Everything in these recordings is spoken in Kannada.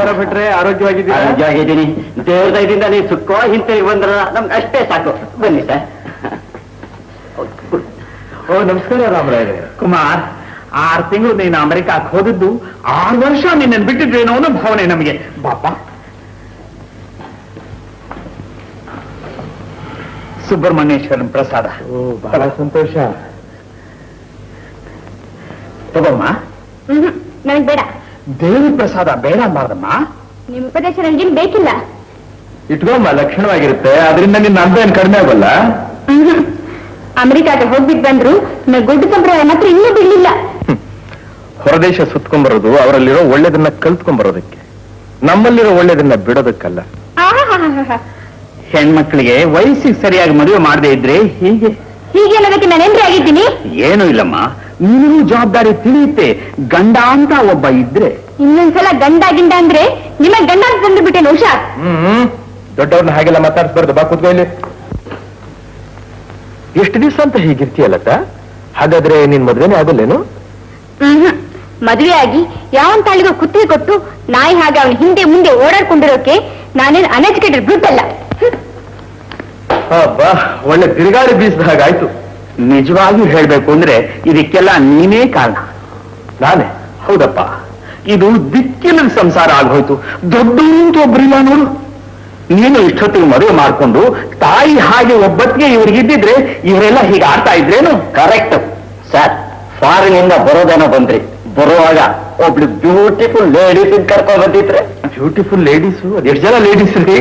ನಮಸ್ಕಾರ ಭಟ್ರೆ ಆರೋಗ್ಯವಾಗಿದ್ದೀರಾ ಆರೋಗ್ಯವಾಗಿದ್ದೀನಿ ದೇವ್ರ ದಯದಿಂದ ನೀವು ಸುಖವಾಗಿ ಹಿಂತಿರುಗಿ ಬಂದ್ರ ನಮ್ಗೆ ಅಷ್ಟೇ ಸಾಕು ಬನ್ನಿ ಸರ್ ಓ ನಮಸ್ಕಾರ ರಾಮರಾಯರೇ ಕುಮಾರ್ ಆರು ತಿಂಗಳು ನೀನು ಅಮೆರಿಕಾಕ್ ಹೋದದ್ದು ಆರು ವರ್ಷ ನಿನ್ನನ್ನು ಬಿಟ್ಟಿದ್ರೇನೋ ಅನ್ನೋ ಭಾವನೆ ನಮಗೆ ಬಾಪ ಸುಬ್ರಹ್ಮಣ್ಯೇಶ್ವರನ್ ಪ್ರಸಾದ ಓ ಬಹಳ ಸಂತೋಷ ತಗೊಮ್ಮ ನನಗ್ ಬೇಡ ದೇವಿ ಪ್ರಸಾದ ಬೇಡ ಅನ್ಬಾರ್ದಮ್ಮ ನಿಮ್ ಉಪದೇಶ ನನ್ಗೇನ್ ಬೇಕಿಲ್ಲ ಇಟ್ಕೊಮ್ಮ ಲಕ್ಷಣವಾಗಿರುತ್ತೆ ಅದರಿಂದ ನಿನ್ನ ಅಂದ ಏನ್ ಕಡಿಮೆ ಆಗಲ್ಲ ಅಮೆರಿಕಾಗೆ ಹೋಗ್ಬಿಟ್ ಬಂದ್ರು ನಾ ಗುಡ್ಡು ಸಂಪ್ರದಾಯ ಮಾತ್ರ ಇನ್ನೂ ಬಿಡ್ಲಿಲ್ಲ ಹೊರದೇಶ ಸುತ್ಕೊಂಡ್ಬರೋದು ಅವರಲ್ಲಿರೋ ಒಳ್ಳೇದನ್ನ ಕಲ್ತ್ಕೊಂಡ್ಬರೋದಕ್ಕೆ ನಮ್ಮಲ್ಲಿರೋ ಒಳ್ಳೇದನ್ನ ಬಿಡೋದಕ್ಕಲ್ಲ ಆಹಾಹಾಹಾಹಾ. ಹೆಣ್ಮಕ್ಳಿಗೆ ವಯಸ್ಸಿಗೆ ಸರಿಯಾಗಿ ಮದುವೆ ಮಾಡದೇ ಇದ್ರೆ ಹೀಗೆ ಹೀಗೆ ಅನ್ನೋದಕ್ಕೆ ನಾನೇನ್ರಿ ಆಗಿದ್ದೀನಿ ಏನೂ ಇಲ್ಲಮ್ಮ ನೀನು ಜವಾಬ್ದಾರಿ ತಿಳಿಯುತ್ತೆ ಗಂಡ ಅಂತ ಒಬ್ಬ ಇದ್ರೆ ಇನ್ನೊಂದ್ಸಲ ಗಂಡ ಗಿಂಡ ಅಂದ್ರೆ ನಿಮ್ಮ ಗಂಡ ಅಂತ ತಂದು ಬಿಟ್ಟೆ ಹುಷಾರ್ ಹ್ಮ್ ದೊಡ್ಡವ್ರನ್ನ ಹಾಗೆಲ್ಲ ಮಾತಾಡ್ಸ್ಬಾರ್ದು ಬಾ ಕೂತ್ಕೊ ಇಲ್ಲಿ ಎಷ್ಟು ದಿವಸ ಅಂತ ಹೀಗಿರ್ತೀಯಲ್ಲತ್ತ ಹಾಗಾದ್ರೆ ನಿನ್ ಮದ್ವೆನೇ ಆಗಲ್ಲೇನು ಹ್ಮ್ ಮದುವೆ ಆಗಿ ಯಾವನ್ ತಾಳಿಗೋ ಕುತ್ತಿಗೆ ಕೊಟ್ಟು ನಾಯಿ ಹಾಗೆ ಅವನ ಹಿಂದೆ ಮುಂದೆ ಓಡಾಡ್ಕೊಂಡಿರೋಕೆ ನಾನೇನ್ ಅನ್ಎಜುಕೇಟೆಡ್ ಬ್ರೂಟ್ ಅಲ್ಲ ಹ್ಮ್. ಬಾ ಒಳ್ಳೆ ತಿರುಗಾಡಿ ಬೀಸಿದ ಹಾಗಾಯ್ತು ನಿಜವಾಗಿಯೂ ಹೇಳ್ಬೇಕು ಅಂದ್ರೆ ಇದಕ್ಕೆಲ್ಲ ನೀನೇ ಕಾರಣ ನಾನೇ ಹೌದಪ್ಪ ಇದು ದಿಕ್ಕಿನ ಸಂಸಾರ ಆಗೋಯ್ತು ದೊಡ್ಡ ಅಂತ ಒಬ್ರಿಲ್ಲ ನೋಡು ನೀನು ಇಷ್ಟೊತ್ತಿಗೆ ಮದುವೆ ಮಾಡ್ಕೊಂಡು ತಾಯಿ ಹಾಗೆ ಒಬ್ಬತ್ತಿಗೆ ಇವ್ರಿಗಿದ್ದಿದ್ರೆ ಇವರೆಲ್ಲ ಹೀಗೆ ಆಡ್ತಾ ಇದ್ರೇನು ಕರೆಕ್ಟ್ ಸರ್ ಫಾರಿನ್ ಇಂದ ಬರೋದೇನೋ ಬಂದ್ರಿ ಬರುವಾಗ ಒಬ್ಳು ಬ್ಯೂಟಿಫುಲ್ ಲೇಡೀಸ್ ಕರ್ಕೊಂಡ್ ಬಂದಿದ್ರೆ ಬ್ಯೂಟಿಫುಲ್ ಲೇಡೀಸು ಎಷ್ಟು ಜನ ಲೇಡೀಸ್ ರೀ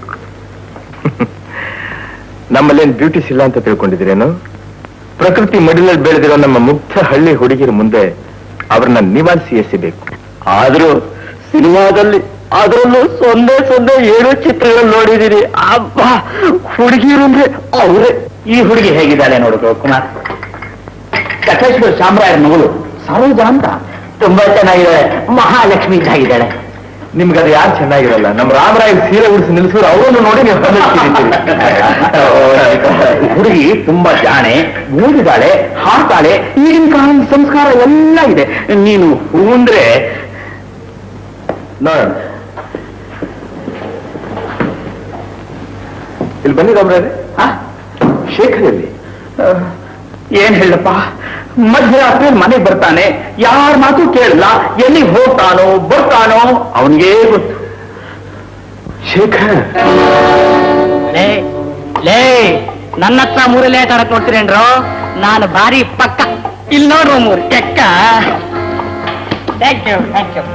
ನಮ್ಮಲ್ಲೇನ್ ಬ್ಯೂಟಿಸ್ ಇಲ್ಲ ಅಂತ ತಿಳ್ಕೊಂಡಿದ್ದೀರೇನು ಪ್ರಕೃತಿ ಮಡಿಲಲ್ಲಿ ಬೆಳೆದಿರೋ ನಮ್ಮ ಮುಗ್ಧ ಹಳ್ಳಿ ಹುಡುಗಿರ ಮುಂದೆ ಅವ್ರನ್ನ ನಿವಾರಿಸಿ ಎಸಿಬೇಕು ಆದ್ರೂ ಸಿನಿಮಾದಲ್ಲಿ ಅದರಲ್ಲೂ ಸೊನ್ನೆ ಸೊನ್ನೆ ಏಳು ಚಿತ್ರಗಳು ನೋಡಿದೀನಿ ಅಬ್ಬ ಹುಡುಗಿರು ಅಂದ್ರೆ ಅವರೇ ಈ ಹುಡುಗಿ ಹೇಗಿದ್ದಾಳೆ ನೋಡು ಕುಮಾರ್ ಸಕಲೇಶ್ವರ ಶಾಮರಾಯರ ಮಗಳು ಸರೋಜ ಅಂತ ತುಂಬಾ ಚೆನ್ನಾಗಿದ್ದಾಳೆ ಮಹಾಲಕ್ಷ್ಮಿ ಇದ್ದಾಗಿದ್ದಾಳೆ ನಿಮ್ಗದು ಯಾರು ಚೆನ್ನಾಗಿರಲ್ಲ ನಮ್ಮ ರಾಮರಾಯ ಸೀರೆ ಉಡಿಸಿ ನಿಲ್ಸಿದ್ರು ಅವರನ್ನು ನೋಡಿ ನೀವು ಹುಡುಗಿ ತುಂಬಾ ಜಾಣೆ ಓದಿದಾಳೆ ಹಾಡ್ತಾಳೆ ಈಗಿನ ಕಾಲದ ಸಂಸ್ಕಾರ ಎಲ್ಲ ಇದೆ ನೀನು ಹೂ ಅಂದ್ರೆ ನೋಡೋಣ ಇಲ್ಲಿ ಬನ್ನಿ ರಾಮರಾಯರೇ ಆ? ಶೇಖರ್ ಎಲ್ಲಿ ಅಹ್, ಏನ್ ಹೇಳಪ್ಪ ಮಧ್ಯರಾತ್ರಿ ಮನೆಗೆ ಬರ್ತಾನೆ ಯಾರ ಮಾತು ಕೇಳಲ್ಲ ಎಲ್ಲಿಗೆ ಹೋಗ್ತಾನೋ ಬರ್ತಾನೋ ಅವನಿಗೇ ಗೊತ್ತು ಶೇಖರ್ ಲೇ ಲೇ ನನ್ನ ಹತ್ರ ಮೂರಲ್ಲೇ ಆಟಾಡಕ್ ನೋಡ್ತೀರೇನ್ರು ನಾನು ಭಾರಿ ಪಕ್ಕ ಇಲ್ಲಿ ನೋಡ್ರು ಮೂರು ಕೆಕ್ಕ ಥ್ಯಾಂಕ್ ಯು ಥ್ಯಾಂಕ್ ಯು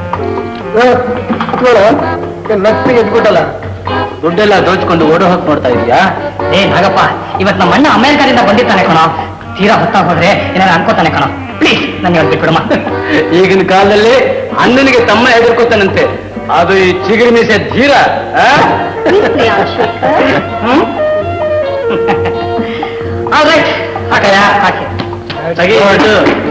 ನಕ್ಸಿಗೆ ಎದ್ಬಿಟ್ಟಲ್ಲ ದುಡ್ಡೆಲ್ಲ ದೋಚ್ಕೊಂಡು ಓಡೋ ಹೋಗಿ ನೋಡ್ತಾ ಇದೀಯಾ ಏ ನಾಗಪ್ಪ ಇವತ್ ನಮ್ಮ ಅಣ್ಣ ಅಮೆರಿಕದಿಂದ ಬಂದಿರ್ತಾನೆ ಕಣೋ ತೀರಾ ಹೊತ್ತ ಹೋದ್ರೆ ಏನಾದ್ರು ಅನ್ಕೋತಾನೆ ಕಣೋ ಪ್ಲೀಸ್ ನನ್ನ ಬಿಟ್ಬಿಡಮ್ಮ ಈಗಿನ ಕಾಲದಲ್ಲಿ ಅಣ್ಣನಿಗೆ ತಮ್ಮ ಹೆದರ್ಕೋತಾನಂತೆ ಅದು ಈ ಚಿಗುರು ಮೀಸೆ ಧೀರ ಆ? ರೈಟ್ ಹಾಕಯ್ಯ ಹಾಕಿ ತೆಗಿ ಹೊರ್ಟು.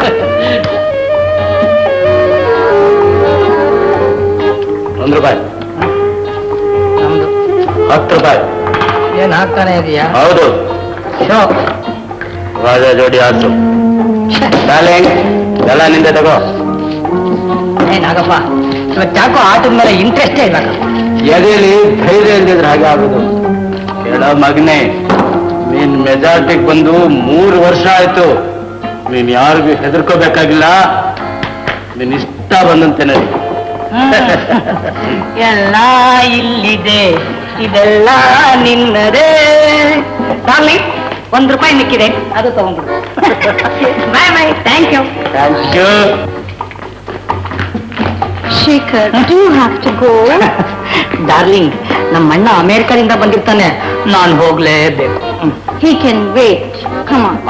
ಒಂದ್ ರೂಪಾಯಿ ನಮ್ದು ಹತ್ತು ರೂಪಾಯಿ ಏನ್ ಹಾಕ್ತಾನೆ ಇದೀಯಾ ಹೌದು ಶೋ ರಾಜ ಜೋಡಿ ಆಸು ಡಾರ್ಲಿಂಗ್ ಎಲ್ಲ ನಿಂದೆ ತಗೋ ಏ ನಾಗಪ್ಪ ಇವತ್ತು ಯಾಕೋ ಆಟದ ಮೇಲೆ ಇಂಟ್ರೆಸ್ಟೇ ಇಲ್ಲ ಕಣೋ. ಎದೆಯಲ್ಲಿ ಧೈರ್ಯ ಇಲ್ದಿದ್ರೆ ಹಾಗೆ ಆಗುದು ಕೇಳ ಮಗನೇ ನೀನ್ ಮೆಜಾರಿಟಿಗೆ ಬಂದು ಮೂರು ವರ್ಷ ಆಯ್ತು ನೀನ್ ಯಾರಿಗೂ ಹೆದರ್ಕೋಬೇಕಾಗಿಲ್ಲ ನೀನ್ ಇಷ್ಟ ಬಂದಂತೆ ನಡಿ ಎಲ್ಲ ಇಲ್ಲಿದೆ ಇದೆಲ್ಲ ನಿನ್ನದೇ ಡಾರ್ಲಿಂಗ್ ಒಂದ್ ರೂಪಾಯಿ ಮಿಕ್ಕಿದೆ ಅದು ತಗೊಂಡ್ಬಿಡು bye bye thank you thank you Shekhar do have to go darling ನಮ್ಮ ಅಣ್ಣ ಅಮೆರಿಕದಿಂದ ಬಂದಿರ್ತಾನೆ ನಾನು ಹೋಗ್ಲೇಬೇಕು hmm. He can wait come on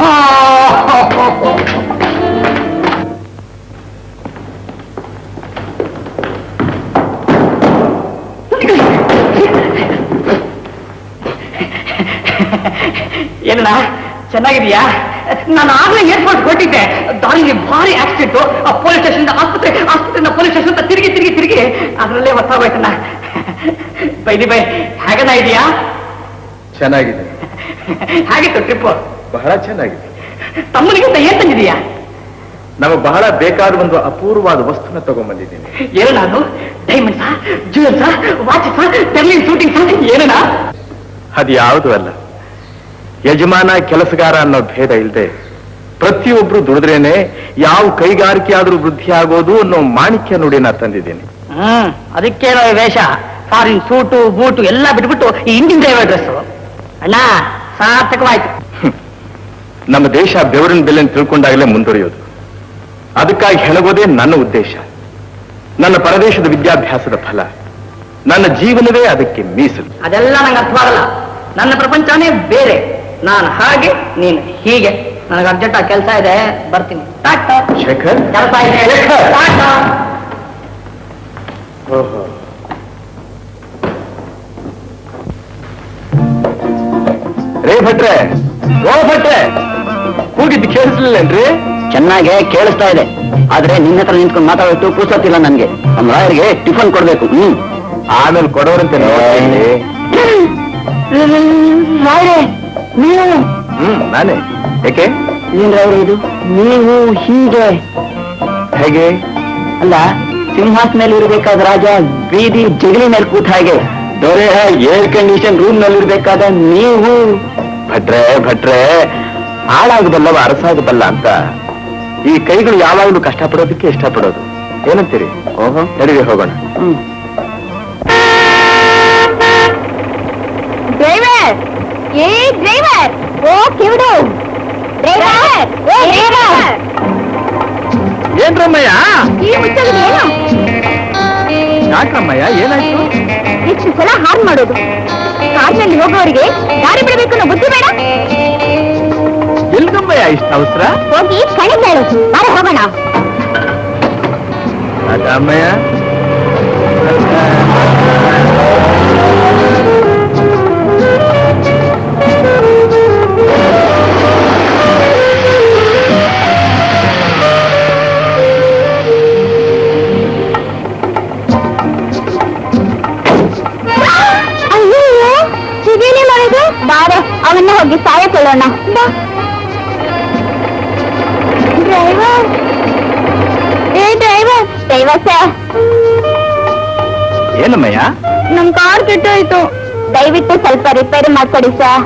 ಏನಣ್ಣ ಚೆನ್ನಾಗಿದೆಯಾ ನಾನು ಆಗ್ಲೇ ಏರ್ಪೋರ್ಟ್ ಕೊಟ್ಟಿದ್ದೆ ದಾರಿಗೆ ಭಾರಿ ಆಕ್ಸಿಡೆಂಟ್ ಆ ಪೊಲೀಸ್ ಸ್ಟೇಷನ್ ಆಸ್ಪತ್ರೆ ಆಸ್ಪತ್ರೆಯಿಂದ ಪೊಲೀಸ್ ಸ್ಟೇಷನ್ ಅಂತ ತಿರುಗಿ ತಿರುಗಿ ತಿರುಗಿ ಅದರಲ್ಲೇ ಹೊತ್ತಾಗೋಯ್ತಣ್ಣ ಬೈದಿ ಬೈ ಹೇಗನ ಇದೆಯಾ ಚೆನ್ನಾಗಿದೆ ಹೇಗಿತ್ತು ಟ್ರಿಪ್ ಬಹಳ ಚೆನ್ನಾಗಿದೆ ತಮ್ಮನಿಗಿಂತ ಏನ್ ತಂದಿದೀಯಾ ನಮಗೆ ಬಹಳ ಬೇಕಾದ ಒಂದು ಅಪೂರ್ವವಾದ ವಸ್ತುನ ತಗೊಂಡ್ಬಂದಿದ್ದೀನಿ ಏನು ನಾನು ಡೈಮಂಡ್ಸಾ ಜ್ಯುವೆಲ್ಸಾ ವಾಚಸ್ಸಾ ಟೆರ್ಲಿಂಗ್ ಶೂಟಿಂಗ್ ಏನಣ್ಣ ಅದು ಯಾವುದು ಅಲ್ಲ ಯಜಮಾನ ಕೆಲಸಗಾರ ಅನ್ನೋ ಭೇದ ಇಲ್ಲದೆ ಪ್ರತಿಯೊಬ್ರು ದುಡಿದ್ರೇನೆ ಯಾವ ಕೈಗಾರಿಕೆ ಆದ್ರೂ ವೃದ್ಧಿ ಆಗೋದು ಅನ್ನೋ ಮಾಣಿಕ್ಯ ನುಡಿ ನಾ ತಂದಿದ್ದೀನಿ ಹ್ಮ್ ಅದಕ್ಕೇನೋ ಈ ವೇಷ ಫಾರಿನ್ ಸೂಟು ಬೂಟು ಎಲ್ಲ ಬಿಟ್ಬಿಟ್ಟು ಈ ಇಂಡಿಯನ್ ಡ್ರೈವರ್ ಡ್ರೆಸ್ ಅಣ್ಣ ಸಾರ್ಥಕವಾಯ್ತು ನಮ್ಮ ದೇಶ ಬೆವರಿನ ಬೆಲೆಯನ್ನು ತಿಳ್ಕೊಂಡಾಗಲೇ ಮುಂದುವರಿಯೋದು ಅದಕ್ಕಾಗಿ ಹೆಣಗೋದೇ ನನ್ನ ಉದ್ದೇಶ ನನ್ನ ಪರದೇಶದ ವಿದ್ಯಾಭ್ಯಾಸದ ಫಲ ನನ್ನ ಜೀವನವೇ ಅದಕ್ಕೆ ಮೀಸಲು ಅದೆಲ್ಲ ನಂಗೆ ಅರ್ಥವಾಗಲ್ಲ ನನ್ನ ಪ್ರಪಂಚನೇ ಬೇರೆ ನಾನು ಹಾಗೆ ನೀನು ಹೀಗೆ ನನಗೆ ಅರ್ಜೆಂಟ್ ಕೆಲಸ ಇದೆ ಬರ್ತೀನಿ ಟಾಟಾ ಶೇಖರ್ ಕೆಲಸ ಇದೆ ಟಾಟಾ ರೇ ಭಟ್ರೆ ಓ ಭಟ್ರೆ ಕೂಗಿದ್ದು ಕೇಳಿಸ್ಲಿಲ್ಲೇನ್ರಿ ಚೆನ್ನಾಗೆ ಕೇಳಿಸ್ತಾ ಇದೆ ಆದ್ರೆ ನಿನ್ನ ಹತ್ರ ನಿಂತ್ಕೊಂಡು ಮಾತಾಡೋಷ್ಟು ಪುಸ್ತಕಿಲ್ಲ ನನ್ಗೆ ನಮ್ಮ ರಾಯರಿಗೆ ಟಿಫನ್ ಕೊಡ್ಬೇಕು ಹ್ಮ್ ಆಮೇಲೆ ಕೊಡೋರಂತೆ ನೋಡ್ತೀನಿ. ನೀವು ಹ್ಮ್ ನಾನೇ ಯಾಕೆ ಏನ್ರ ಅವ್ರು ಇದು ನೀವು ಹೀಗೆ ಹೇಗೆ ಅಲ್ಲ ಸಿಂಹಾಸನಲ್ಲಿ ಇರಬೇಕಾದ ರಾಜ ಬೀದಿ ಜಗಲಿ ಮೇಲೆ ಕೂತ ಹಾಗೆ ದೊರೆ ಏರ್ ಕಂಡೀಷನ್ ರೂಮ್ ನಲ್ಲಿ ಇರ್ಬೇಕಾದ ನೀವು ಭಟ್ರೆ ಭಟ್ರೆ ಹಾಳಾಗಬಲ್ಲವ ಅರಸಾಗಬಲ್ಲ ಅಂತ ಈ ಕೈಗಳು ಯಾವಾಗಲೂ ಕಷ್ಟಪಡೋದಕ್ಕೆ ಇಷ್ಟಪಡೋದು ಏನಂತೀರಿ ಓಹೋ ನಡೀರಿ ಹೋಗೋಣ ಹ್ಮ್ ಡ್ರೈವರ್ ಏ ಡ್ರೈವರ್ ಓ ಕಿವಿಡು ಡ್ರೈವರ್ ಓ ಡ್ರೈವರ್ ಏನ್ರಮ್ಮಯ್ಯ ಈ ಮುಚ್ಚೋದು ಏನು ಯಾಕ್ರಮ್ಮಯ್ಯ ಏನಾಯ್ತು ಎಷ್ಟು ಸಲ ಹಾರ್ನ್ ಮಾಡೋದು ಕಾರ್ನಲ್ಲಿ ಹೋಗೋರಿಗೆ ದಾರಿ ಬಿಡಬೇಕು ಅನ್ನೋ ಬುದ್ಧಿ ಬೇಡ ಎಲ್ಗಮ್ಮಯ್ಯ ಇಷ್ಟ ಅವಸರ ಹೋಗಿ ಕಣಿ ಕೇಳು ಬಾರ ಹೋಗೋಣ ಅದಮ್ಮಯ್ಯ ಅಯ್ಯೋ ಇದೇನೇ ಮಾಡೋದು ಬಾರೆ ಅವನ್ನ ಹೋಗಿ ಸಹಾಯ ಕೊಳ್ಳೋಣ ಡ್ರೈವರ್ ಏ ಡ್ರೈವರ್ ಡ್ರೈವರ್ ಸರ್ ಏನಮ್ಮಯ್ಯ ನಮ್ ಕಾರ್ ಕೆಟ್ಟೋಯ್ತು ದಯವಿಟ್ಟು ಸ್ವಲ್ಪ ರಿಪೇರಿ ಮಾಡ್ಕೊಡಿ ಸರ್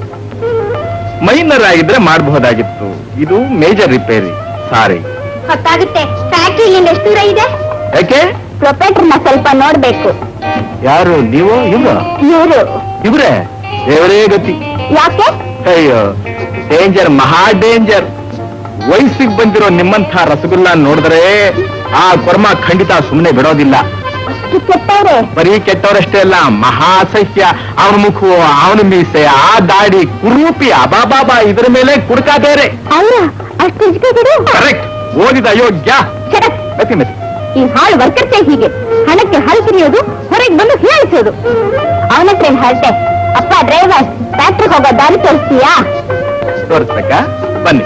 ಮೈನರ್ ಆಗಿದ್ರೆ ಮಾಡಬಹುದಾಗಿತ್ತು ಇದು ಮೇಜರ್ ರಿಪೇರಿ ಸಾರಿ ಹೊತ್ತಾಗುತ್ತೆ ಫ್ಯಾಕ್ಟ್ರಿ ಇಲ್ಲಿಂದ ಎಷ್ಟು ದೂರ ಇದೆ ಯಾಕೆ ಪ್ರೊಪೇಟರ್ನ ಸ್ವಲ್ಪ ನೋಡ್ಬೇಕು ಯಾರು ನೀವು ಇವ್ರು ಇವರು ಇವ್ರೆ ದೇವರೇ ಗತಿ ಯಾಕೆ ಅಯ್ಯೋ ಡೇಂಜರ್ ಮಹಾ ಡೇಂಜರ್ ವಯಸ್ಸಿಗೆ ಬಂದಿರೋ ನಿಮ್ಮಂಥ ರಸಗುಲ್ಲ ನೋಡಿದ್ರೆ ಆ ಕೊರ್ಮ ಖಂಡಿತ ಸುಮ್ಮನೆ ಬಿಡೋದಿಲ್ಲ ಅಷ್ಟು ಕೆಟ್ಟವ್ರೆ ಬರೀ ಕೆಟ್ಟವರಷ್ಟೇ ಅಲ್ಲ ಮಹಾಸಹ್ಯ ಅವನ ಮುಖವು ಅವನ ಮೀಸೆ ಆ ದಾಡಿ ಕುರೂಪಿ ಅಬಾಬಾಬಾ ಇದರ ಮೇಲೆ ಕುಡ್ಕ ಬೇರೆ ಅಲ್ಲ ಅಷ್ಟು ಇಜ್ಕೋಬಿಡು ಕರೆಕ್ಟ್ ಓದಿದ ಅಯೋಗ್ಯ ಶರತ್ ಮತಿ ಮತಿ ಈ ಹಾಳು ವರ್ಕರ್ಸೆ ಹೀಗೆ ಹಣಕ್ಕೆ ಹಲ್ ತಿರಿಯೋದು ಹೊರಗೆ ಬಂದು ಹೀಯಾಳಿಸೋದು ಅವನ ಹತ್ರ ಏನ್ ಹರಟೆ ಅಪ್ಪ ಡ್ರೈವರ್ ಫ್ಯಾಕ್ಟ್ರಿಗೆ ಹೋಗೋ ದಾರಿ ತೋರಿಸ್ತೀಯಾ ತೋರಿಸ್ಬೇಕಾ ಬನ್ನಿ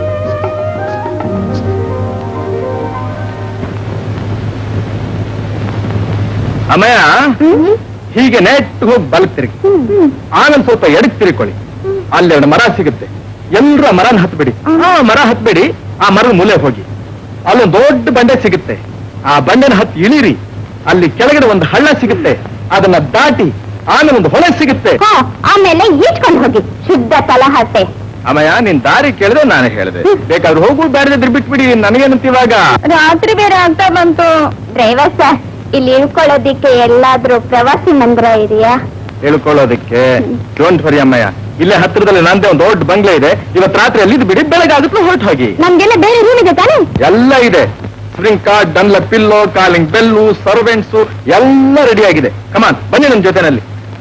ಅಮ್ಮಯ್ಯ ಹೀಗೆ ನೆಟ್ ಹೋಗಿ ಬಲಕ್ ತಿರುಗಿ ಆಮೇಲೆ ಸ್ವಲ್ಪ ಎಡಕ್ ತಿರುಕೊಳ್ಳಿ ಅಲ್ಲಿ ಒಂದು ಮರ ಸಿಗುತ್ತೆ ಎಲ್ಲರೂ ಆ ಮರನ ಹತ್ಬಿಡಿ ಆ ಮರ ಹತ್ಬೇಡಿ ಆ ಮರದ ಮೂಲೆ ಹೋಗಿ ಅಲ್ಲೊಂದು ದೊಡ್ಡ ಬಂಡೆ ಸಿಗುತ್ತೆ ಆ ಬಂಡೆನ ಹತ್ತಿ ಇಳಿರಿ ಅಲ್ಲಿ ಕೆಳಗಡೆ ಒಂದು ಹಳ್ಳ ಸಿಗುತ್ತೆ ಅದನ್ನ ದಾಟಿ ಆಮೇಲೆ ಒಂದು ಹೊಳೆ ಸಿಗುತ್ತೆ ಹಾ ಆಮೇಲೆ ಈಚ್ಕೊಂಡು ಹೋಗಿ ಶುದ್ಧ ತಲಹಟ್ಟೆ ಅಮ್ಮಯ್ಯ ನಿನ್ ದಾರಿ ಕೇಳಿದ್ರೆ ನಾನು ಹೇಳಿದೆ ಬೇಕಾದ್ರೆ ಹೋಗು ಬೇರೆ ಬಿಟ್ಬಿಡಿ ನನಗೇನಂತ ಇವಾಗ ರಾತ್ರಿ ಬೇರೆ ಆಗ್ತಾ ಬಂತು ಡ್ರೈವರ್ ಸರ್ ಇಲ್ಲಿ ಇಳ್ಕೊಳ್ಳೋದಿಕ್ಕೆ ಎಲ್ಲಾದ್ರೂ ಪ್ರವಾಸಿ ಮಂದಿರ ಇದೆಯಾ ಹೇಳ್ಕೊಳ್ಳೋದಕ್ಕೆ ಡೋಂಟ್ ವರಿ ಅಮ್ಮಯ್ಯ ಇಲ್ಲೇ ಹತ್ತಿರದಲ್ಲಿ ನಂದೇ ಒಂದು ದೊಡ್ಡ ಬಂಗ್ಲೆ ಇದೆ ಇವತ್ತು ರಾತ್ರಿ ಅಲ್ಲಿದ್ದು ಬಿಡಿ ಬೆಳಗಾಗುತ್ತೆ ಹೊರಟು ಹೋಗಿ ನಮ್ಗೆಲ್ಲ ಬೇರೆ ರೂಮ್ ಇದೆ ತಾನೇ ಎಲ್ಲ ಇದೆ spring card Dunlop pillow calling bell servants ಎಲ್ಲ ರೆಡಿ ಆಗಿದೆ ಕಮಾನ್ ಬನ್ನಿ ನಮ್ಮ ಜೊತೆನಲ್ಲಿ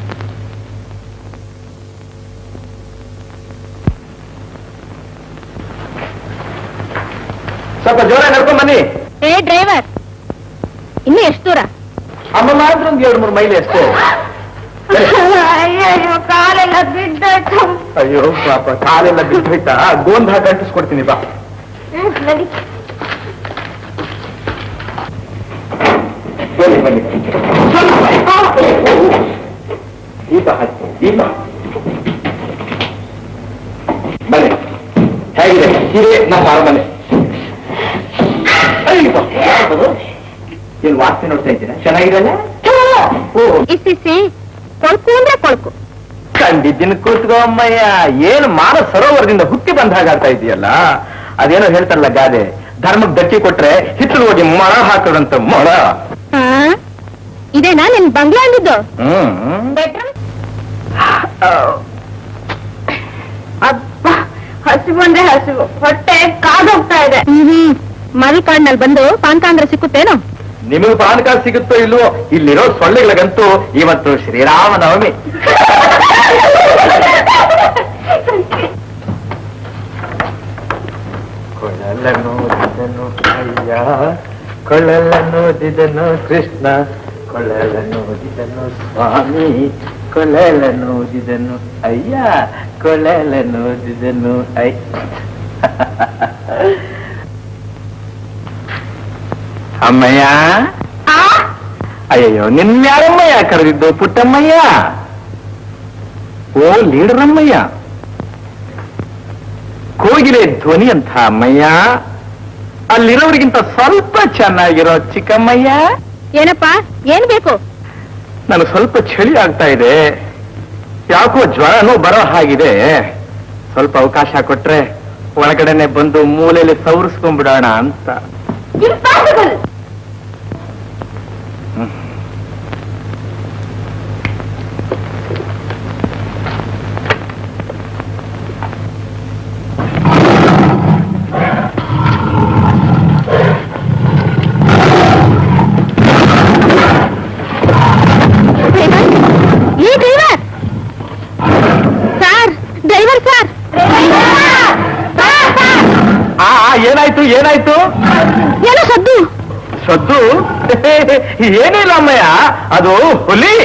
ಸ್ವಲ್ಪ ಜೋರ ನಡ್ಕೊಂಡ್ ಬನ್ನಿ ಏ ಡ್ರೈವರ್ ಇನ್ನು ಎಷ್ಟು ದೂರ ಅಮ್ಮ ಮಾತ್ರ ಒಂದ್ ಎರಡು ಮೂರು ಮೈಲಿ ಅಷ್ಟೇ ಅಯ್ಯೋ ಕಾಲೆಲ್ಲ ಬಿದ್ದೋಯ್ತು ಅಯ್ಯೋ ಪಾಪ ಕಾಲೆಲ್ಲ ಬಿದ್ದೋಯ್ತಾ ಗೋಂದ್ ಹಾಕಿ ಅಂಟಿಸ್ಕೊಡ್ತೀನಿ ಬಾ ನಡಿ. ಬನ್ನಿ ಬನ್ನಿ ದೀಪ ಹಚ್ಚಿ ದೀಪ ಬನ್ನಿ ಹೇಗಿದೆ ಇದೆ ನಮ್ಮ ಅರಮನೆ ಮಾಡೋದು ಏನ್ ವಾಸನೆ ನೋಡ್ತಾ ಇದ್ದೀರಾ ಚೆನ್ನಾಗಿರಲ್ಲ ಓ ಇಷ್ಟಿಸಿ ಕೊಳ್ಕು ಅಂದ್ರೆ ಕೊಳ್ಕು ಕಂಡಿದ್ದೀನಿ ಕೂತ್ಕೋ ಅಮ್ಮಯ್ಯ ಏನು ಮಾನ ಸರೋವರದಿಂದ ಹುಟ್ಟಿ ಬಂದ ಹಾಗಾಗ್ತಾ ಇದೆಯಲ್ಲ ಅದೇನೋ ಹೇಳ್ತಾರಲ್ಲ ಗಾದೆ ಧರ್ಮಕ್ಕೆ ಧಕ್ಕೆ ಕೊಟ್ರೆ ಹಿತ್ತಲು ಹೋಗಿ ಮೊಳ ಹಾಕೋದಂತ ಮೊಳ ಹಾ ಇದೇನಾ ನಿನ್ ಬಂಗ್ಲಾ ಅಂದಿದ್ದು ಹ್ಮ್ ಅಪ್ಪ ಹಸಿವು ಅಂದ್ರೆ ಹಸಿವು ಹೊಟ್ಟೆ ಕಾದೋಗ್ತಾ ಇದೆ ಹ್ಮ್ ಮಲ್ಕಾಡ್ನಲ್ಲಿ ಬಂದು ಪಾನ್ಕಾಂದ್ರೆ ಸಿಕ್ಕುತ್ತೇನೋ ನಿಮಗೆ ಪಾನಕ ಸಿಗುತ್ತೋ ಇಲ್ವೋ ಇಲ್ಲಿರೋ ಸೊಳ್ಳೆಗಳಿಗಂತೂ ಇವತ್ತು ಶ್ರೀರಾಮನವಮಿ ಕೊಳ್ಳಲನೋದಿದನು ಅಯ್ಯ ಕೊಳ್ಳಲನೋದಿದನು ಕೃಷ್ಣ ಕೊಳ್ಳಲನೋದಿದನು ಸ್ವಾಮಿ ಕೊಳ್ಳಲನೋದಿದನು ಅಯ್ಯ ಕೊಳ್ಳಲನೋದಿದನು ಐ ಅಮ್ಮಯ್ಯ ಅಯ್ಯಯ್ಯೋ ನಿನ್ಯಾರಮ್ಮಯ್ಯ ಕರೆದಿದ್ದು ಪುಟ್ಟಮ್ಮಯ್ಯ ಓ ಲೀಡರಮ್ಮಯ್ಯ ಕೋಗಿಲೆ ಧ್ವನಿ ಅಂತ ಅಮ್ಮಯ್ಯ ಅಲ್ಲಿರೋರಿಗಿಂತ ಸ್ವಲ್ಪ ಚೆನ್ನಾಗಿರೋ ಚಿಕ್ಕಮ್ಮಯ್ಯ ಏನಪ್ಪ ಏನ್ ಬೇಕು ನನಗೆ ಸ್ವಲ್ಪ ಚಳಿ ಆಗ್ತಾ ಇದೆ ಯಾಕೋ ಜ್ವರನೂ ಬರೋ ಹಾಗಿದೆ ಸ್ವಲ್ಪ ಅವಕಾಶ ಕೊಟ್ರೆ ಒಳಗಡೆನೆ ಬಂದು ಮೂಲೆಯಲ್ಲಿ ಸವರಿಸ್ಕೊಂಡ್ಬಿಡೋಣ ಅಂತ ಇಂಪಾಸಿಬಲ್ ಈ ಡ್ರೈವರ್ ಸರ್ ಡ್ರೈವರ್ ಸರ್ ಆ ಆ, ಏನಾಯ್ತು ಏನಾಯ್ತು ಏನೋ ಸದ್ದು ಸದ್ದು ಏನಿಲ್ಲ ಅಮ್ಮಯ್ಯ ಅದು ಹುಲಿ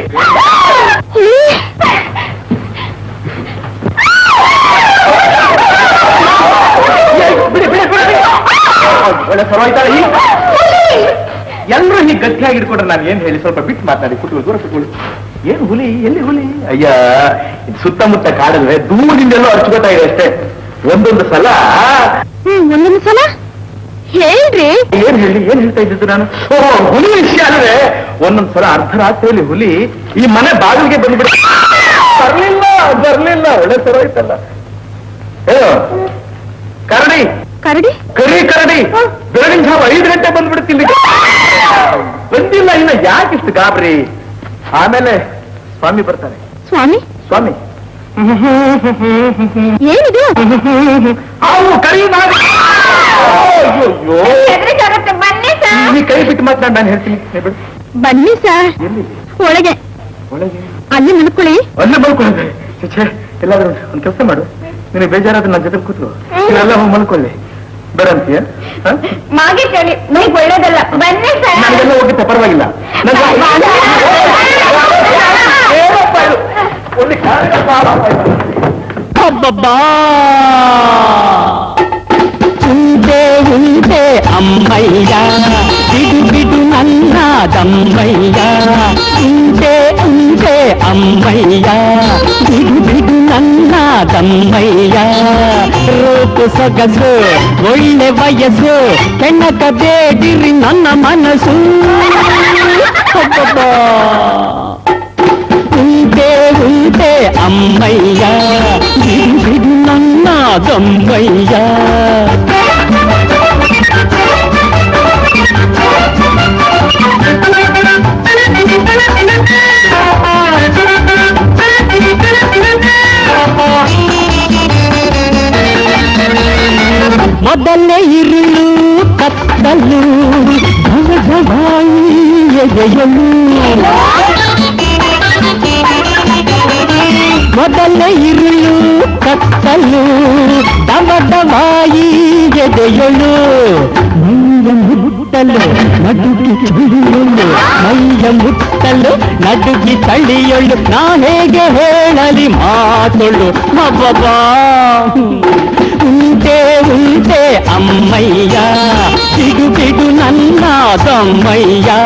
ಬಿಡಿ, ಬಿಡಿ, ಬಿಡಿ, ಬಿಡಿ. ಒಳ್ಳೆ ಸರವಾಯ್ತಾಳೆ ಈ ಎಲ್ಲರೂ ಹೀಗೆ ಗಟ್ಟಿಯಾಗಿ ಇಟ್ಕೊಂಡ್ರೆ ನಾನು ಏನ್ ಹೇಳಿ ಸ್ವಲ್ಪ ಬಿಟ್ಟು ಮಾತಾಡಿ ಕುತ್ಕೊಳ್ಳಿ ದೂರ ಕುತ್ಕೊಳ್ಳಿ ಏನ್ ಹುಲಿ ಎಲ್ಲಿ ಹುಲಿ ಅಯ್ಯ ಇದು ಸುತ್ತಮುತ್ತ ಕಾಡಲ್ವೇ ದೂರದಿಂದೆಲ್ಲೋ ಅರ್ಚ್ಕೋತಾ ಇದೆ ಅಷ್ಟೇ ಒಂದೊಂದು ಸಲ ಹ್ಮ್ ಒಂದೊಂದು ಸಲ ಹೇಳ್ರಿ ಏನ್ ಹೇಳಿ ಏನ್ ಹೇಳ್ತಾ ಇದ್ದಿದ್ದು ನಾನು ಓ ಹುಲಿ ವಿಷಯ ಅಲ್ವೇ ಒಂದೊಂದ್ ಸಲ ಅರ್ಧರಾತ್ರಿಯಲ್ಲಿ ಹುಲಿ ಈ ಮನೆ ಬಾಗಿಲಿಗೆ ಬಂದ್ಬಿಡ ಬರ್ಲಿಲ್ಲ ಬರ್ಲಿಲ್ಲ ಒಳ್ಳೆ ಸರೋಯ್ತಲ್ಲ ಹೇಳು ಕರಡಿ ಕರಡಿ ಕರಿ ಕರಡಿ ಬೆಳಗಿನ ಜಾವ ಐದು ಗಂಟೆ ಬಂದ್ಬಿಡ್ತೀನಿ ಬಂದಿಲ್ಲ ಇನ್ನ ಯಾಕಿಷ್ಟು ಗಾಬರಿ ಆಮೇಲೆ ಸ್ವಾಮಿ ಬರ್ತಾರೆ ಸ್ವಾಮಿ ಸ್ವಾಮಿ ಏನಿದು ಅವು ಕರಿ ನಾಗ ಅಯ್ಯೋ ಬನ್ನಿ ನೀ ಕೈ ಬಿಟ್ಟು ಮಾತನಾಡಿ ನಾನು ಹೇಳ್ತೀನಿ ನೀ ಬಿಡು. ಬನ್ನಿ ಸರ್ ಎಲ್ಲಿ ಒಳಗೆ ಒಳಗೆ ಅಲ್ಲಿ ಮಲ್ಕೊಳ್ಳಿ ಅಲ್ಲೇ ಮಲ್ಕೊಳ್ಳಿ ಛೇ ಎಲ್ಲಾದ್ರೂ ಒಂದ್ ಕೆಲಸ ಮಾಡು ನಿನಗೆ ಬೇಜಾರಾದ್ರೆ ನನ್ನ ಜೊತೆ ಕೂತ್ಕೋ ನೀನೆಲ್ಲ ಹೋಗಿ ಮಲ್ಕೊಳ್ಳಿ ಬೇಡ ಅಂತೀಯ ಹ? ಮಾಗೆ ಕೇಳಿ ನೈಗ್ ಒಳ್ಳೇದಲ್ಲ ಬನ್ನಿ ನನಗೆಲ್ಲ ಹೋಗಿತ್ತೆ ಪರವಾಗಿಲ್ಲ ನನ್ನ- ಏನಪ್ಪ ಇದು? ಒಂದು ಕಾರಣ ಸಾಲಪ್ಪ ಇದು. ఉంటే ఉంటే అమ్మయ్య బిడు బిడు నన్నాదమ్మయ్య ఉంటే ఉంటే అమ్మయ్య బిడు బిడు నన్నాదమ్మయ్య ರೂಪು ಸೊಗಸು ಒಳ್ಳೆ ವಯಸ್ಸು ಕೆಣಕ ಬೇಡಿರಿ ನನ್ನ ಮನಸ್ಸು ಅಬ್ಬಬ್ಬಾ. ఉంటే ఉంటే అమ్మయ్యా బిడు బిడు నన్నాదమ్మయ్యా ಮೊದಲೇ ಇರುಳು ಕತ್ತಲು ಭವಧವಾಯಿ ಎದೆಯಲು ಮೊದಲ ಇರುಳು ಕತ್ತಲು ದಮದವಾಯಿ ಎದೆಯೊಳು ಮೈಯ ಮುಟ್ಟಲು ನಡುಗಿ ಚಳಿಯೊಳು ಮೈಯ ಮುಟ್ಟಲು ನಡುಗಿ ತಳಿಯೊಳು ನಾ ಹೇಗೆ ಹೇಳಲಿ ಮಾತೊಳು ಹಬ್ಬಬಾ ఉంటే ఉంటే అమ్మయ్యా బిడు బిడు నన్నాదమ్మయ్యా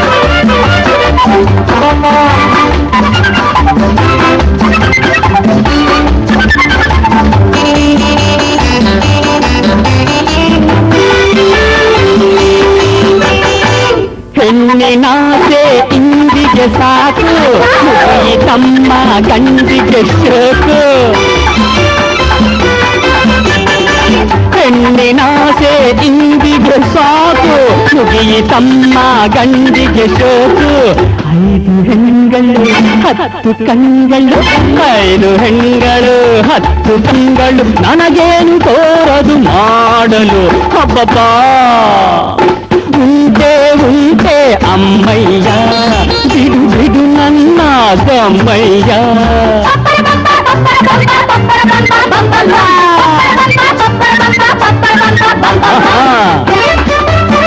ఆ ಹೆಣ್ಣಿನಾಸೆ ಇಂದಿಗೆ ಸಾಕು ತಮ್ಮ ಗಂಡಿಗೆ ಶೋಕು ಹೆಣ್ಣಿನಾಸೆ ಇಂದಿಗೆ ಸಾಕು ತಮ್ಮ ಗಂಡಿಗೆ ಶೋಕು ಐದು ಹೆಣ್ಗಳು ಹತ್ತು ಕಣ್ಗಳು ಐದು ಹೆಣ್ಗಳು ಹತ್ತು ಕಣ್ಗಳು ನನಗೇನು ತೋರದು ಮಾಡಲು ಹಬ್ಬಬ್ಬ ಉಂಟೆ ಉಂಟೆ ಅಮ್ಮಯ್ಯ ಬಿಡು ಬಿಡು ನನ್ನ ಗಮ್ಮಯ್ಯ ಆಹಾ.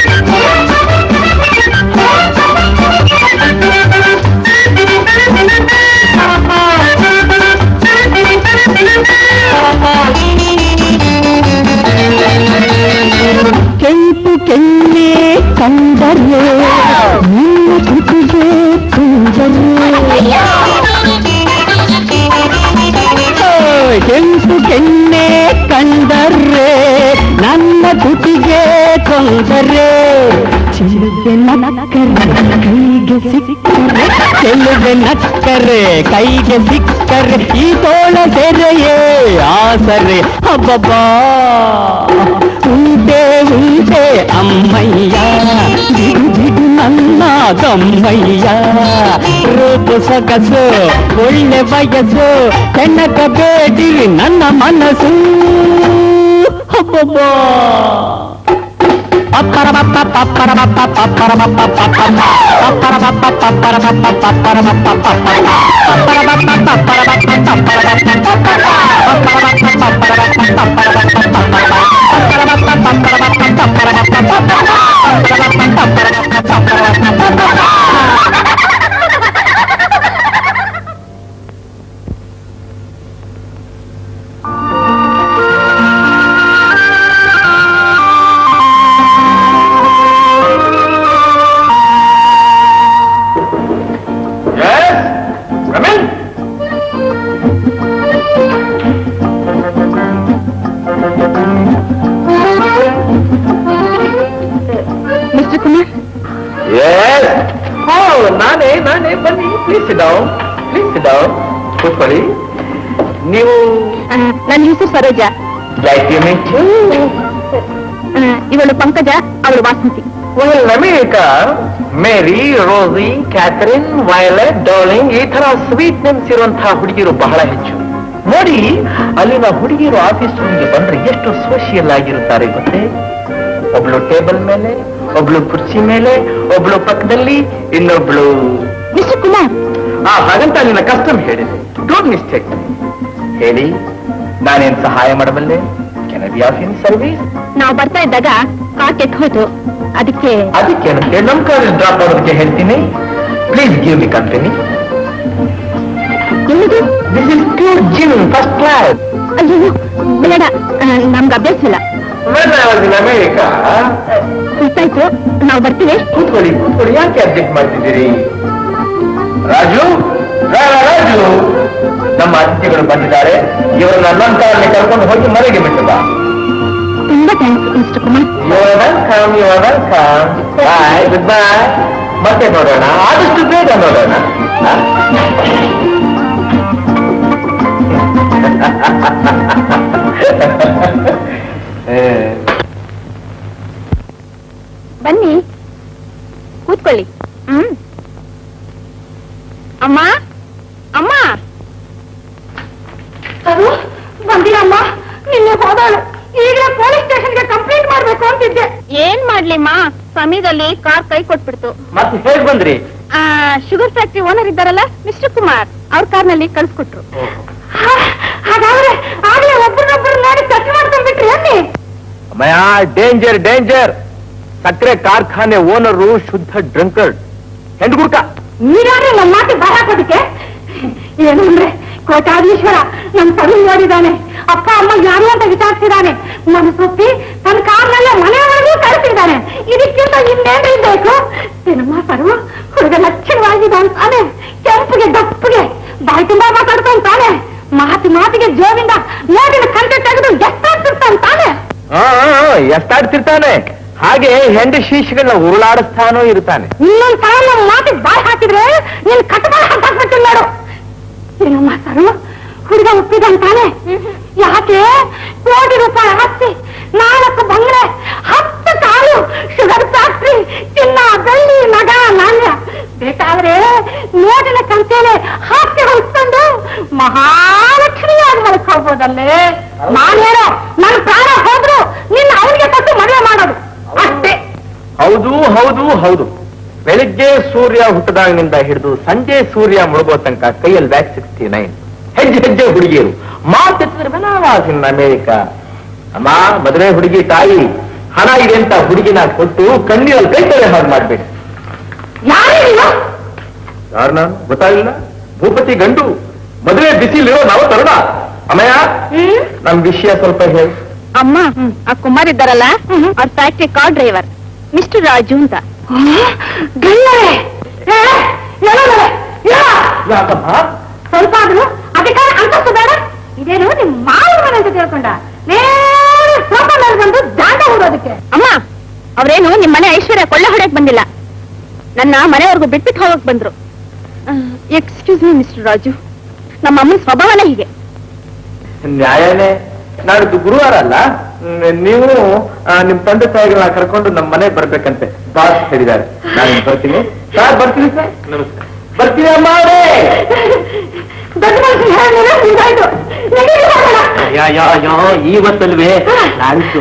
ಕೆಂಪು ಕೆನ್ನೆ ಕಂಡರೆ ನಿನ್ನ ಕುಟಿಗೆ ತುಂಡರೆ ಓ, ಕೆಂಪು ಕೆನ್ನೆ ಕಂಡರೆ ನನ್ನ ಕುಟಿಗೆ ಕೊಂದರೆ ಚೆಲುವೆ ನಕ್ಕರೆ ಕೈಗೆ ಸಿಕ್ಕರೆ ಚೆಲುವೆ ನಕ್ಕರೆ ಕೈಗೆ ಸಿಕ್ಕರೆ ಈ ತೋಳ ಸೆರೆಯೇ ಆಸರೆ ಹಬ್ಬಬ್ಬಾ ಉಂಟೆ ಉಂಟೆ ಅಮ್ಮಯ್ಯ ಬಿಡು ಬಿಡು ನನ್ನ ತಮ್ಮಯ್ಯ ರೂಪು ಸೊಗಸು ಒಳ್ಳೆ ವಯಸ್ಸು ಕೆಣಕ ಬೇಡಿ ನನ್ನ ಮನಸ್ಸು ಹಬ್ಬಬ್ಬಾ ಪಪ್ಪರಬಪ್ಪ ಪಪ್ಪರಬಪ್ಪ ಪಪ್ಪರಬಪ್ಪ ಪಪ್ಪಮ್ಮ. ಪಪ್ಪರಬಪ್ಪ ಪಪ್ಪರಬಪ್ಪ ಪಪ್ಪರಬಪ್ಪ ಪಪ್ಪಮ್ಮ. ಪಪ್ಪರಬಪ್ಪ ಪಪ್ಪರಬಪ್ಪ ಪಪ್ಪರಬಪ್ಪ ಪಪ್ಪಮ್ಮ. ಪಪ್ಪರಬಪ್ಪ ಪಪ್ಪರಬಪ್ಪ ಪಪ್ಪರಬಪ್ಪ ಪಪ್ಪಮ್ಮ. ಪಪ್ಪರಬಪ್ಪ ಪಪ್ಪರಬಪ್ಪ ಪಪ್ಪರಬಪ್ಪ ಪಪ್ಪಮ್ಮ. ಪಪ್ಪರಬಪ್ಪ ಪಪ್ಪರಬಪ್ಪ ಪಪ್ಪರಬಪ್ಪ ಪಪ್ಪಮ್ಮ. Yes? Come in. Mister Kumar Yes. Oh, ನಾನೇ ನಾನೇ ಬನ್ನಿ ಪ್ಲೀಸ್ ಡೌನ್ ಪ್ಲೀಸ್ ಡೌನ್ ಕೂತ್ಕೊಳ್ಳಿ ನೀವು ಆ, ನನ್ನ ಹೆಸರು ಸರೋಜ ಲೈಕ್ ಯು ಮೀಟ್ ಆ, ಇವಳು ಪಂಕಜ ಅವಳು Vasanthi well America Mary Rosie Catherine Violet darling ಈ ತರ ಸ್ವೀಟ್ ನೇಮ್ಸ್ ಇರುವಂತಹ ಹುಡುಗಿರು ಬಹಳ ಹೆಚ್ಚು ನೋಡಿ ಅಲ್ಲಿನ ಹುಡುಗಿರು ಆಫೀಸ್ ರೂಮ್ಗೆ ಬಂದ್ರೆ ಎಷ್ಟು ಸೋಷಿಯಲ್ ಆಗಿರುತ್ತಾರೆ ಗೊತ್ತೇ ಒಬ್ಳು ಟೇಬಲ್ ಮೇಲೆ ಒಬ್ಳು ಕುರ್ಚಿ ಮೇಲೆ ಒಬ್ಳು ಪಕ್ಕದಲ್ಲಿ ಇನ್ನೊಬ್ಳು ಮಿಸ್ಟರ್ ಕುಮಾರ್ ಆ ಹಾಗಂತ ನಿನ್ನ ಕಸ್ಟಮ್ ಹೇಳಿದೆ ಡೋಂಟ್ ಮಿಸ್ಟೇಕ್ ಹೇಳಿ ನಾನೇನ್ ಸಹಾಯ ಮಾಡಬಲ್ಲೆ can be of in service ನಾವು ಬರ್ತಾ ಇದ್ದಾಗ ಕಾರ್ ಕೆಟ್ಟ ಹೋಯ್ತು ಅದಕ್ಕೆ ಅದಕ್ಕೆ ಏನಂತೆ ನಮ್ ಕಾಲೇಜ್ ಡ್ರಾಪ್ ಮಾಡೋದಕ್ಕೆ ಹೇಳ್ತೀನಿ ಪ್ಲೀಸ್ ಗಿವ್ ಮಿ ಕಂಪನಿ ನಿಮ್ಮದು this is pure gym first class ಅಯ್ಯೋ ಬೇಡ ಆ, ನಮ್ಗೆ ಅಭ್ಯಾಸ ಇಲ್ಲ ಅಮೇರಿಕಾ ಗೊತ್ತಾಯ್ತು ನಾವು ಬರ್ತೀವಿ ಕೂತ್ಕೊಳ್ಳಿ ಕೂತ್ಕೊಳ್ಳಿ ಯಾಕೆ ಅಬ್ಜೆಕ್ಟ್ ಮಾಡ್ತಿದ್ದೀರಿ ರಾಜು ರಾ, ರಾ, ರಾಜು ನಮ್ಮ ಅತಿಥಿಗಳು ಬಂದಿದ್ದಾರೆ ಇವರನ್ನ ನನ್ನ ಕಾರಲ್ಲಿ ಕರ್ಕೊಂಡು ಹೋಗಿ ಮನೆಗೆ ಬಿಟ್ಟು ಬಾ ತುಂಬಾ thanks mister Kumar You are welcome, you are welcome. Bye, goodbye. ಮತ್ತೆ ನೋಡೋಣ ಆದಷ್ಟು ಬೇಗ ನೋಡೋಣ ಹ? ಏ, ಬನ್ನಿ ಕೂತ್ಕೊಳ್ಳಿ ಹ್ಮ್ ಅಮ್ಮ ಅಮ್ಮ ಸರು ಬಂದಿರಮ್ಮ ನಿನ್ನೆ ಹೋದಳು ಈಗ ಪೊಲೀಸ್ ಸ್ಟೇಷನ್ಗೆ ಕಂಪ್ಲೇಂಟ್ ಮಾಡ್ಬೇಕು ಅಂತಿದ್ದೆ ಏನ್ ಮಾಡ್ಲಿಮ್ಮ ಸಮಯದಲ್ಲಿ ಕಾರ್ ಕೈ ಕೊಟ್ಬಿಡ್ತು ಮತ್ತೆ ಹೇಗ್ ಬಂದ್ರಿ ಆ ಶುಗರ್ ಫ್ಯಾಕ್ಟ್ರಿ ಓನರ್ ಇದ್ದಾರಲ್ಲ ಮಿಸ್ಟರ್ ಕುಮಾರ್ ಅವ್ರ ಕಾರ್ನಲ್ಲಿ ಕಳ್ಸ್ಕೊಟ್ರು ಹಾಗಾದ್ರೆ ಆಗ್ಲೇ ಒಬ್ಬರನ್ನೊಬ್ಬರು ನೋಡಿ ಟಚ್ ಮಾಡ್ಕೊಂಡ್ಬಿಟ್ರಿ ಅನ್ನಿ ಅಮ್ಮಯ್ಯ ಡೇಂಜರ್ ಡೇಂಜರ್ ಸಕ್ಕರೆ ಕಾರ್ಖಾನೆ ಓನರು ಶುದ್ಧ ಡ್ರಂಕರ್ಡ್ ಹೆಂಡ್ಗುಡ್ಕ ನೀರಾದ್ರೆ ನಮ್ಮ ಮಾತಿ ಬರ ಹಾಕೋದಕ್ಕೆ ಏನು ಅಂದ್ರೆ ಕೋಟಾಧೀಶ್ವರ ನಮ್ ಸರು ನೋಡಿದಾನೆ ಅಪ್ಪ ಅಮ್ಮ ಯಾರು ಅಂತ ವಿಚಾರಿಸಿದಾನೆ ಮನಸ್ಸೊಪ್ಪಿ ತನ್ನ ಕಾರ್ನಲ್ಲೇ ಮನೆಯವರೆಗೂ ಕಳಿಸಿದ್ದಾನೆ ಇದಕ್ಕಿಂತ ಇನ್ನೇನ್ರಿ ಬೇಕು ಏನಮ್ಮ ಸರು ಹುಡುಗ ಲಕ್ಷಣವಾಗಿದ್ದಾನೆ ತಾನೆ ಕೆಂಪಿಗೆ ದಪ್ಪಗೆ ಬಾಯಿ ತುಂಬಾ ಮಾತಾಡ್ತಾನೆ ತಾನೆ ಮಾತು ಮಾತಿಗೆ ಜೋವಿಂದ ನೋಡಿನ ಕಂಟೆ ತೆಗೆದು ಎಷ್ಟಾಗ್ತಿರ್ತಾನೆ ತಾನೆ ಎಷ್ಟಾಡ್ತಿರ್ತಾನೆ ಹಾಗೆ ಹೆಂಡ ಶೀಶಗಳನ್ನ ಉರುಳಾಡಿಸ್ತಾನೋ ಇರ್ತಾನೆ ಇನ್ನೊಂದ್ ಸಲ ನಮ್ಮ ಮಾತಿಗೆ ಬಾಯ್ ಹಾಕಿದ್ರೆ ನೀನ್ ಕಟ್ಬಾಳ ಹಾಕ್ಬಿಡ್ತೀನಿ ನೋಡು ಏನಮ್ಮ ಸರು ಹುಡುಗ ಒಪ್ಪಿದಂತಾನೆ ಯಾಕೆ ಕೋಟಿ ರೂಪಾಯಿ ಆಸ್ತಿ ನಾಲ್ಕು ಬಂಗ್ಲೆ ಹತ್ತು ಕಾರು ಶುಗರ್ ಫ್ಯಾಕ್ಟ್ರಿ ಚಿನ್ನ ಬೆಳ್ಳಿ ನಗ ನಾಣ್ಯ ಬೇಕಾದ್ರೆ ನೋಟಿನ ಕಂತೇನೆ ಹಾಕಿ ಹೊಲ್ಸ್ಕೊಂಡು ಮಹಾಲಕ್ಷ್ಮಿಯಾಗಿ ಮಲ್ಕೋಬೋದಲ್ಲೇ ನಾನೇನೋ ನನ್ನ ಪ್ರಾಣ ಹೋದ್ರು ನಿನ್ನ ಅವನಿಗೆ ಕೊಟ್ಟು ಮದುವೆ ಮಾಡೋದು ಅಷ್ಟೇ ಹೌದು ಹೌದು ಹೌದು ಬೆಳಿಗ್ಗೆ ಸೂರ್ಯ ಹುಟ್ಟದಾಗಿನಿಂದ ಹಿಡಿದು ಸಂಜೆ ಸೂರ್ಯ ಮುಳುಗೋ ತನಕ ಕೈಯಲ್ಲಿ ಬ್ಯಾಗ್ ಸಿಕ್ಸ್ಟಿ ನೈನ್ ಹೆಜ್ಜೆ ಹೆಜ್ಜೆ ಹುಡುಗಿಯರು ಮಾತೆತ್ತಿದ್ರೆ ಬೆನಾವಾಸಿನ ಅಮೇರಿಕ ಅಮ್ಮ ಮದುವೆ ಹುಡುಗಿ ತಾಯಿ ಹಣ ಇದೆ ಅಂತ ಹುಡುಗಿನ ಕೊಟ್ಟು ಕಣ್ಣೀರಲ್ಲಿ ಕೈ ತೊಳೆ ಹಾಳು ಮಾಡ್ಬೇಡಿ ಯಾರೇ ನೀನು ಯಾರು ನಾನು ಗೊತ್ತಾಗಿಲ್ಲ ಭೂಪತಿ ಗಂಡು ಮದುವೆ ಬಿಸಿಲಿರೋ ನಾವು ತರುಣ ಅಮ್ಮಯ್ಯ ನಮ್ ವಿಷಯ ಸ್ವಲ್ಪ ಹೇಳಿ ಅಮ್ಮ ಆ ಕುಮಾರ್ ಇದ್ದಾರಲ್ಲ ಅವ್ರ factory car driver mister Raju ಅಂತ ಗಣ್ಣರೇ ಏ, ಹೇಳೋಣವೇ, ಹೇಳ. ಯಾಕಮ್ಮ ಸ್ವಲ್ಪ ಆದ್ರೂ ಅಧಿಕಾರ ಅಂತಸ್ತು ಬೇಡ ಇದೇನು ನಿಮ್ ಮಾವನ ಮನೆ ಅಂತ ತಿಳ್ಕೊಂಡ ನೇರ ಸೋಫಾ ಮೇಲೆ ಬಂದು ದಾಂಡ ಹೂಡೋದಕ್ಕೆ ಅಮ್ಮ ಅವ್ರೇನು ನಿಮ್ ಮನೆ ಐಶ್ವರ್ಯ ಕೊಳ್ಳೆ ಹೊಡೆಯಕ್ ಬಂದಿಲ್ಲ ನನ್ನ ಮನೆವರೆಗೂ ಬಿಟ್ಬಿಟ್ಟು ಹೋಗಕ್ ಬಂದ್ರು ಎಕ್ಸ್ಕ್ಯೂಸ್ ಮಿ ಮಿಸ್ಟರ್ ರಾಜು ನಮ್ಮ ಅಮ್ಮನ ಸ್ವಭಾವನೇ ಹೀಗೆ ನ್ಯಾಯನೇ ನಾಡಿದ್ದು ಗುರುವಾರ ಅಲ್ಲ ನ್- ನೀವು ಆ, ನಿಮ್ ತಂದೆ ತಾಯಿಗಳನ್ನ ಕರ್ಕೊಂಡು ನಮ್ಮ ಮನೆಗೆ ಬರ್ಬೇಕಂತೆ ಬಾಸ್ ಹೇಳಿದ್ದಾರೆ ನಾನು ಬರ್ತೀನಿ ಸರ್ ಬರ್ತೀನಿ ಸರ್ ನಮಸ್ಕಾರ ಬರ್ತೀನಿ ಅಮ್ಮ ಅವರೇ ದೊಡ್ಡ ಮನುಷ್ಯ ಹೇಳಿದ್ರೆ ಹಿಂಗಾಯ್ತು ನಡೀರಿ ಹೋಗೋಣ. ಯಾ ಯಾ ಯಾ ಇವತ್ತಲ್ವೇ ನಾಳಿದ್ದು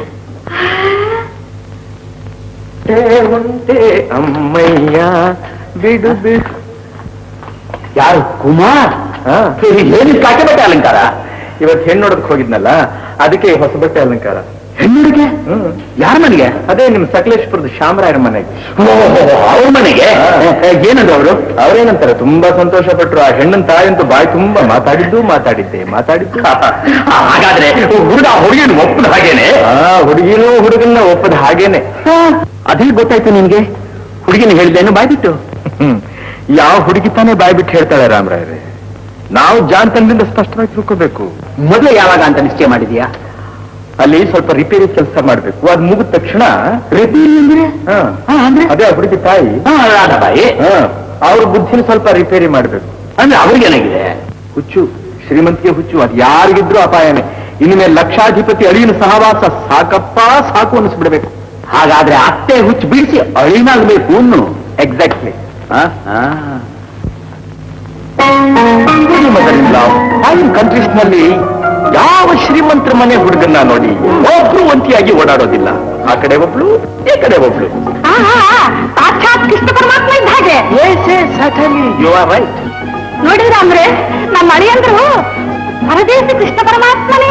ಉಂಟೆ ಅಮ್ಮಯ್ಯ ಬಿಡು ಬಿಡು ಯಾರು ಕುಮಾರ್ ಹಾ. ಏನು ಕಾಕೆ ಬಟ್ಟೆ ಅಲಂಕಾರ ಇವತ್ತು ಹೆಣ್ಣು ನೋಡಕ್ ಹೋಗಿದ್ನಲ್ಲ ಅದಕ್ಕೆ ಈ ಹೊಸ ಬಟ್ಟೆ ಅಲಂಕಾರ ಹೆಣ್ಣುಡಿಗೆ ಹ್ಮ್ ಯಾರ ಮನೆಗೆ ಅದೇ ನಿಮ್ ಸಕಲೇಶ್ಪುರದ ಶಾಮರಾಯರ ಮನೆಗೆ ಅವ್ರ ಮನೆಗೆ ಏನಂದ್ರು ಅವರು ಅವ್ರೇನಂತಾರೆ ತುಂಬಾ ಸಂತೋಷ ಪಟ್ರು ಆ ಹೆಣ್ಣಿನ ತಾಯಂತೂ ಬಾಯಿ ತುಂಬಾ ಮಾತಾಡಿದ್ದು ಮಾತಾಡಿದ್ದೆ ಮಾತಾಡಿದ್ದು ಹಾಗಾದ್ರೆ ಹುಡುಗ ಹುಡುಗಿನ ಒಪ್ಪದ ಹಾಗೇನೆ ಆ ಹುಡುಗಿನೂ ಹುಡುಗನ್ನ ಒಪ್ಪದ ಹಾಗೇನೆ ಅದೇ ಗೊತ್ತಾಯ್ತು ನಿನ್ಗೆ ಹುಡುಗಿನ ಹೇಳ್ದೇನು ಬಾಯ್ಬಿಟ್ಟು ಹ್ಮ್ ಯಾವ ಹುಡುಗಿ ತಾನೇ ಬಾಯಿ ಬಿಟ್ಟು ಹೇಳ್ತಾಳೆ ರಾಮರಾಯರೇ ನಾವು ಜಾನ್ತನದಿಂದ ಸ್ಪಷ್ಟವಾಗಿ ತಿಳ್ಕೋಬೇಕು ಮೊದಲು ಯಾವಾಗ ಅಂತ ನಿಶ್ಚಯ ಮಾಡಿದ್ಯಾ ಅಲ್ಲಿ ಸ್ವಲ್ಪ ರಿಪೇರಿ ಕೆಲಸ ಮಾಡ್ಬೇಕು ಅದ್ ಮುಗಿದ ತಕ್ಷಣ ರಿಪೇರಿ ಅಂದ್ರೆ ಹಾ, ಹಾ, ಅಂದ್ರೆ ಅದೇ ಆ ಹುಡುಗಿ ತಾಯಿ ಹಾ, ರಾಧಾಬಾಯಿ ಹಾ, ಅವ್ರ ಬುದ್ಧಿನ ಸ್ವಲ್ಪ ರಿಪೇರಿ ಮಾಡ್ಬೇಕು ಅಂದ್ರೆ ಅವ್ರಿಗೇನಾಗಿದೆ ಹುಚ್ಚು ಶ್ರೀಮಂತಿಗೆ ಹುಚ್ಚು ಅದು ಯಾರಿಗಿದ್ರು ಅಪಾಯನೇ ಇನ್ಮೇಲೆ ಲಕ್ಷಾಧಿಪತಿ ಅಳಿಯನ ಸಹವಾಸ ಸಾಕಪ್ಪ ಸಾಕು ಅನಿಸ್ಬಿಡ್ಬೇಕು ಹಾಗಾದ್ರೆ ಅತ್ತೆ ಹುಚ್ಚು ಬಿಡಿಸಿ ಅಳಿನಾಗ್ಬೇಕು ಅನ್ನು ಎಕ್ಸಾಕ್ಟ್ಲಿ ಆ, ಆ. ಫಾರಿನ್ ಕಂಟ್ರೀಸ್ ನಲ್ಲಿ ಯಾವ ಶ್ರೀಮಂತರ ಮನೆ ಹುಡುಗನ್ನ ನೋಡಿ ಒಬ್ರು ಒಂಟಿಯಾಗಿ ಓಡಾಡೋದಿಲ್ಲ ಆ ಕಡೆ ಒಬ್ಳು ಈ ಕಡೆ ಒಬ್ಳು ಆ, ಆ, ಆ, ಸಾಕ್ಷಾತ್ ಕೃಷ್ಣ ಪರಮಾತ್ಮ ಇದ್ದ ಹಾಗೆ ಯು ಆರ್ ರೈಟ್ ನೋಡಿದ್ರ ಅಂದ್ರೆ ನಮ್ಮ ಅಳಿಯಂದ್ರು ಪರದೇಶ ಕೃಷ್ಣ ಪರಮಾತ್ಮನೇ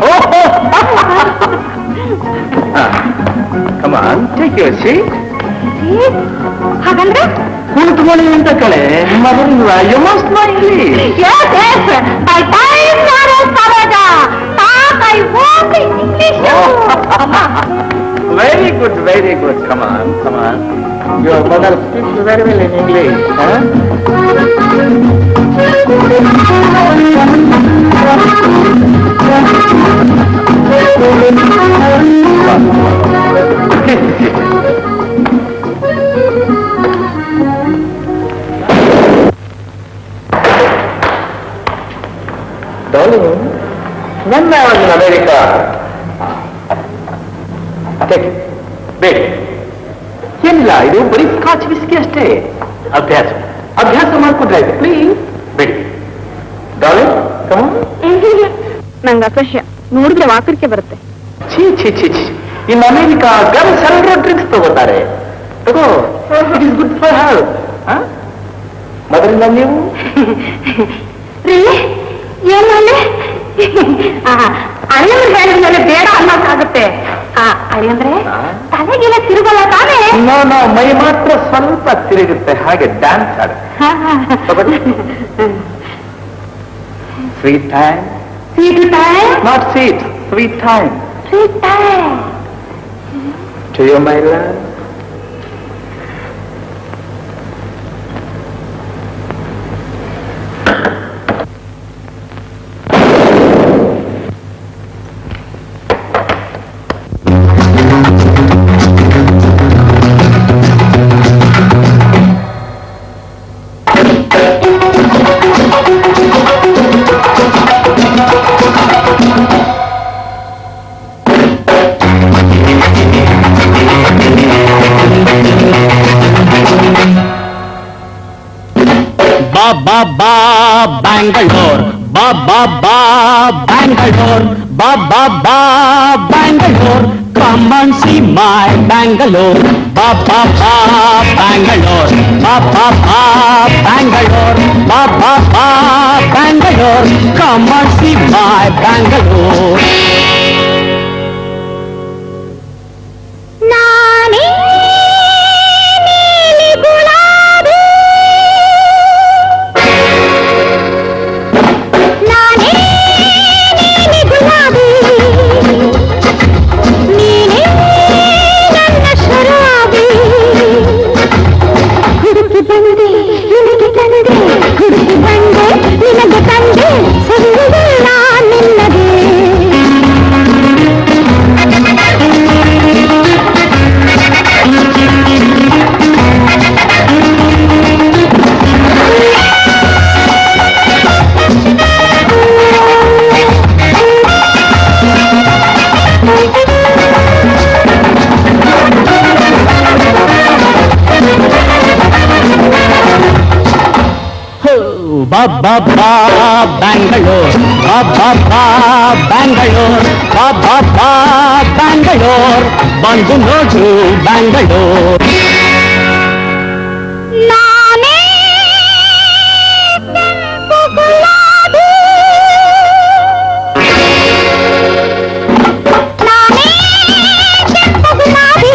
ಕಮಾನ್ ಟೇಕ್ ಯುವರ್ ಸೀಟ್ ಈ, ಹಾಗಂದ್ರೆ ಕುಳಿತುಕೊಳ್ಳಿ ಅಂತ ಕಳೆ ಮಗನಿಲ್ಲ ಯು ಮಸ್ಟ್ ಇಲ್ಲಿ Yes, yes. My time now is Savaja. Talk, I walk in English. Very good very good come on come on your mother speaks very well in English Darling, when I was in America, take it. ಬೇಡಿ ಏನಿಲ್ಲ ಇದು ಬರೀ ಸ್ಕಾಚ್ ವಿಸ್ಕಿ ಅಷ್ಟೇ ಅಭ್ಯಾಸ ಅಭ್ಯಾಸ ಮಾಡ್ಕೊಂಡ್ರೆ ಆಯ್ತು ಪ್ಲೀಸ್ ಬೇಡಿ ಡಾರ್ಲಿಂಗ್ ಕಮ್ ನಂಗೆ ಅಸಹ್ಯ ನೋಡಿದ್ರೆ ವಾಕರಿಕೆ ಬರುತ್ತೆ ಛೀ ಛೀ ಛೀ ಛೀ ಇನ್ ಅಮೆರಿಕ ಗರ್ಲ್ಸ್ ಎಲ್ಲರೂ ಡ್ರಿಂಕ್ಸ್ ತಗೋತಾರೆ ತಗೋ it is good for health ಮೊದಲಿಂದ ನೀವು ರೀ ಏನ್ ಮಾಡಿ ಅಳಿಯಂದ್ರೆ ಹೇಳಿದ್ಮೇಲೆ ಬೇಡ ಅನ್ನೋಕ್ಕಾಗುತ್ತೆ ಆ, ಅಳಿಯಂದ್ರೆ ತಲೆಗೆಲ್ಲ ತಿರುಗಲ್ಲ ತಾನೇ ನೋ ನೋ ಮೈ ಮಾತ್ರ ಸ್ವಲ್ಪ ತಿರುಗುತ್ತೆ ಹಾಗೆ ಡ್ಯಾನ್ಸ್ ಆಡ sweet time sweet time not sweet sweet time sweet time To you, my love. ಬಾ ಬ್ಯಾಂಗಳೂರ್ ಬಾ ಬಾ ಬಾ ಬ್ಯಾಂಗಳೂರ್ ಬಾ ಬಾ ಬಾ Bangalore come and see my Bangalore ಬಾ ಬಾ ಬಾ ಬ್ಯಾಂಗಳೂರ್ ಬಾ ಬಾ ಬಾ ಬ್ಯಾಂಗಳೂರ್ ಬಾ ಬಾ ಬಾ Bangalore come and see my Bangalore ನಾನೇ ನೀಲಿ ಗುಲಾಬಿ ನಾನೇ ನೀಲಿ ಗುಲಾಬಿ ನೀನೇ ನನ್ನ ಶರಾಬಿ ಹುಡುಕಿ ಬಂದೆ ನಿನಗೆ ತಂದೆ ಹುಡುಕಿ ಬಂದೆ ನಿನಗೆ ತಂದೆ ಸರಿಯಿಲ್ಲ ನಿನ್ನದೇ ಬಾ ಬಾ ಬಾ ಬ್ಯಾಂಗಳೂರ್ ಬಾ ಬಾ ಬಾ ಬ್ಯಾಂಗಳೂರ್ ಬಾ ಬಾ ಬಾ ಬ್ಯಾಂಗಳೂರ್ ಬಂದು ನೋಡು ಬ್ಯಾಂಗಳೂರ್ ನಾನೇ ಕೆಂಪು ಗುಲಾಬಿ ನಾನೇ ಕೆಂಪು ಗುಲಾಬಿ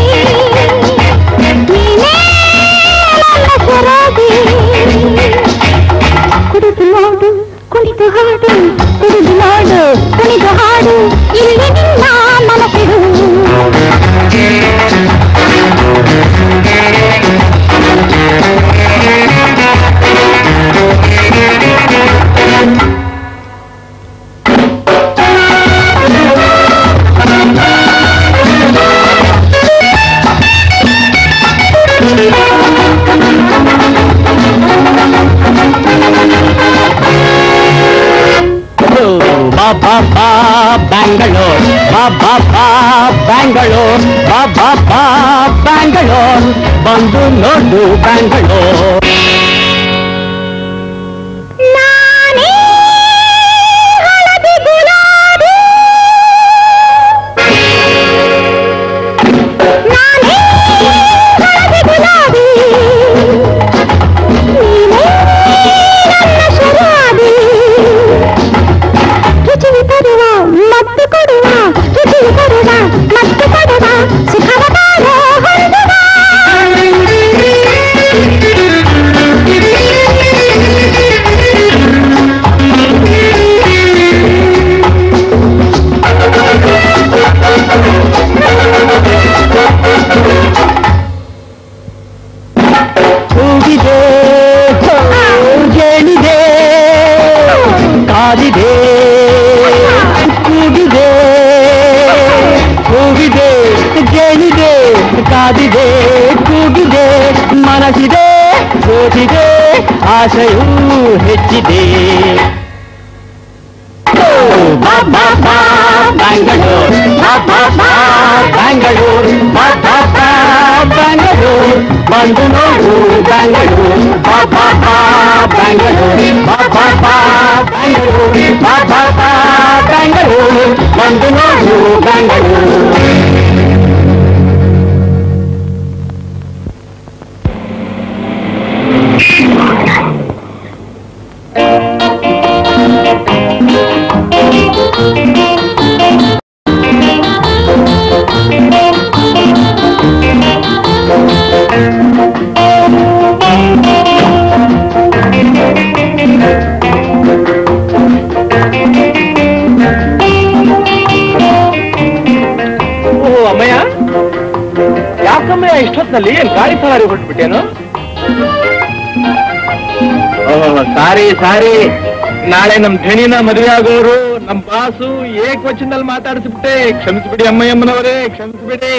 ನೀನೇ ನನ್ನ ಶರಾಬಿ ಕುಡಿದು ನೋಡು ಕುಣಿದು ಹಾಡು ಕುಡಿದು ನೋಡು ಕುಣಿದು ಹಾಡು ಇಲ್ಲಿ ನಿನ್ನ ಮನಸ್ಸಿಡು ಬಾ ಬಾ ಬಾ ಬ್ಯಾಂಗಳೂರ್ ಬಾ ಬಾ ಬಾ ಬ್ಯಾಂಗಳೂರ್ ಬಾ ಬಾ ಬಾ ಬ್ಯಾಂಗಳೂರ್ ಬಂದು ನೋಡು ಬ್ಯಾಂಗಳೂರ್ ನಾನೇ ಹಳದಿ ಗುಲಾಬಿ ನಾನೇ ಹಳದಿ ಗುಲಾಬಿ ನೀನೇ ನನ್ನ ಶರಾಬಿ ರುಚಿ ತರುವ ಮತ್ತು ಕೊಡುವ ರುಚಿ ತರುವ ಮತ್ತು ಕೊಡುವ ಸುಖವ ತಾರೋ ಕೂಗಿದೆ ಹೇಳಿದೆ ಕಾದಿದೆ ಕೂಗಿದೆ ಕೂಗಿದೆ ಕೇಳಿದೆ ಕಾದಿದೆ ಕೂಗಿದೆ ಮನಸ್ಸಿದೆ ಸೋತಿದೆ ಆಶೆಯೂ ಹೆಚ್ಚಿದೆ ಬಾ ಬಾ ಬಾ ಬ್ಯಾಂಗಳೂರ್ ಬಾ ಬಾ ಬಾ ಬ್ಯಾಂಗಳೂರ್ ಬಾ ಬಾ ಬಾ ಬ್ಯಾಂಗಳೂರ್ ಬಂದು ನೋಡು ಬ್ಯಾಂಗಳೂರ್ ಬಾ ಬಾ ಬಾ ಬ್ಯಾಂಗಳೂರ್ ಬಾ ಬಾ ಬಾ ಬ್ಯಾಂಗಳೂರ್ ಬಾ ಬಾ ಬಾ ಬ್ಯಾಂಗಳೂರ್ ಬಂದು ನೋಡು ಬ್ಯಾಂಗಳೂರ್ ಓ ಅಮ್ಮಯ್ಯ ಯಾಕಮ್ಮಯ್ಯ ಇಷ್ಟೊತ್ತಿನಲ್ಲಿ ಏನ್ ಗಾಡಿ ಸವಾರಿ ಹೊರಟ್ಬಿಟ್ಟೇನು ಓ ಸಾರಿ ಸಾರಿ ನಾಳೆ ನಮ್ ಧಣಿನ ಮದುವೆ ಆಗೋರು ನಮ್ ಬಾಸು ಏಕವಚನದಲ್ಲಿ ಮಾತಾಡಿಸ್ಬಿಟ್ಟೆ ಕ್ಷಮಿಸ್ಬಿಡಿ ಅಮ್ಮಯ್ಯಮ್ಮನವರೇ ಕ್ಷಮಿಸ್ಬಿಡಿ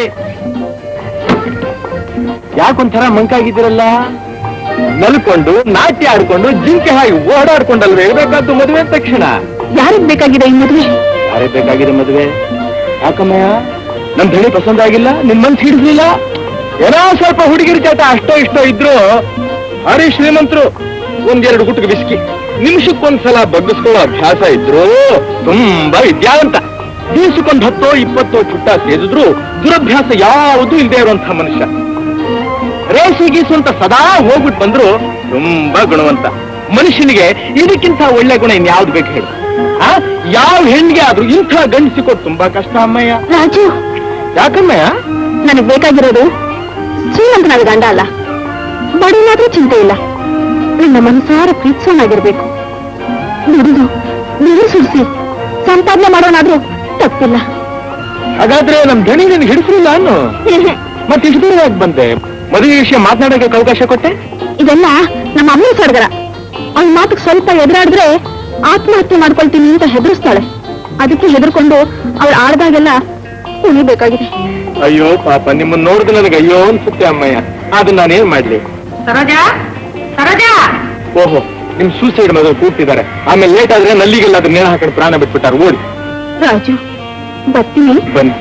ಯಾಕೊಂಥರ ಮಂಕಾಗಿದ್ದೀರಲ್ಲ ನಲ್ಕೊಂಡು ನಾಟ್ಯ ಆಡ್ಕೊಂಡು ಜಿಂಕೆ ಹಾಗೆ ಓಡಾಡ್ಕೊಂಡಲ್ವೇ ಇರಬೇಕಾದ್ದು ಮದುವೆ ಅಂದ ತಕ್ಷಣ ಯಾರಿಗ್ ಬೇಕಾಗಿದೆ ಈ ಮದುವೆ ಯಾರಿಗೆ ಬೇಕಾಗಿದೆ ಮದುವೆ ಯಾಕಮ್ಮಯ್ಯ ನಮ್ ಧಣಿ ಪಸಂದ ಆಗಿಲ್ಲ ನಿನ್ ಮನ್ಸು ಹಿಡಿಸ್ಲಿಲ್ಲ ಏನೋ ಸ್ವಲ್ಪ ಹುಡುಗಿರ ಚಟ ಅಷ್ಟೋ ಇಷ್ಟೋ ಇದ್ರು ಭಾರಿ ಶ್ರೀಮಂತರು ಒಂದೆರಡು ಗುಟ್ಟಿಗೆ ಬಿಸ್ಕಿ ನಿಮಿಷಕ್ಕೊಂದ್ಸಲ ಬಗ್ಗಿಸ್ಕೊಳ್ಳೋ ಅಭ್ಯಾಸ ಇದ್ರು ತುಂಬಾ ವಿದ್ಯಾವಂತ ದಿವಸಕ್ಕೊಂದ್ ಹತ್ತೋ ಇಪ್ಪತ್ತೋ ಚುಟ್ಟ ಸೇದಿದ್ರು ದುರಭ್ಯಾಸ ಯಾವುದೂ ಇಲ್ಲದೆ ಇರುವಂತಹ ಮನುಷ್ಯ ರೇಷಿ ಗೀಸು ಅಂತ ಸದಾ ಹೋಗ್ಬಿಟ್ಟು ಬಂದ್ರು ತುಂಬಾ ಗುಣವಂತ ಮನುಷ್ಯನಿಗೆ ಇದಕ್ಕಿಂತ ಒಳ್ಳೆ ಗುಣ ಇನ್ಯಾವ್ದು ಬೇಕು ಹೇಳು ಆ? ಯಾವ ಹೆಣ್ಣಿಗೆ ಆದ್ರೂ ಇಂಥ ಗಂಡು ಸಿಕ್ಕೋದು ತುಂಬಾ ಕಷ್ಟ ಅಮ್ಮಯ್ಯ ರಾಜು ಯಾಕಮ್ಮಯ್ಯ ನನಗ್ ಬೇಕಾಗಿರೋದು ಶ್ರೀಮಂತನಾದ ಗಂಡ ಅಲ್ಲ ಬಡವನಾದ್ರೂ ಚಿಂತೆ ಇಲ್ಲ ನನ್ನ ಮನಸಾರ ಪ್ರೀತಿಸೋನಾಗಿರ್ಬೇಕು ದುಡಿದು ನೀರು ಸುರಿಸಿ ಸಂಪಾದನೆ ಮಾಡೋನಾದ್ರೂ ತಪ್ಪಿಲ್ಲ ಹಾಗಾದ್ರೆ ನಮ್ ಗಣಿ ನಿನ್ಗೆ ಹಿಡಿಸಲಿಲ್ಲ ಅನ್ನು ಮತ್ತೆ ಇಷ್ಟು ದೂರ ಯಾಕೆ ಬಂದೆ ಮದುವೆ ವಿಷಯ ಮಾತನಾಡೋಕೆ ಅವಕಾಶ ಕೊಟ್ಟೆ ಇದೆಲ್ಲ ನಮ್ಮ ಅಮ್ಮನ ಸಡಗರ ಅವ್ನ ಮಾತಿಗೆ ಸ್ವಲ್ಪ ಎದುರಾಡಿದ್ರೆ ಆತ್ಮಹತ್ಯೆ ಮಾಡ್ಕೊಳ್ತೀನಿ ಅಂತ ಹೆದರ್ಸ್ತಾಳೆ ಅದಕ್ಕೆ ಹೆದರ್ಕೊಂಡು ಅವಳು ಆಡ್ದಾಗೆಲ್ಲ ಉಳಿಬೇಕಾಗಿದೆ ಅಯ್ಯೋ ಪಾಪ ನಿಮ್ಮನ್ನ ನೋಡಿದ್ರೆ ನನಗೆ ಅಯ್ಯೋ ಅನ್ಸುತ್ತೆ ಅಮ್ಮಯ್ಯ ಅದನ್ನ ನಾನೇನ್ ಮಾಡ್ಲಿ ಸರೋಜಾ ಸರೋಜಾ ಓಹೋ ನಿಮ್ ಸೂಸೈಡ್ ಮಗಳು ಕೂಗ್ತಿದ್ದಾರೆ ಆಮೇಲೆ ಲೇಟ್ ಆದ್ರೆ ನಲ್ಲಿಗೆಲ್ಲ ಅದ್ರ ನೇಣ ಹಾಕೊಂಡು ಪ್ರಾಣ ಬಿಟ್ಬಿಟ್ಟಾರ ಓಡಿ ರಾಜು ಬರ್ತೀನಿ ಬನ್ನಿ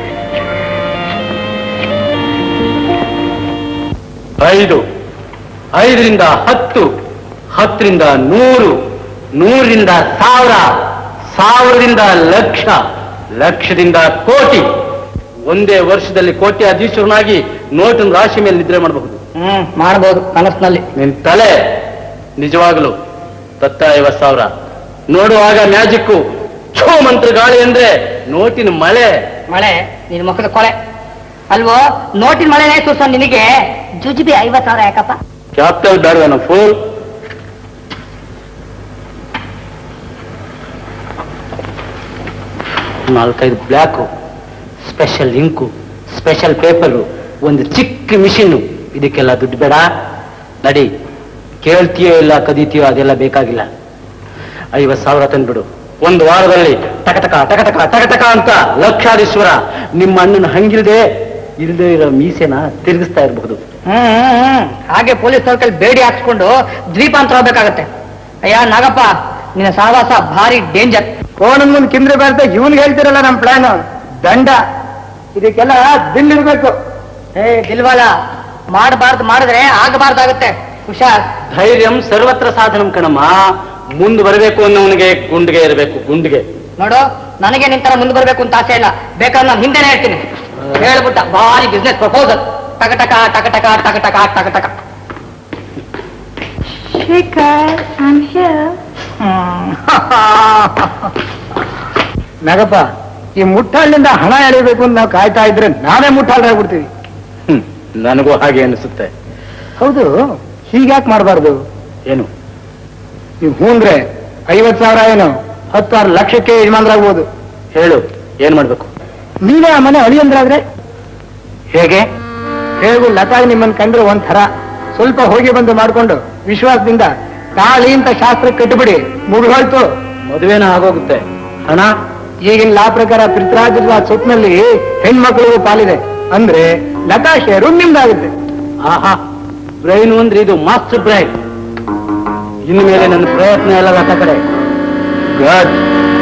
ಐದು ಐದರಿಂದ ಹತ್ತು ಹತ್ತರಿಂದ ನೂರು ನೂರರಿಂದ ಸಾವಿರ ಸಾವಿರದಿಂದ ಲಕ್ಷ ಲಕ್ಷದಿಂದ ಕೋಟಿ ಒಂದೇ ವರ್ಷದಲ್ಲಿ ಕೋಟಿ ಅಧೀಶ್ವರನಾಗಿ ನೋಟಿನ ರಾಶಿ ಮೇಲೆ ನಿದ್ರೆ ಮಾಡಬಹುದು ಹ್ಮ್ ಮಾಡಬಹುದು ಕನಸಿನಲ್ಲಿ ನಿನ್ ತಲೆ ನಿಜವಾಗಲು ತತ್ತ ಐವತ್ ಸಾವಿರ ನೋಡುವಾಗ ಮ್ಯಾಜಿಕ್ಕು ಛೋ ಮಂತ್ರ ಗಾಳಿ ಅಂದ್ರೆ ನೋಟಿನ ಮಳೆ ಮಳೆ ನಿನ್ ಮುಖದ ಕೊಳೆ ಅಲ್ವೋ ನೋಟಿನ ಮಳೆನೇ ಸುರ್ಸೋ ನಿನಗೆ ಜುಜುಬಿ ಐವತ್ ಸಾವಿರ ಯಾಕಪ್ಪ ಕ್ಯಾಪಿಟಲ್ ಬೇಡವೇನೋ ಫುಲ್ ನಾಲ್ಕೈದು black special ink special paper ಒಂದು ಚಿಕ್ಕ ಮಿಷಿನ್ನು ಇದಕ್ಕೆಲ್ಲ ದುಡ್ಡು ಬೇಡ ನಡಿ ಕೇಳ್ತೀಯೋ ಇಲ್ಲ ಕದೀತೀಯೋ ಅದೆಲ್ಲ ಬೇಕಾಗಿಲ್ಲ ಐವತ್ತು ಸಾವಿರ ತಂದ್ಬಿಡು ಒಂದು ವಾರದಲ್ಲಿ ಟಕಟಕ ಟಕಟಕ ಟಕಟಕ ಅಂತ ಲಕ್ಷಾಧೀಶ್ವರ ನಿಮ್ಮ ಅಣ್ಣನ ಹಂಗಿಲ್ದೆ ಇಲ್ಲದೆ ಇರೋ ಮೀಸೆನ ತಿರುಗಿಸ್ತಾ ಇರಬಹುದು ಹ್ಮ್ ಹ್ಮ್, ಹ್ಮ್. ಹಾಗೆ ಪೊಲೀಸ್ ಸರ್ಕಲ್ ಬೇಡಿ ಹಾಕ್ಸ್ಕೊಂಡು ದ್ವೀಪಾಂತರ ಹೋಗ್ಬೇಕಾಗತ್ತೆ ಅಯ್ಯ ನಾಗಪ್ಪ ನಿನ್ನ ಸಹವಾಸ ಭಾರಿ ಡೇಂಜರ್ ಫೋನ್ ಮುಂದೆ ಕಿಂದ್ರೆ ಬರ್ತಾ ಇವನ್ಗೆ ಹೇಳ್ತಿರಲ್ಲ ನಮ್ ಪ್ಲಾನ್ ದಂಡ ಇದಕ್ಕೆಲ್ಲ ಬಿಲ್ ಇರ್ಬೇಕು ಏ ದಿಲ್ವಾಲ ಮಾಡಬಾರ್ದು ಮಾಡಿದ್ರೆ ಆಗಬಾರ್ದಾಗತ್ತೆ ಹುಷಾರ್ ಧೈರ್ಯಂ ಸರ್ವತ್ರ ಸಾಧನಂ ಕಣಮ್ಮ ಮುಂದೆ ಬರಬೇಕು ಅನ್ನೋವನಿಗೆ ಗುಂಡಿಗೆ ಇರಬೇಕು ಗುಂಡಿಗೆ ನೋಡು ನನಗೆ ನಿಂತರ ಮುಂದೆ ಬರ್ಬೇಕು ಅಂತ ಆಸೆ ಇಲ್ಲ ಬೇಕಾದ್ರೆ ನಾನು ಹಿಂದೆನೆ ಹೇಳ್ತೀನಿ ಹೇಳ್ಬಿಟ್ಟ ಭಾರಿ ಬಿಸ್ನೆಸ್ ಪ್ರಪೋಸಲ್ ಟಕಟಕ ಟಕಟಕ ಟಕಟಕ ಟಕಟಕ ಶೇಖರ್ ಐ ಹಿಯರ್ ನಾಗಪ್ಪ ಈ ಮುಟ್ಟಾಳಿಂದ ಹಣ ಎಳಿಬೇಕು ಅಂತ ನಾವು ಕಾಯ್ತಾ ಇದ್ರೆ ನಾವೇ ಮುಟ್ಟಾಳ್ರಾಗ್ಬಿಡ್ತೀವಿ ಹ್ಮ್ ನನಗೂ ಹಾಗೆ ಅನಿಸುತ್ತೆ ಹೌದು ಹೀಗ್ಯಾಕ್ ಮಾಡಬಾರ್ದು ಏನು ನೀವು ಹೂಂದ್ರೆ ಐವತ್ ಸಾವಿರ ಏನು ಹತ್ತಾರು ಲಕ್ಷಕ್ಕೆ ಯಜಮಾನ್ರಾಗ್ಬೋದು ಹೇಳು ಏನ್ ಮಾಡ್ಬೇಕು ನೀವೇ ಆ ಮನೆ ಅಳಿಯಂದ್ರಾದ್ರೆ ಹೇಗೆ ಹೇಗೂ ಲತಾಗಿ ನಿಮ್ಮನ್ನ ಕಂಡ್ರೆ ಒಂಥರ ಸ್ವಲ್ಪ ಹೋಗಿ ಬಂದು ಮಾಡ್ಕೊಂಡು ವಿಶ್ವಾಸದಿಂದ ತಾಳಿ ಅಂತ ಶಾಸ್ತ್ರ ಕಟ್ಟಿಬಿಡಿ ಮುಗಿದೋಯ್ತು ಮದುವೆನ ಆಗೋಗುತ್ತೆ ಹಣ ಈಗಿನ ಲಾ ಪ್ರಕಾರ ಪೃಥ್ವಿರಾಜರ ಸ್ವಪ್ನಲ್ಲಿ ಹೆಣ್ಮಕ್ಳಿಗೂ ಪಾಲಿದೆ ಅಂದ್ರೆ ಲತಾ ಶೇರು ನಿಮ್ದಾಗುತ್ತೆ ಆಹಾ ಬ್ರೈನ್ ಅಂದ್ರೆ ಇದು ಮಾಸ್ಟರ್ ಬ್ರೈನ್ ಇನ್ನು ಮೇಲೆ ನನ್ನ ಪ್ರಯತ್ನ ಎಲ್ಲ ಲತ ಕಡೆ ಗುಡ್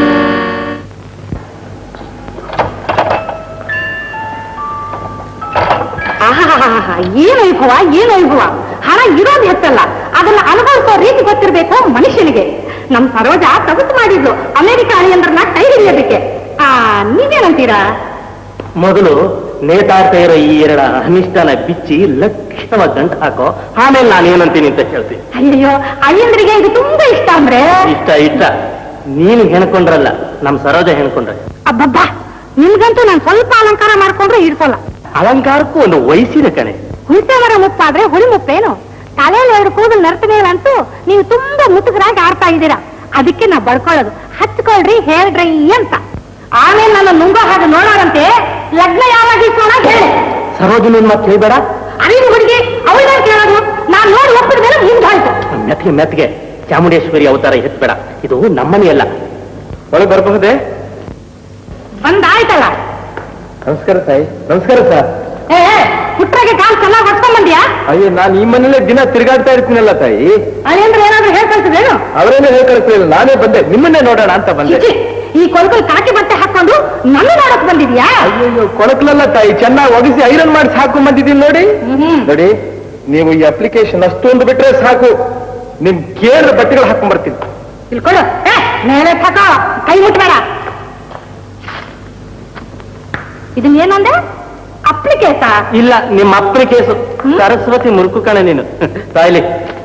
ಆಹಾಹಾಹಾ, ಏನು ವೈಭವ ಏನು ವೈಭವ ಹಣ ಇರೋದು ಹೆಚ್ಚಲ್ಲ ಅದನ್ನ ಅನುಭವಿಸೋ ರೀತಿ ಗೊತ್ತಿರ್ಬೇಕು ಮನುಷ್ಯನಿಗೆ ನಮ್ ಸರೋಜ ತಗುತು ಮಾಡಿದ್ಲು ಅಮೆರಿಕ ಅಳಿಯಂದ್ರನ್ನ ಕೈ ಹಿಡಿಯೋದಕ್ಕೆ ಆ ನೀವೇನಂತೀರಾ ಮೊದಲು ನೇತಾಡ್ತಾ ಇರೋ ಈ ಎರಡ ಅನಿಷ್ಟನ ಬಿಚ್ಚಿ ಲಕ್ಷವ ಗಂಟು ಹಾಕೋ ಆಮೇಲೆ ನಾನು ಏನಂತೀನಿ ಅಂತ ಹೇಳ್ತೀನಿ ಅಯ್ಯೋ ಅಳಿಯಂದ್ರಿಗೆ ಇದು ತುಂಬಾ ಇಷ್ಟ ಅಂದ್ರೆ ಇಷ್ಟ ಇಷ್ಟ ನೀನು ಹೆಣ್ಕೊಂಡ್ರಲ್ಲ ನಮ್ ಸರೋಜ ಹೆಣ್ಕೊಂಡ್ರೆ ಅಬ್ಬಬ್ಬಾ ನಿಮ್ಗಂತೂ ನಾನು ಸ್ವಲ್ಪ ಅಲಂಕಾರ ಮಾಡ್ಕೊಂಡ್ರೆ ಇಡ್ಕೊಲ್ಲ ಅಲಂಕಾರಕ್ಕೂ ಒಂದು ವಯಸ್ಸಿದೆ ಕಣೆ ಹುಣಸೆ ಮರ ಮುಪ್ಪಾದ್ರೆ ಹುಳಿ ಮುಪ್ಪೇನು ತಲೆಯಲ್ಲಿ ಎರಡು ಕೂದಲು ನರ್ತನೇವಂತೂ ನೀವು ತುಂಬಾ ಮುತುಕರಾಗಿ ಆಡ್ತಾ ಇದ್ದೀರಾ ಅದಕ್ಕೆ ನಾ ಬಡ್ಕೊಳ್ಳೋದು ಹಚ್ಕೊಳ್ರಿ ಹೇಳ್ರಿ ಅಂತ ಆಮೇಲೆ ನನ್ನ ನುಂಗೋ ಹಾಗೆ ನೋಡೋರಂತೆ ಲಗ್ನ ಯಾವಾಗ ಇಟ್ಕೋಣ ಹೇಳಿ ಸರೋಜ ನಿನ್ ಮತ್ತೆ ಹೇಳ್ಬೇಡ ಅರಿವು ಹುಡುಗಿ ಅವಳ ಕೇಳೋದು ನಾನ್ ನೋಡಿ ಒಪ್ಪಿದ ಮೇಲೆ ನಿಂದಾಯ್ತು ಮೆತ್ಗೆ ಮೆತ್ಗೆ ಚಾಮುಂಡೇಶ್ವರಿ ಅವತಾರ ಎತ್ಬೇಡ ಇದು ನಮ್ಮನೆಯಲ್ಲ ಒಳಗೆ ಬರಬಹುದೇ ಬಂದಾಯ್ತಲ್ಲ ನಮಸ್ಕಾರ ತಾಯಿ ನಮಸ್ಕಾರ ಸರ್ ಏ ಪುಟ್ರಾಗೆ ಕಾಲ್ ಚೆನ್ನಾಗಿ ಹೊಡ್ಕೊಂಡ್ ಬಂದ್ಯಾ ಅಯ್ಯೋ ನಾನು ಈ ಮನೇಲೆ ದಿನ ತಿರುಗಾಡ್ತಾ ಇರ್ತೀನಲ್ಲ ತಾಯಿ ಅಳಿಯಂದ್ರೆ ಏನಾದ್ರೂ ಹೇಳ್ಕಳ್ಸಿದೇನು ಅವರೇನೆ ಹೇಳ್ಕಳಿಸ್ಲಿಲ್ಲ ನಾನೇ ಬಂದೆ ನಿಮ್ಮನ್ನೇ ನೋಡೋಣ ಅಂತ ಬಂದೆ ಚಿಚಿ, ಈ ಕೊಳಕಲ್ ಕಾಕಿ ಬಟ್ಟೆ ಹಾಕೊಂಡು ನನ್ನ ನೋಡಕ್ ಬಂದಿದ್ಯಾ ಅಯ್ಯೋ ಕೊಳಕಲಲ್ಲ ತಾಯಿ ಚೆನ್ನಾಗಿ ಒಗಿಸಿ ಐರನ್ ಮಾಡಿಸಿ ಹಾಕೊಂಡ್ ಬಂದಿದ್ದೀನಿ ನೋಡಿ ಹ್ಮ್ ನೋಡಿ ನೀವು ಈ ಅಪ್ಲಿಕೇಶನ್ ಅಷ್ಟೊಂದು ಬಿಟ್ರೆ ಸಾಕು ನಿಮ್ ಕೇಳ ಬಟ್ಟೆಗಳು ಹಾಕೊಂಡ್ ಬರ್ತೀನಿ ತಿಳ್ಕೊಳ್ಳು ಏ, ಮೇಲೆ ತಗೋ ಕೈ ಮುಟ್ಬೇಡ ಇದನ್ನ ಏನಂದೆ ಅಪ್ಲಿಕೇಶ ಇಲ್ಲ ನಿಮ್ಮ ಅಪ್ಪನ ಕೇಸು ಹ್ಮ್? ಸರಸ್ವತಿ ಮುರುಕು ಕಣೆ ನೀನು ತಾಯ್ಲಿ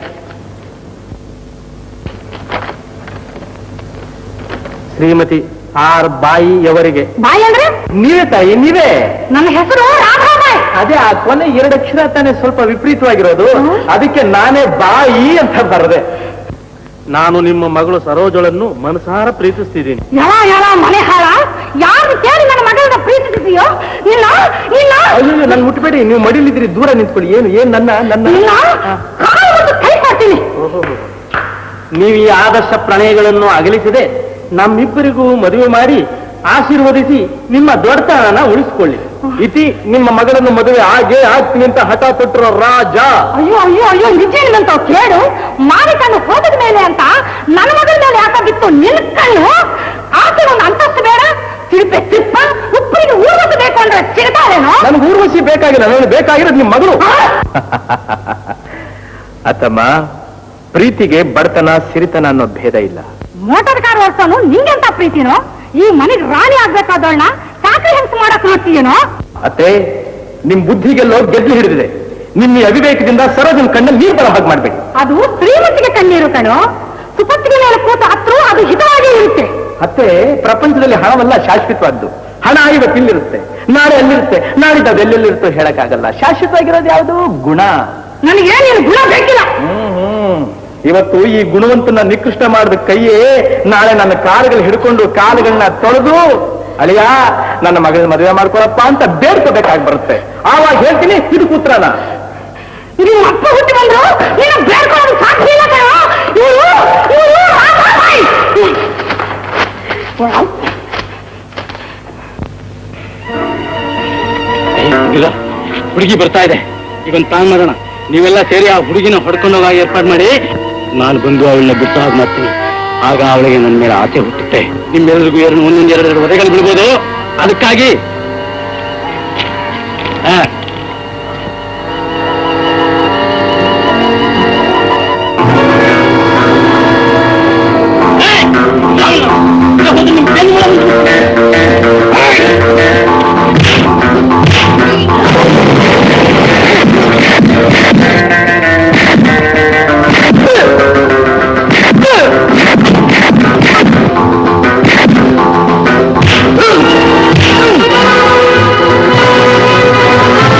ಶ್ರೀಮತಿ ಆರ್ ಬಾಯಿಯವರಿಗೆ ಬಾಯಿ ಅಂದ್ರೆ ನೀವೇ ತಾಯಿ ನೀವೇ ನನ್ನ ಹೆಸರು ರಾಧಾಬಾಯಿ ಅದೇ ಆ ಕೊನೆ ಎರಡು ಅಕ್ಷರ ತಾನೇ ಸ್ವಲ್ಪ ವಿಪರೀತವಾಗಿರೋದು ಅದಕ್ಕೆ ನಾನೇ ಬಾಯಿ ಅಂತ ಬರದೆ ನಾನು ನಿಮ್ಮ ಮಗಳು ಸರೋಜಳನ್ನು ಮನಸಾರ ಪ್ರೀತಿಸ್ತಿದ್ದೀನಿ ಎಳ ಎಳ ಮನೆ ಹಾಳ ಯಾರು ಕೇಳಿ ನನ್ನ ಮಗಳನ್ನ ಪ್ರೀತಿಸಿದೆಯೋ ಇಲ್ಲ ಇಲ್ಲ ಅಯ್ಯೋ ನನ್ ಮುಟ್ಬೇಡಿ ನೀವು ಮಡಿಲಿದ್ರಿ ದೂರ ನಿಂತ್ಕೊಳ್ಳಿ ಏನು ಏನ್ ನನ್ನ ನನ್ನ ಇಲ್ಲ ಕಾಲು ಒಂದು ಕೈ ಕೊಡ್ತೀನಿ ಓಹೋ. ನೀವು ಈ ಆದರ್ಶ ಪ್ರಣಯಗಳನ್ನು ಅಗಲಿಸದೆ ನಮ್ಮಿಬ್ಬರಿಗೂ ಮದುವೆ ಮಾಡಿ ಆಶೀರ್ವದಿಸಿ ನಿಮ್ಮ ದೊಡ್ಡತನನ ಉಳಿಸಿಕೊಳ್ಳಿ ಇತಿ ನಿಮ್ಮ ಮಗಳನ್ನು ಮದುವೆ ಹಾಗೆ ಆಗ್ತೀನಿ ಅಂತ ಹಠ ತೊಟ್ಟಿರೋ ರಾಜ ಅಯ್ಯೋ ಅಯ್ಯೋ ಅಯ್ಯೋ ನಿಜೇನಂತ ಕೇಳು ಮಾರಿಕಣ್ಣು ಹೋದ ಮೇಲೆ ಅಂತ ನನ್ನ ಮಗಳ ಮೇಲೆ ಯಾಕ ಬಿತ್ತು ನಿಲ್ಕಣ್ಣು ಆಕೆ ಒಂದು ಅಂತಸ್ತು ಬೇಡ ತಿರುಪೆ ತಿಪ್ಪ ಉಪ್ಪಿಗೆ ಊರ್ವತ್ತು ಬೇಕು ಅಂದ್ರೆ ಸಿಗ್ತಾರೇನೋ ನನಗೆ ಊರ್ವಶಿ ಬೇಕಾಗಿಲ್ಲ ನನಗೆ ಬೇಕಾಗಿರೋದು ನಿಮ್ಮ ಮಗಳು ಅತ್ತಮ್ಮ ಪ್ರೀತಿಗೆ ಬಡತನ ಸಿರಿತನ ಅನ್ನೋ ಭೇದ ಇಲ್ಲ ಮೋಟಾರ್ ಕಾರ್ ಓಡಿಸೋನು ನಿಂಗೆಂತ ಪ್ರೀತಿನೋ ಈ ಮನೆಗ್ ರಾಣಿ ಆಗ್ಬೇಕಾದವಳನ್ನ ಸಾಕರಿ ಹೆಂಗ್ಸ್ ಮಾಡಕ್ ನೋಡ್ತೀಯೇನೋ ಅತ್ತೆ ನಿಮ್ ಬುದ್ಧಿಗೆಲ್ಲೋ ಗೆದ್ದು ಹಿಡಿದಿದೆ ನಿಮ್ಮ ಈ ಅವಿವೇಕದಿಂದ ಸರೋಜನ್ ಕಣ್ಣಲ್ಲಿ ನೀರು ಬರೋ ಹಾಗೆ ಮಾಡ್ಬೇಡಿ ಅದು ಶ್ರೀಮಂತಿಗೆ ಕಣ್ಣೀರು ಕಣೋ ಸುಪತ್ತಿಗೆ ಮೇಲೆ ಕೂತ ಹತ್ರು ಅದು ಹಿತವಾಗಿ ಇರುತ್ತೆ ಮತ್ತೆ ಪ್ರಪಂಚದಲ್ಲಿ ಹಣವಲ್ಲ ಶಾಶ್ವತವಾದ್ದು ಹಣ ಇವತ್ತು ಇಲ್ಲಿರುತ್ತೆ ನಾಳೆ ಅಲ್ಲಿರುತ್ತೆ ನಾಳಿದ್ದು ಅದು ಎಲ್ಲೆಲ್ಲಿರುತ್ತೋ ಹೇಳಕ್ಕಾಗಲ್ಲ ಶಾಶ್ವತವಾಗಿರೋದು ಯಾವುದು ಗುಣ ನನಗೆ ನೀನು ಗುಣ ಬೇಕಿಲ್ಲ ಹ್ಮ್, ಹ್ಮ್. ಇವತ್ತು ಈ ಗುಣವಂತನ ನಿಕೃಷ್ಟ ಮಾಡಿದ ಕೈಯೇ ನಾಳೆ ನನ್ನ ಕಾಲುಗಳು ಹಿಡ್ಕೊಂಡು ಕಾಲುಗಳನ್ನ ತೊಳೆದು ಅಳಿಯ ನನ್ನ ಮಗಳ ಮದುವೆ ಮಾಡ್ಕೊಳಪ್ಪ ಅಂತ ಬೇಡ್ಕೋಬೇಕಾಗಿ ಬರುತ್ತೆ ಆವಾಗ ಹೇಳ್ತೀನಿ ಇದು ಪುತ್ರನ ನಿಮ್ಮ ಅಪ್ಪ ಹುಟ್ಟಿ ಬಂದ್ರು ನೀನು ಬೇಡ್ಕೊಳ್ಳೋದು ಸಾಧ್ಯ ಇಲ್ಲ ಕಣೋ ಇವ್ರು ಇವ್ರು ರಾಧಾಬಾಯಿ. ಇಲ್ಲ ಹುಡುಗಿ ಬರ್ತಾ ಇದೆ ಈಗ ಒಂದು ಪ್ಲಾನ್ ಮಾಡೋಣ ನೀವೆಲ್ಲ ಸೇರಿ ಆ ಹುಡುಗಿನ ಹೊಡ್ಕೊಂಡು ಹೋಗಿ ಏರ್ಪಾಡು ಮಾಡಿ ನಾನು ಬಂದು ಅವಳನ್ನ ಬಿಟ್ಟು ಹಾಗೆ ಮಾಡ್ತೀನಿ ಆಗ ಅವಳಿಗೆ ನನ್ನ ಮೇಲೆ ಆಸೆ ಹುಟ್ಟುತ್ತೆ ನಿಮ್ಮೆಲ್ಲರಿಗೂ ಎರಡು ಒಂದೊಂದು ಎರಡು ಒದೆಗಳು ಬಿಡ್ಬೋದು ಅದಕ್ಕಾಗಿ ಹಾ ಆ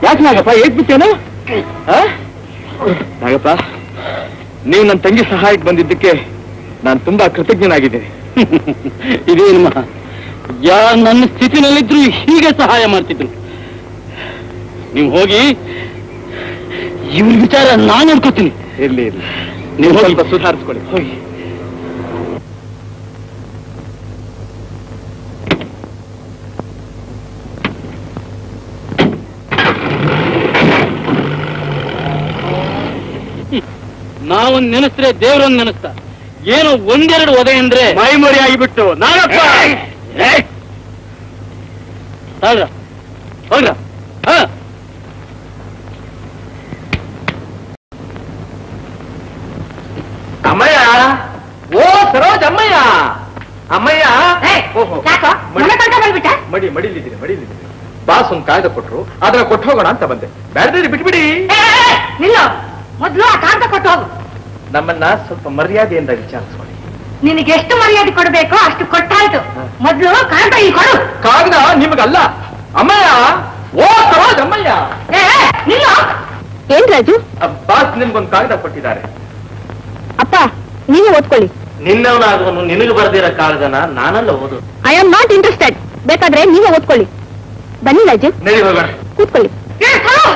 ಯಾಕೆ ನಾಗಪ್ಪ ಏಕ್ ಬಿತ್ತೇನು ಆ? ನಾಗಪ್ಪ ನೀವು ನನ್ನ ತಂಗಿ ಸಹಾಯಕ್ಕೆ ಬಂದಿದ್ದಕ್ಕೆ ನಾನು ತುಂಬಾ ಕೃತಜ್ಞನಾಗಿದ್ದೀನಿ ಇದೇನು ಮಹಾ ಯಾ ನನ್ನ ಸ್ಥಿತಿನಲ್ಲಿದ್ರು ಹೀಗೆ ಸಹಾಯ ಮಾಡ್ತಿದ್ರು ನೀವು ಹೋಗಿ ಇವ್ರ ವಿಚಾರ ನಾನು ನೋಡ್ಕೋತೀನಿ ಇರ್ಲಿ ಇರ್ಲಿ ನೀವು ಹೋಗಿ ಸ್ವಲ್ಪ ಸುಧಾರಿಸ್ಕೊಳ್ಳಿ ಹೋಗಿ ನಾವೊಂದ್ ನೆನೆಸ್ರೆ ದೇವ್ರೊಂದ್ ನೆನೆಸ್ತಾ ಏನು ಒಂದೆರಡು ಒದೆ ಅಂದ್ರೆ ಮೈ ಮರಿ ಆಗಿಬಿಟ್ಟು ನಾಗಪ್ಪ ಹೋಗ್ರ ಹೋಗ್ರ ಹಾ ಅಮ್ಮಯ್ಯ ಓ ಸರೋಜ್ ಅಮ್ಮಯ್ಯ ಅಮ್ಮಯ್ಯ ಓಹೋ ಯಾಕೋ ಮಡಿ- ಮನೆ ತನಕ ಬಂದ್ಬಿಟ್ಟ ಮಡಿ ಮಡಿಲಿದ್ದೀನಿ ಮಡಿಲಿದ್ದೀನಿ ಬಾಸ್ ಒಂದು ಕಾಯ್ದೆ ಕೊಟ್ರು ಅದನ್ನ ಕೊಟ್ಟು ಹೋಗೋಣ ಅಂತ ಬಂದೆ ಬ್ಯಾಡ್ರಿ ಬಿಟ್ಬಿಡಿ ಏ, ಏ, ಏ, ನಿಲ್ಲು ಮೊದ್ಲು ಆ ಕಾಗದ ಕೊಟ್ಟು ಹೋಗು ನಮ್ಮನ್ನ ಸ್ವಲ್ಪ ಮರ್ಯಾದೆಯಿಂದ ವಿಚಾರಿಸ್ಕೊಳ್ಳಿ ನಿನಗೆ ಎಷ್ಟು ಮರ್ಯಾದೆ ಕೊಡ್ಬೇಕೋ ಅಷ್ಟು ಕೊಟ್ಟಾಯ್ತು ಮೊದ್ಲು ಕಾಗದ ಈ ಕೊಡು ಕಾಗದ ನಿಮಗಲ್ಲ ಅಮ್ಮಯ್ಯ ಓ ಸರೋಜ್ ಅಮ್ಮಯ್ಯ ಏ, ಏ, ನಿಲ್ಲು ಏನ್ ರಾಜು ಆ ಬಾಸ್ ನಿಮ್ಗೊಂದು ಕಾಗದ ಕೊಟ್ಟಿದ್ದಾರೆ ಅಪ್ಪ ನೀವೇ ಓದ್ಕೊಳ್ಳಿ ನಿನ್ನವನಾದವನು ನಿನಗೆ ಬರ್ದಿರೋ ಕಾಗದನ ನಾನಲ್ಲ ಓದು ಐ ಆಮ್ ನಾಟ್ ಇಂಟ್ರೆಸ್ಟೆಡ್ ಬೇಕಾದ್ರೆ ನೀವೇ ಓದ್ಕೊಳ್ಳಿ ಬನ್ನಿ ರಾಜು ನಡಿ ಹೋಗೋಣ ಕೂತ್ಕೊಳ್ಳಿ ಏ, ಸರು!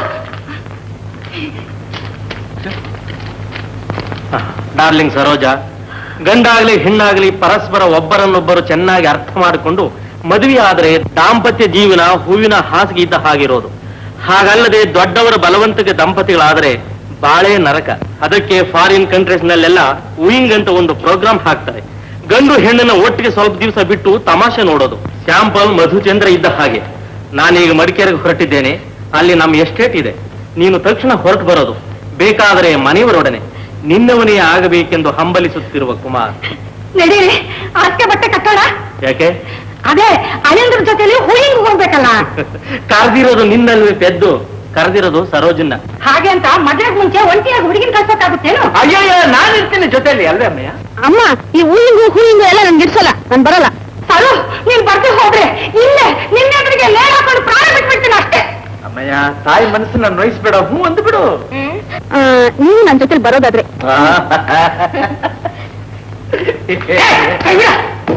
ಡಾರ್ಲಿಂಗ್ ಸರೋಜ ಗಂಡಾಗ್ಲಿ ಹೆಣ್ಣಾಗ್ಲಿ ಪರಸ್ಪರ ಒಬ್ಬರನ್ನೊಬ್ಬರು ಚೆನ್ನಾಗಿ ಅರ್ಥ ಮಾಡಿಕೊಂಡು ಮದುವೆ ಆದರೆ ದಾಂಪತ್ಯ ಜೀವನ ಹೂವಿನ ಹಾಸಿಗೆ ಇದ್ದ ಹಾಗಿರೋದು ಹಾಗಲ್ಲದೆ ದೊಡ್ಡವರ ಬಲವಂತಕ್ಕೆ ದಂಪತಿಗಳಾದರೆ ಬಾಳೆ ನರಕ ಅದಕ್ಕೆ ಫಾರಿನ್ ಕಂಟ್ರೀಸ್ ನಲ್ಲೆಲ್ಲ ಉಯಿಂಗ್ ಅಂತ ಒಂದು ಪ್ರೋಗ್ರಾಮ್ ಹಾಕ್ತಾರೆ ಗಂಡು ಹೆಣ್ಣನ್ನ ಒಟ್ಟಿಗೆ ಸ್ವಲ್ಪ ದಿವಸ ಬಿಟ್ಟು ತಮಾಷೆ ನೋಡೋದು ಸ್ಯಾಂಪಲ್ ಮಧುಚಂದ್ರ ಇದ್ದ ಹಾಗೆ ನಾನೀಗ ಮಡಿಕೇರಿಗೆ ಹೊರಟಿದ್ದೇನೆ ಅಲ್ಲಿ ನಮ್ಮ ಎಸ್ಟೇಟ್ ಇದೆ ನೀನು ತಕ್ಷಣ ಹೊರಟು ಬರೋದು ಬೇಕಾದರೆ ಮನೆಯವರೊಡನೆ ನಿನ್ನವನೇ ಆಗಬೇಕೆಂದು ಹಂಬಲಿಸುತ್ತಿರುವ ಕುಮಾರ್ ನಡೀರಿ ಆಸ್ಕೆ ಬಟ್ಟೆ ಕಟ್ಟೋಣ ಯಾಕೆ ಅದೇ ಅಳಿಯಂದ್ರ ಜೊತೆಲಿ ಹುಳಿಂಗ್ ಹೋಗ್ಬೇಕಲ್ಲ ಕರೆದಿರೋದು ನಿನ್ನಲ್ವೇ ಪೆದ್ದು ಕರೆದಿರೋದು ಸರೋಜನ್ನ ಹಾಗೆ ಅಂತ ಮದ್ವೆಗ್ ಮುಂಚೆ ಒಂಟಿಯಾಗಿ ಹುಡುಗಿನ ಕಳ್ಸೋಕ್ಕಾಗುತ್ತೇನು ಅಯ್ಯಯ್ಯ ನಾನು ಇರ್ತೀನಿ ಜೊತೆಯಲ್ಲಿ ಅಲ್ವೇ ಅಮ್ಮಯ್ಯ ಅಮ್ಮ ಈ ಹೂವಿಂಗು ಹೂವಿಂಗು ಎಲ್ಲ ನನ್ಗೆ ಇಡ್ಸಲ್ಲ ನಾನು ಬರಲ್ಲ ಸರು ನೀನ್ ಬರ್ದು ಹೋದ್ರೆ ಇಲ್ಲೇ ನಿನ್ನೆದುರಿಗೆ ನೇರ ಹಾಕೊಂಡು ಪ್ರಾಣ ಬಿಟ್ಬಿಡ್ತೀನಿ ಅಷ್ಟೇ ಅಮ್ಮಯ್ಯ ತಾಯಿ ಮನಸ್ಸನ್ನ ನೋಯಿಸ್ಬೇಡ ಹ್ಞೂ ಅಂದ್ಬಿಡು ಆ, ನೀವು ನನ್ನ ಜೊತೆ ಬರೋದಾದ್ರೆ ಏ, ಕೈ ಬಿಡ.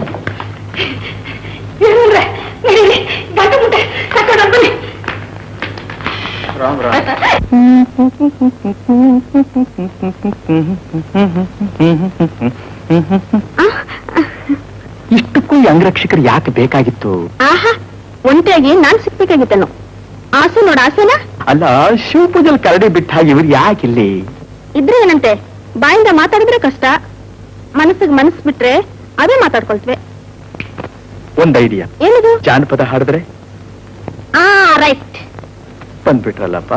ಏನು ಅಂದ್ರೆ ನಡೀರಿ ಗಂಟು ಮುಟ್ಟೆ ಕರ್ಕೊಂಡು ಬನ್ನಿ ರಾಮ್ ರಾಮ್ ಇಷ್ಟಕ್ಕೂ ಈ ಅಂಗರಕ್ಷಕರು ಯಾಕೆ ಬೇಕಾಗಿತ್ತು ಆಹಾ ಒಂಟಿಯಾಗಿ ನಾನ್ ಸಿಗ್ಬೇಕಾಗಿತ್ತೇನೋ ಆಸೆ ನೋಡ ಆಸೆನಾ ಅಲ್ಲ ಶಿವಪೂಜಲ್ ಕರಡಿ ಬಿಟ್ಟ ಹಾಗೆ ಇವ್ರು ಯಾಕಿಲ್ಲಿ ಇದ್ರೆ ಏನಂತೆ ಬಾಯಿಂದ ಮಾತಾಡಿದ್ರೆ ಕಷ್ಟ ಮನಸ್ಸಿಗೆ ಮನಸ್ಸು ಬಿಟ್ರೆ ಅದೇ ಮಾತಾಡ್ಕೊಳ್ತವೆ ಒಂದ್ ಐಡಿಯಾ ಏನದು ಜಾನಪದ ಹಾಡಿದ್ರೆ ಆ ರೈಟ್ ಬಂದ್ಬಿಟ್ರಲ್ಲಪ್ಪ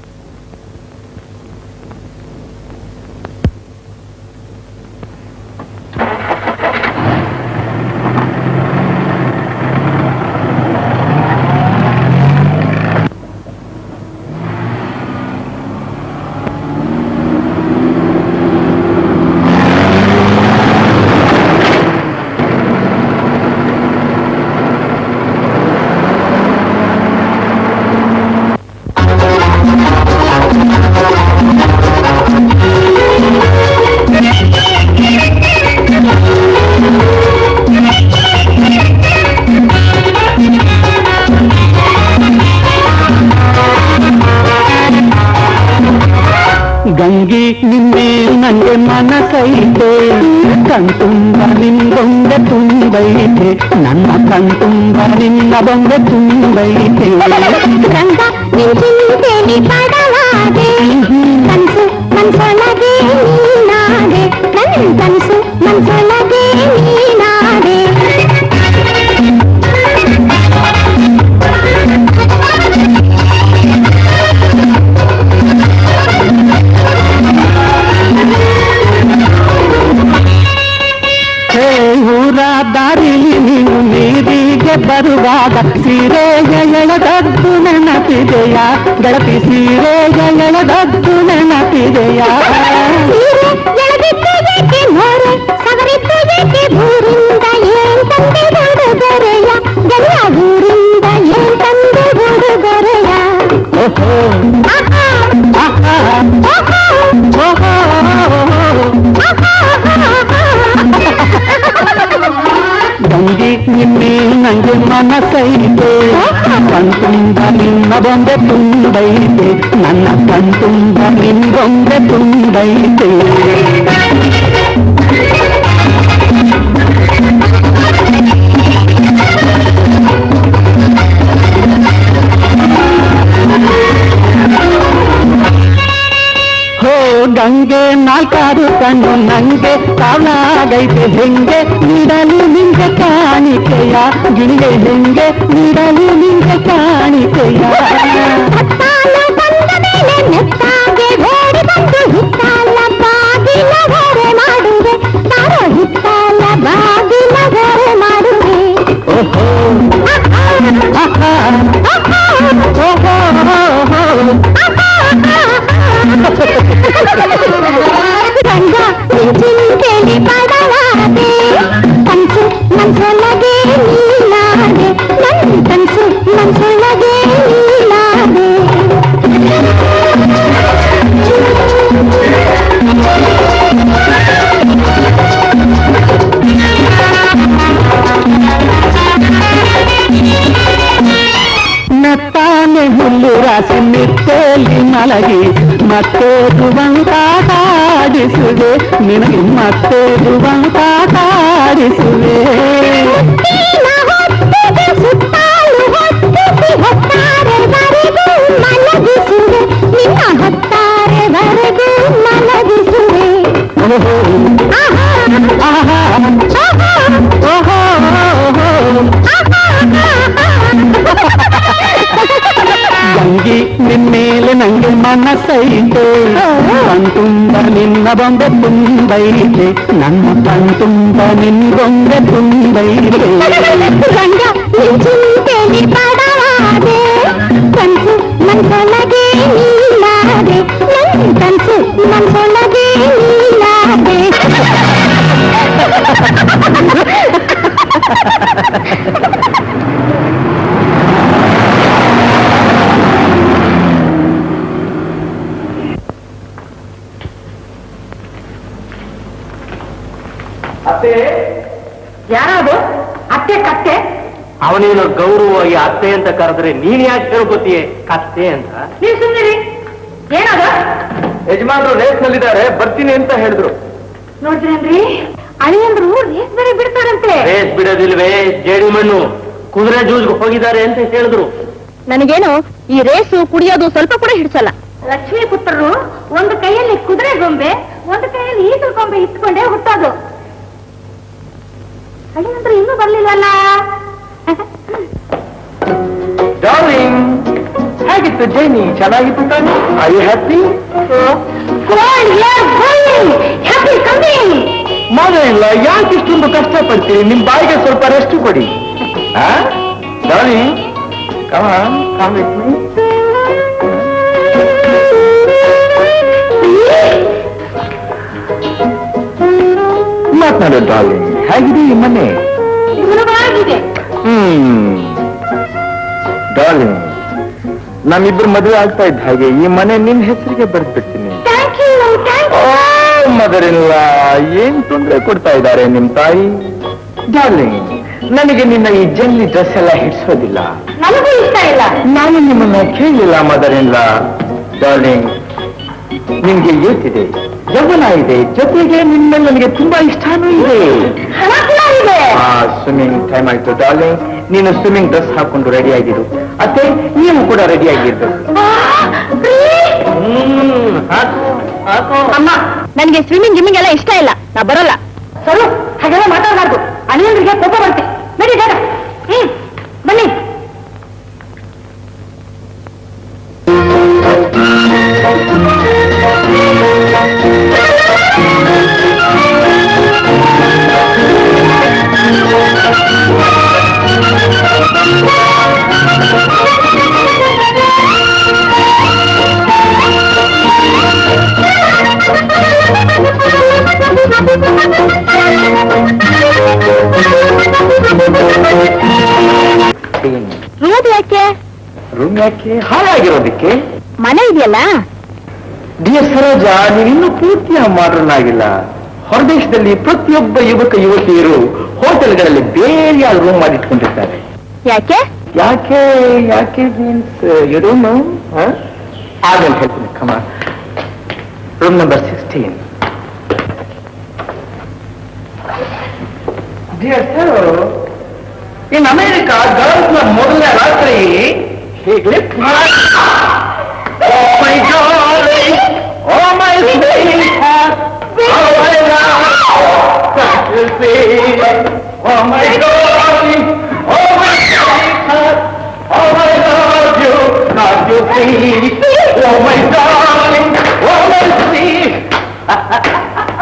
ಗಂಗಿ ನಿನ್ನೆ ನಂಗೆ ಮನಸೈತೆ ಕಣ್ತುಂಬ ನಿಂದೊಂದೆ ತುಂಬೈತೆ ನನ್ನ ಕಣ್ತುಂಬ ನಿನ್ನ ಬೊಂದೆ ತುಂಬೈತೆ ರಂಗ ನಿಂತಿದ್ದೇನೆ ಪಡವಾದೆ ಕನ್ಸು ಮನ್ಸೊಳಗೆ ನೀನಾದೆ ನನ್ ಕನ್ಸು ಮನ್ಸೊಳಗೆ ನೀನಾದೆ ಹೇ ಊರ ದಾರಿಲಿ ನೀನು ನೀರಿಗೆ ಬರುವಾಗ ಸೀರೆಯ ಎಳೆದದ್ದು ನೆನಪಿದೆಯ ಗೆಳತಿ ಸೀರೆಯ ಎಳೆದದ್ದು ನೆನಪಿದೆಯ ಸೀರೆ ಎಳೆದಿದ್ದು ಏಕೆ ಮೋರೆ ಸವರಿದ್ದು ಏಕೆ ಭೂರಿಂದ ಏನ್ ತಂದೆ ಉಡುಗೊರೆಯ ಗೆಳೆಯ ಊರಿಂದ ಏನ್ ತಂದೆ ಉಡುಗೊರೆಯ ಓಹೋ ತಂಗಿ ನಿನ್ನೆ ನಂಗೆ ಮನಸ್ಸೈತೆ ಕಣ್ತುಂಬ ನಿನ್ನ ಬೊಂಬೆ ತುಂಬೈತೆ ನನ್ನ ಕಣ್ತುಂಬ ನಿನ್ ಬೊಂಬೆ ತುಂಬೈತೆ ಹೋ ಗಂಗೆ ನಾಲ್ಕಾರು ಕಣ್ಣು ನಂಗೆ ತಾನಾಗೈತೆ ಹೆಂಗೆ ನೀಡಲು ನಿಂಗೆ ಕಾಣಿಕೆಯ ಗಿಳಿಗೆ ಹೆಂಗೆ ನೀಡಲು ನಿಂಗೆ ಕಾಣಿಕೆಯ ಹತ್ತಾಲ ಬಂದ ಮೇಲೆ ನೆತ್ತಾಗೆ ಓಡಿ ಬಂದು ಹಿತ್ತಾಲ ಬಾಗಿಲ ಹೊರೆ ಮಾಡುವೆ ತಾರೋ ಹಿತ್ತಾಲ ಬಾಗಿಲ ಹೊರೆ ಮಾಡುವೆ ಓಹೋ ಆಹಾ, ಓಹೋ, ರಂಗ ಚಿಂತೆಲಿ ಪಡಲಾದೆ ಕನ್ಸು ಮನ್ಸೊಳಗೆ ನೀನಾದೆ ನನ್ ಕನ್ಸು ಮನ್ಸೊಳಗೆ ನೀನಾದೆ ನತ್ತಾನೆ ಹುಲ್ಲು ರಾಸಿ ಮೆತ್ತೇಲಿ ಮಲಗಿ ಮತ್ತೆ ದುವಂತಾಡಿಸುವೆ ನಿನಗೆ ಮತ್ತೆ ದುವಂತಾಡಿಸುವೆ ನಿನ್ನ ಹೊತ್ತಿಗೆ ಸುತ್ತಾಲು ಹೊತ್ತಿಸಿ ಹೊತ್ತಾರೆವರೆಗೂ ಮಲಗಿಸುವೆ ನಿನ್ನ ಹೊತ್ತಾರೆವರೆಗೂ ಮಲಗಿಸುವೆ ಓಹೋ ಆಹಾ ಆಹಾ ಆಹಾ ಓಹೋ ಗಂಗಿ ನಿನ್ಮೇಲೆ ನಂಗೆ ಮನಸ್ಸೈತೆ ಕಣ್ತುಂಬ ನಿನ್ನ ಬೊಂಬೆ ತುಂಬೈತೆ ನನ್ನ ಕಣ್ತುಂಬ ನಿನ್ ಬೊಂಬೆ ತುಂಬೈತೆ ರಂಗ ಚಿಂತೆಲಿ ಪಡವಾದೆ ಕನ್ಸು ಮನ್ಸೊಳಗೆ ನೀನಾದೆ ನನ್ ಕನ್ಸು ಮನ್ಸೊಳಗೆ ನೀನಾದೆ ಯಾರದು ಅತ್ತೆ ಕತ್ತೆ ಅವನೇನು ಗೌರವವಾಗಿ ಅತ್ತೆ ಅಂತ ಕರೆದ್ರೆ ನೀನ್ ಯಾಕೆ ಹೇಳ್ಕೊತೀಯ ಕತ್ತೆ ಅಂತ ನೀವು ಸುಮ್ಮನಿರಿ ಏನದು ಯಜಮಾನರು ರೇಸ್ ನಲ್ಲಿದ್ದಾರೆ ಬರ್ತೀನಿ ಅಂತ ಹೇಳಿದ್ರು ನೋಡಿದ್ರೇನ್ರಿ ಅಳಿಯಂದ್ರು ರೇಸ್ ಬೇರೆ ಬಿಡ್ತಾರಂತೆ ರೇಸ್ ಬಿಡೋದಿಲ್ವೇ ಜೇಡಿ ಮಣ್ಣು ಕುದುರೆ ಜೂಜ್ಗೆ ಹೋಗಿದ್ದಾರೆ ಅಂತ ಹೇಳಿದ್ರು ನನಗೇನು ಈ ರೇಸು ಕುಡಿಯೋದು ಸ್ವಲ್ಪ ಕೂಡ ಹಿಡ್ಸಲ್ಲ ಲಕ್ಷ್ಮೀ ಪುತ್ರರು ಒಂದು ಕೈಯಲ್ಲಿ ಕುದುರೆ ಗೊಂಬೆ ಒಂದು ಕೈಯಲ್ಲಿ ಈಸಲು ಗೊಂಬೆ ಇಟ್ಕೊಂಡೇ ಹುಟ್ಟೋದು ಅಳಿಯಂದ್ರು ಇನ್ನೂ ಬರ್ಲಿಲ್ಲಲ್ಲ ಡಾರ್ಲಿಂಗ್ ಹೇಗಿತ್ತು ಜೈನಿ ಚೆನ್ನಾಗಿತ್ತು ತಾನೆ ಐ ಹ್ಯಾಪಿ ಹ್ಯಾಪಿ ಕಮಿಂಗ್ ಮನೆ ಇಲ್ಲ ಯಾಕೆ ಇಷ್ಟೊಂದು ಕಷ್ಟಪಡ್ತೀರಿ ನಿಮ್ ಬಾಯಿಗೆ ಸ್ವಲ್ಪ ರೆಸ್ಟ್ ಕೊಡಿ darling come on come with me ಮಾತನಾಡು ಡಾರ್ಲಿಂಗ್ ಹೇಗಿದೆ ಈ ಮನೆ ಸುಲಭವಾಗಿದೆ ಹ್ಮ್ ಡಾರ್ಲಿಂಗ್ ನಮ್ಮಿಬ್ರು ಮದುವೆ ಆಗ್ತಾ ಇದ್ದ ಹಾಗೆ ಈ ಮನೆ ನಿನ್ ಹೆಸರಿಗೆ ಬರ್ದ್ಬಿಡ್ತೀನಿ ಥ್ಯಾಂಕ್ ಯು ಥ್ಯಾಂಕ್ ಓ ಮದರ್ ಇಲ್ಲ ಏನ್ ತೊಂದರೆ ಕೊಡ್ತಾ ಇದ್ದಾರೆ ನಿಮ್ ತಾಯಿ ಡಾರ್ಲಿಂಗ್ ನನಗೆ ನಿನ್ನ ಈ ಜಲ್ಲಿ ಡ್ರೆಸ್ ಎಲ್ಲ ಹಿಡ್ಸೋದಿಲ್ಲ ನನಗೂ ಇಷ್ಟ ಇಲ್ಲ ನಾನು ನಿಮ್ಮನ್ನ ಕೇಳಲಿಲ್ಲ ಮದರ್ ಇಲ್ಲ ಡಾರ್ಲಿಂಗ್ ನಿಮ್ಗೆ ಯೂತ್ ಇದೆ ಯೌವನ ಇದೆ ಜೊತೆಗೆ ನಿಮ್ಮ ನನಗೆ ತುಂಬಾ ಇಷ್ಟನೂ ಇದೆ ಹಣ ಕೂಡ ಇದೆ ಸ್ವಿಮ್ಮಿಂಗ್ ಟೈಮ್ ಆಯ್ತು ಡಾರ್ಲಿಂಗ್ ನೀನು ಸ್ವಿಮ್ಮಿಂಗ್ ಡ್ರೆಸ್ ಹಾಕೊಂಡು ರೆಡಿ ಆಗಿರು ಅತ್ತೆ ನೀವು ಕೂಡ ರೆಡಿ ಆಗಿರ್ಬೇಕು ಹ್ಮ್ ಹಾಕು ಹಾಕು ಅಮ್ಮ ನನಗೆ ಸ್ವಿಮ್ಮಿಂಗ್ ಗಿಮ್ಮಿಂಗ್ ಎಲ್ಲ ಇಷ್ಟ ಇಲ್ಲ ನಾ ಬರಲ್ಲ ಸರು ಹಾಗೆಲ್ಲ ಮಾತಾಡಬಾರ್ದು ಅಳಿಯಂದ್ರಿಗೆ ಕೋಪ ಬರುತ್ತೆ ನಡಿ ಬೇಡ ಹ್ಮ್ ಬನ್ನಿ ರೂಮ್ ಯಾಕೆ ರೂಮ್ ಯಾಕೆ ಹಾಳಾಗಿರೋದಕ್ಕೆ ಮನೆ ಇದೆಯಲ್ಲ ಡಿಯರ್ ಸರೋಜ ನೀನಿನ್ನೂ ಪೂರ್ತಿಯ ಮಾಡ್ರನ್ ಆಗಿಲ್ಲ ಹೊರದೇಶದಲ್ಲಿ ಪ್ರತಿಯೊಬ್ಬ ಯುವಕ ಯುವತಿಯರು ಹೋಟೆಲ್ಗಳಲ್ಲಿ ಬೇರೆಯಾದ ರೂಮ್ ಮಾಡಿಟ್ಕೊಂಡಿರ್ತಾರೆ ಯಾಕೆ ಯಾಕೆ ಯಾಕೆ ಮೀನ್ಸ್ ಇಡೋನು ಆಮೇಲೆ ಹೇಳ್ತೀನಿ ಕಮ room number sixteen in America girls ನ ಮೊದಲನೇ ರಾತ್ರಿ ಹೀಗೆ lift ಮಾಡಿ Oh my darling, oh my sweetheart, how I love that you see. Oh my darling, oh my sweetheart, how I love you, that you see. Oh my darling, oh my sweet.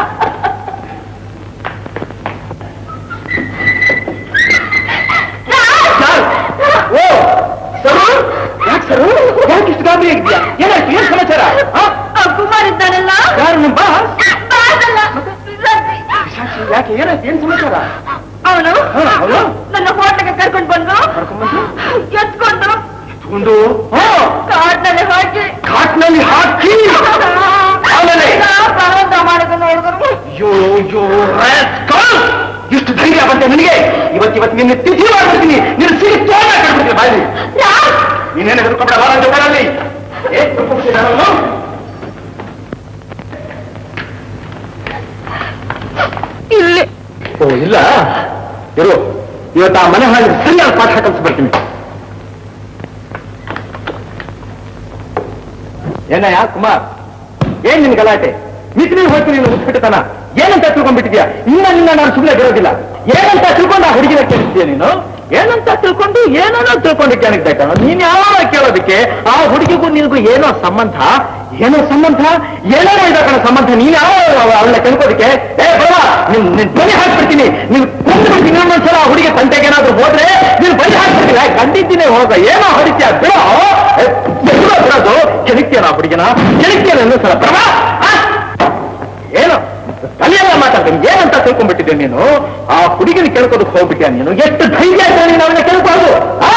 ಓ ಸರು ಯಾಕೆ ಸರು ಯಾಕೆ ಇಷ್ಟು ಗಾಬರಿ ಆಗಿದ್ಯಾ ಏನಾಯ್ತು ಏನ್ ಸಮಾಚಾರ ಆ? ಕುಮಾರ್ ಇದ್ದಾನಲ್ಲ ಯಾರು ನಿಮ್ಮ ಬಾಸ್ ಬಾಸಲ್ಲ, ರಜೆ. ಯಾಕೆ ಏನಾಯ್ತು ಏನ್ ಸಮಾಚಾರ ಅವನು ಹಾ, ಅವನು? ನನ್ನ ಹೋಟ್ಲಿಗೆ ಕರ್ಕೊಂಡು ಬಂದು ಕರ್ಕೊಂಡ್ಬಂದು? ಎತ್ಕೊಂಡು ಒಂದು ಕಾಡ್ನಲ್ಲಿ ಹಾಕಿ ಕಾಟ್ನಲ್ಲಿ ಹಾಕಿ ಆಮೇಲೆ? ಪ್ರಾರಂಭ ಮಾಡಿದ ನೋಡಿದ್ರು ಯೋ ಯೋ rascal! ಇಷ್ಟು ಧೈರ್ಯ ಬಂತೆ ನಿನಗೆ ಇವತ್ತು ಇವತ್ತು ನಿನ್ನ ತಿಥಿ ಮಾಡ್ಬಿಡ್ತೀನಿ ನಿನ್ನ ಸಿರಿ ತೋಟ ಕಟ್ಬಿಡ್ತೀನಿ ಬಾಯಿ ನೀನೇನು ಹೆದರ್ಕೊಂಡ ಬಾರ ಜೋಡಲ್ಲಿ ಏ ಕರ್ಕೊಂಡ್ಬಿಟ್ಟಿದ್ದ ನಾನು? ಇಲ್ಲಿ ಓ ಇಲ್ಲ ಇರು ಇವತ್ತು ಆ ಮನೆ ಹಾಗೆ ಸರಿಯಾದ ಪಾಠ ಕಲಿಸ್ಬಿಡ್ತೀನಿ ಏನಯ್ಯ ಕುಮಾರ್ ಏನ್ ನಿನ್ ಗಲಾಟೆ ಮಿತ್ರ ಹೋಯ್ತು ನೀನು ಮುಚ್ಚಿಬಿಟ್ಟತನ ಏನಂತ ತಿಳ್ಕೊಂಡ್ಬಿಟ್ಟಿದ್ಯಾ ಇನ್ನ ನಿನ್ನ ನಾನು ಸುಮ್ಮನೆ ಬಿಡೋದಿಲ್ಲ ಏನಂತ ತಿಳ್ಕೊಂಡು ಆ ಹುಡುಗಿನ ಕೇಳಿಸ್ತೀಯ ನೀನು ಏನಂತ ತಿಳ್ಕೊಂಡು ಏನೋ ತಿಳ್ಕೊಂಡು ಕೇಳಿದ್ದ ನೀನ್ ಯಾವಾಗ ಕೇಳೋದಕ್ಕೆ ಆ ಹುಡುಗಿಗೂ ನಿನಗೂ ಏನೋ ಸಂಬಂಧ ಏನೋ ಸಂಬಂಧ ಏನೋ ಇದೆ ಕಣ ಸಂಬಂಧ ನೀನ್ ಯಾವ ಅವಳನ್ನ ಕೇಳ್ಕೋದಕ್ಕೆ ಏ ಬರ ನಿನ್ ನಿನ್ ಬಲಿ ಹಾಕ್ಬಿಡ್ತೀನಿ ನೀನ್ ಕೊಂದು ಬಿಡ್ತೀನಿ ಇನ್ನೊಂದ್ಸಲ ಆ ಹುಡುಗಿ ತಂಟೆಗೆ ಏನಾದ್ರು ಹೋದ್ರೆ ನೀನ್ ಬಲಿ ಹಾಕ್ಬಿಡ್ತೀನಿ ಏ, ಖಂಡಿತೀನಿ ಹೋಗ ಏನೋ ಹೊಡಿತೀಯ ಬಿಡೋ ಏ, ಎಲ್ಲಿಗೋ ಬಿಡೋದು ಕೆಣಕ್ತೀಯ ಆ ಹುಡುಗಿನ ಕೆಣಕ್ತೀಯ ಇನ್ನೊಂದ್ ಸಲ ಪ್ರಭಾ ಆ? ಏನು ತಲೆಯೆಲ್ಲ ಮಾತಾಡ್ತೀನಿ ಏನಂತ ತಿಳ್ಕೊಂಡ್ಬಿಟ್ಟಿದ್ದೆ ನೀನು ಆ ಹುಡುಗಿನ ಕೇಳ್ಕೋದಕ್ಕೆ ಹೋಗ್ಬಿಟ್ಯಾ ನೀನು ಎಷ್ಟು ಧೈರ್ಯ ಇದ್ರೆ ನೀನು ಅವನ್ನ ಕೇಳ್ಕೊಳ್ಳೋದು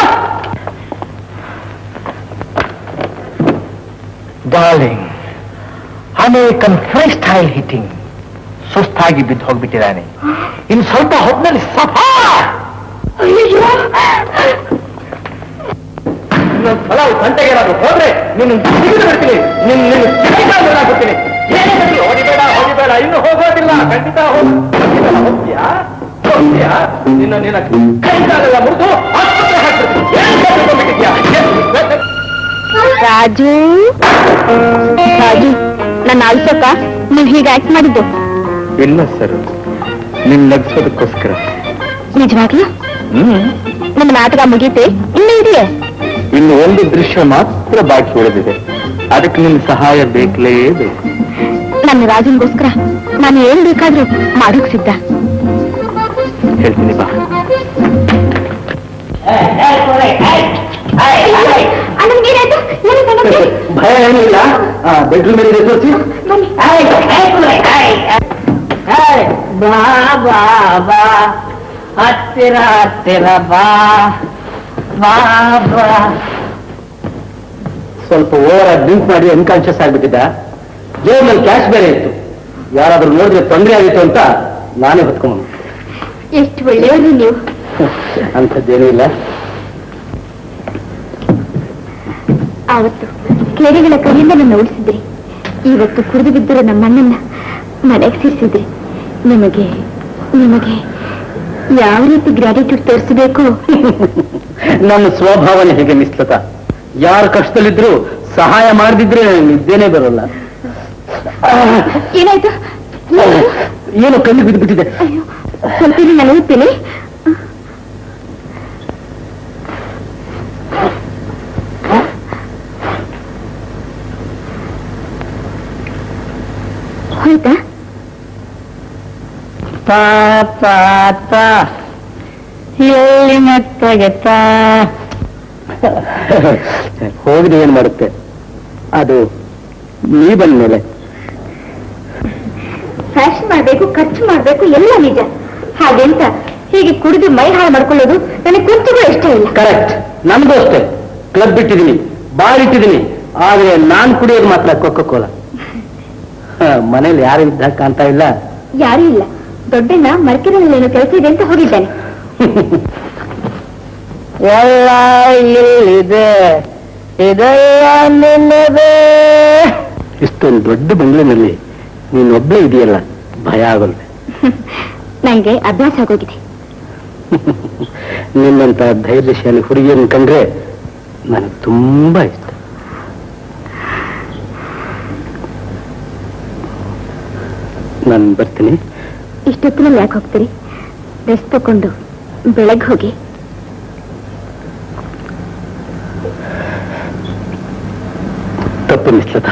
darling American free style hitting ಸುಸ್ತಾಗಿ ಬಿದ್ದು ಹೋಗ್ಬಿಟ್ಟಿದ್ದಾನೆ ಇನ್ನು ಸ್ವಲ್ಪ ಹೊತ್ತಿನಲ್ಲಿ ಸಫಾ ಇನ್ನೊಂದು ಸಲ ಈ ಗಂಟೆಗೆ ಏನಾದ್ರು ಹೋದ್ರೆ ನಿನ್ನ ಸಿಗಿದು ಬಿಡ್ತೀನಿ ನಿನ್ನ ನಿನ್ನ ಚಿಕ್ಕ ಹಾಕ್ಬಿಡ್ತೀನಿ ಏನೇ ಬರಲಿ ಹೊಡಿಬೇಡ ಹೊಡಿಬೇಡ ಇನ್ನು ಹೋಗೋದಿಲ್ಲ ಖಂಡಿತ ಹೋಗ್ ಖಂಡಿತ ಹೋಗ್ತೀಯಾ ಹೋಗ್ತೀಯಾ ನಿನ್ನ ನಿನ್ನ ಕೈಕಾಲೆಲ್ಲ ಮುರಿದು ಆಸ್ಪತ್ರೆ ಹಾಕ್ಬಿಡ್ತೀನಿ ಏನ್ ತಿಳ್ಕೊಂಡ್ಬಿಟ್ಟಿದ್ಯಾ? ಏನ್- ರಾಜು ರಾಜು ನನ್ನ ಅಳ್ಸೋಕ ನೀವ್ ಹೀಗೆ ಆಕ್ಟ್ ಮಾಡಿದ್ದು ಇಲ್ಲ ಸರ್ ನಿನ್ ನಗ್ಸೋದಕ್ಕೋಸ್ಕರ ನಿಜವಾಗ್ಲೂ ಹ್ಮ್ ನಮ್ಮ ನಾಟಕ ಮುಗೀತೆ ಇನ್ನೂ ಇದೆಯೇ ಇನ್ನು ಒಂದು ದೃಶ್ಯ ಮಾತ್ರ ಬಾಕಿ ಉಳಿದಿದೆ ಅದಕ್ಕೆ ನಿನ್ನ ಸಹಾಯ ಬೇಕಲೇ ಬೇಕು ನನ್ನ ರಾಜನ್ಗೋಸ್ಕರ ನಾನು ಏನ್ ಬೇಕಾದ್ರೂ ಮಾಡೋಕ್ ಸಿದ್ಧ ಹೇಳ್ತೀನಿ ಬಾ ಭಯ ಏನಿಲ್ಲ ಬೆಡ್ರೂಮ್ ಮೇಲೆ ಇದೆ ತೋರಿಸಿ ಬಾ ಬಾ ಬಾ ಹತ್ತಿರ ಹತ್ತಿರ ಬಾ ಬಾ ಬಾ ಸ್ವಲ್ಪ ಓವರ್ ಡ್ರಿಂಕ್ ಮಾಡಿ ಅನ್ಕಾನ್ಶಿಯಸ್ ಆಗ್ಬಿಟ್ಟಿದ್ದ ಜೇಬಲ್ಲಿ ಕ್ಯಾಶ್ ಬೇರೆ ಇತ್ತು ಯಾರಾದ್ರೂ ನೋಡಿದ್ರೆ ತೊಂದರೆ ಆಗಿತ್ತು ಅಂತ ನಾನೇ ಹೊತ್ಕೊಂಡ್ ಎಷ್ಟು ಒಳ್ಳೆಯವರು ನೀವು ಅಂಥದ್ದೇನೂ ಇಲ್ಲ ಆವತ್ತು ಕೆರೆಗಳ ಕೈಯಿಂದ ನನ್ನ ಉಳಿಸಿದ್ರಿ ಇವತ್ತು ಕುಡಿದು ಬಿದ್ದಿರೋ ನಮ್ಮಣ್ಣನ್ನ ಮನೆಗೆ ಸೇರಿಸಿದ್ರಿ ನಿಮಗೆ ನಿಮಗೆ ಯಾವ ರೀತಿ ಗ್ರಾಟಿಟ್ಯೂಡ್ ತೋರಿಸಬೇಕು ನನ್ನ ಸ್ವಭಾವನೆ ಹೇಗೆ ಮಿಸ್ಲತ ಯಾರ ಕಷ್ಟದಲ್ಲಿದ್ರು ಸಹಾಯ ಮಾಡದಿದ್ರೆ ನಿದ್ದೇನೆ ಬರೋಲ್ಲ ಏನಾಯ್ತು ಏನು ಕಣ್ಣು ಬಿದ್ದು ಬಿಟ್ಟಿದೆ ಅಯ್ಯೋ ಸ್ವಲ್ಪ ಇಲ್ಲಿ ನಾನು ಓದ್ತೀನಿ ಹೋಯ್ತಾ ತಾ ತಾ ತಾ ಎಲ್ಲಿ ಮೆತ್ತಗೆ ತಾ ಹೋಗಿದೆ ಏನ್ ಮಾಡುತ್ತೆ ಅದು ನೀ ಬಂದ ಮೇಲೆ ಫ್ಯಾಷನ್ ಮಾಡ್ಬೇಕು ಖರ್ಚು ಮಾಡ್ಬೇಕು ಎಲ್ಲ ನಿಜ ಹಾಗೆಂತ ಹೀಗೆ ಕುಡಿದು ಮೈ ಹಾಳು ಮಾಡ್ಕೊಳ್ಳೋದು ನನಗೆ ಕುಂತಿಗೂ ಇಷ್ಟ ಇಲ್ಲ ಕರೆಕ್ಟ್ ನನ್ಗೂ ಅಷ್ಟೇ ಕ್ಲಬ್ ಇಟ್ಟಿದ್ದೀನಿ ಬಾರ್ ಇಟ್ಟಿದ್ದೀನಿ ಆದ್ರೆ ನಾನ್ ಕುಡಿಯೋದು ಮಾತ್ರ ಕೊಕ್ಕ ಕೋಲ ಮನೇಲಿ ಯಾರು ಇದ್ದಾಗ ಕಾಣ್ತಾ ಇಲ್ಲ ಯಾರೂ ಇಲ್ಲ ದೊಡ್ಡಣ್ಣ ಮರ್ಕಿರಲ್ಲೇನೋ ಕೆಲಸ ಇದೆ ಅಂತ ಹೋಗಿದ್ದಾನೆ ಎಲ್ಲ ಇಲ್ಲಿದೆ ಇದೆಲ್ಲ ನಿನ್ನದೇ ಇಷ್ಟೊಂದು ದೊಡ್ಡ ಬಂಗ್ಲೆನಲ್ಲಿ ನೀನೊಬ್ಬಳೇ ಇದೆಯಲ್ಲ ಭಯ ಆಗಲ್ವೆ ನಂಗೆ ಅಭ್ಯಾಸ ಆಗೋಗಿದೆ ನಿನ್ನಂತ ಧೈರ್ಯಶಾಲಿ ಹುಡುಗಿಯನ್ನು ಕಂಡ್ರೆ ನನಗೆ ತುಂಬಾ ಇಷ್ಟ ನಾನು ಬರ್ತೀನಿ ಇಷ್ಟೊತ್ತಿನಲ್ಲಿ ಯಾಕೆ ಹೋಗ್ತೀರಿ ರೆಸ್ಟ್ ತಕೊಂಡು ಬೆಳಗ್ಗೆ ಹೋಗಿ ತಪ್ಪು ಮಿಸ್ಲತ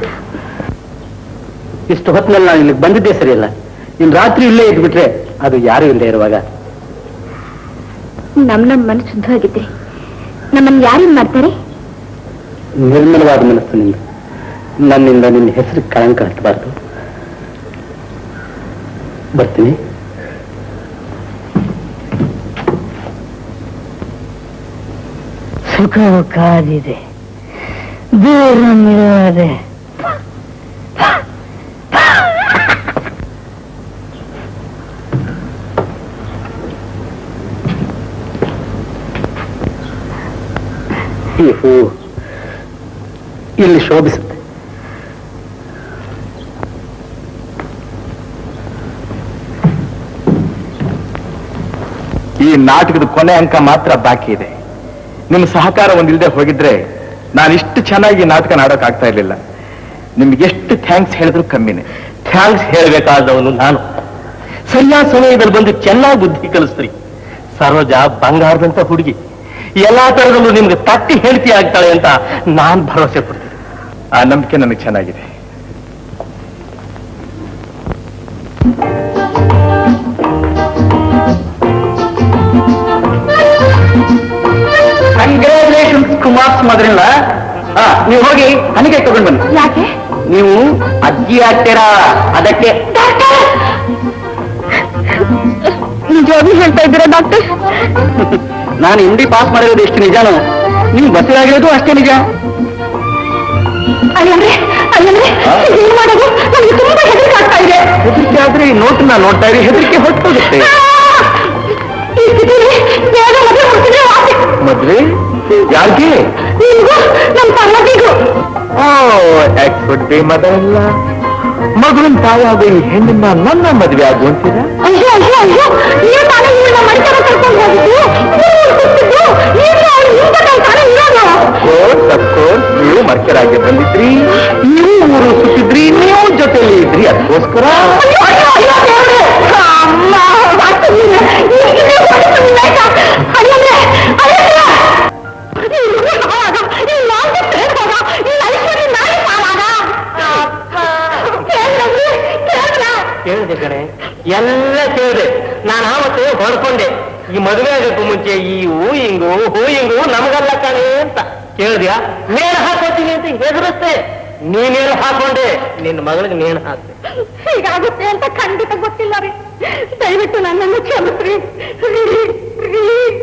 ಇಷ್ಟು ಹೊತ್ತಿನಲ್ಲಿ ನಾನು ಇಲ್ಲಿಗೆ ಬಂದಿದ್ದೆ ಸರಿಯಲ್ಲ ಇನ್ನು ರಾತ್ರಿ ಇಲ್ಲೇ ಇದ್ಬಿಟ್ರೆ ಅದು ಯಾರು ಇಲ್ಲದೆ ಇರುವಾಗ ನಮ್ ನಮ್ ಮನಸ್ಸು ಶುದ್ಧವಾಗಿದ್ರಿ ನಮ್ಮನ್ನು ಯಾರೇನ್ ಮಾಡ್ತಾರೆ ನಿರ್ಮಲವಾದ ಮನಸ್ಸು ನಿಂದು ನನ್ನಿಂದ ನಿನ್ನ ಹೆಸರು ಕಳಂಕ ಹತ್ತಬಾರ್ದು ಬರ್ತೀನಿ ಸುಖವು ಕಾದಿದೆ ದೂರ ನಿಲ್ಲದೆ ಈ ಹೂ ಇಲ್ಲಿ ಶೋಭಿಸುತ್ತೆ ಈ ನಾಟಕದ ಕೊನೆ ಅಂಕ ಮಾತ್ರ ಬಾಕಿ ಇದೆ ನಿಮ್ಮ ಸಹಕಾರ ಒಂದಿಲ್ಲದೆ ಹೋಗಿದ್ರೆ ನಾನು ಇಷ್ಟು ಚೆನ್ನಾಗಿ ಈ ನಾಟಕ ನಾಡಕ್ ಆಗ್ತಾ ಇರ್ಲಿಲ್ಲ ನಿಮ್ಗೆ ಎಷ್ಟು ಥ್ಯಾಂಕ್ಸ್ ಹೇಳಿದ್ರು ಕಮ್ಮಿನೇ ಥ್ಯಾಂಕ್ಸ್ ಹೇಳ್ಬೇಕಾದವನು ನಾನು ಸರಿಯಾದ ಸಮಯದಲ್ಲಿ ಬಂದು ಚೆನ್ನಾಗಿ ಬುದ್ಧಿ ಕಲಿಸ್ತ್ರಿ ಸರೋಜ ಬಂಗಾರದಂತ ಹುಡುಗಿ ಎಲ್ಲಾ ತರದಲ್ಲೂ ನಿಮ್ಗೆ ತಟ್ಟಿ ಹೇಳ್ತಿ ಆಗ್ತಾಳೆ ಅಂತ ನಾನ್ ಭರವಸೆ ಕೊಡ್ತೀನಿ ಆ ನಂಬಿಕೆ ನನಗೆ ಚೆನ್ನಾಗಿದೆ ಕಂಗ್ರಾಚುಲೇಷನ್ಸ್ ಕುಮಾರ್ ಮದ್ರಿಲ್ಲ ಹಾ ನೀವು ಹೋಗಿ ಹನಿಗೆ ತಗೊಂಡು ಬನ್ನಿ ಯಾಕೆ ನೀವು ಅಜ್ಜಿ ಆಗ್ತೀರಾ ಅದಕ್ಕೆ ನಿಜವಾಗ್ಲೂ ಹೇಳ್ತಾ ಇದ್ದೀರಾ ಡಾಕ್ಟರ್ ನಾನು ಹಿಂದಿ ಪಾಸ್ ಮಾಡಿರೋದು ಎಷ್ಟು ನಿಜಾನೋ ನೀವು ಬಸ್ಸಿಲಾಗಿರೋದು ಅಷ್ಟೇ ನಿಜ ಅಯ್ಯಂದ್ರೆ ಅಯ್ಯಂದ್ರೆ ಏನ್ ಮಾಡೋದು ನನಗೆ ತುಂಬಾ ಹೆದರಿಕೆ ಆಗ್ತಾ ಇದೆ ಹೆದರಿಕೆ ಆದ್ರೆ ಈ ನೋಟನ್ನ ನೋಡ್ತಾ ಇರಿ ಹೆದರಿಕೆ ಹೊಟ್ಟೋಗುತ್ತೆ ಈ ಸ್ಥಿತಿಲಿ ಬೇಗ ಮದುವೆ ಮಾಡ್ತಿದ್ರೆ ವಾಸಿ ಮದ್ವೆ ಯಾರಿಗೆ ನಿಮ್ಗೂ ನಮ್ಮ ತಮ್ಮದಿಗೂ ಓ ಎಕ್ಸ್ಪರ್ಟ್ ಬಿ ಮದರಲ್ಲ ಮಗುವಿನ ತಾಯಾಗ ಈ ಹೆಣ್ಣನ್ನ ನನ್ನ ಮದುವೆ ಆಗುವಂತೀರಾ ಅಯ್ಯೋ ಅಯ್ಯೋ ಅಯ್ಯೋ ನೀವು ತಾನೇ ಇವನ್ನ ಮಡಿತರ ಕರ್ಕೊಂಡು ಹೋಗಿದ್ದು ಇವ್ರು ಕೂತಿದ್ದು, ನೀವು ಅವ್ರು ಹಿಂದೆ ಕೈ ತಾನೇ ಇರೋದು ಕೋರ್ಸ್ ಅಫ್ಕೋರ್ಸ್ ನೀವು ಮರ್ಕರಾಗಿ ಬಂದಿದ್ರಿ ನೀವು ಊರು ಸುತ್ತಿದ್ರಿ ನೀವು ಜೊತೆಲಿ ಇದ್ರಿ ಅದಕ್ಕೋಸ್ಕರ ಅಯ್ಯೋ ಅಯ್ಯೋ ಅಯ್ಯೋ ದೇವ್ರೇ ಅಮ್ಮ ವಾಸಿ ನೀನು ಈಗಿನ ಹೊಡೆದು ನಿನ್ನಾಯ್ತಾ ಅಯ್ಯಂದ್ರೆ ಅಯ್ಯಂದ್ರೆ ಈ ಹುಡುಗ ಹಾಳಾಗ ಈ ನಾಲ್ಕು ಸೇರ್ದಾಗ ಈ ಐಶ್ವರ್ಯ ನಾಯಿ ಹಾಳಾಗ ಕೇಳಿದ್ರಿ ಕೇಳಿದ್ರ ಕೇಳಿದೆ ಕಣೆ ಎಲ್ಲ ಕೇಳಿದೆ ನಾನು ಆವತ್ತು ಹೊಡ್ಕೊಂಡೆ ಈ ಮದುವೆ ಆಗಕ್ಕೂ ಮುಂಚೆ ಈ ಹೂಯಿಂಗು ಹೂಯಿಂಗು ನಮಗಲ್ಲ ಕಣೆ ಅಂತ ಕೇಳಿದ್ಯಾ ನೇಣು ಹಾಕೋತೀನಿ ಅಂತ ಹೆದರಿಸ್ತೆ ನೀನೇನು ಹಾಕೊಂಡೆ ನಿನ್ನ ಮಗಳಿಗೆ ನೇಣು ಹಾಕ್ತೆ ಹೀಗಾಗುತ್ತೆ ಅಂತ ಖಂಡಿತ ಗೊತ್ತಿಲ್ಲ ರೀ ದಯವಿಟ್ಟು ನನ್ನನ್ನು ಕ್ಷಮಿಸ್ರಿ ರೀ, ರೀ.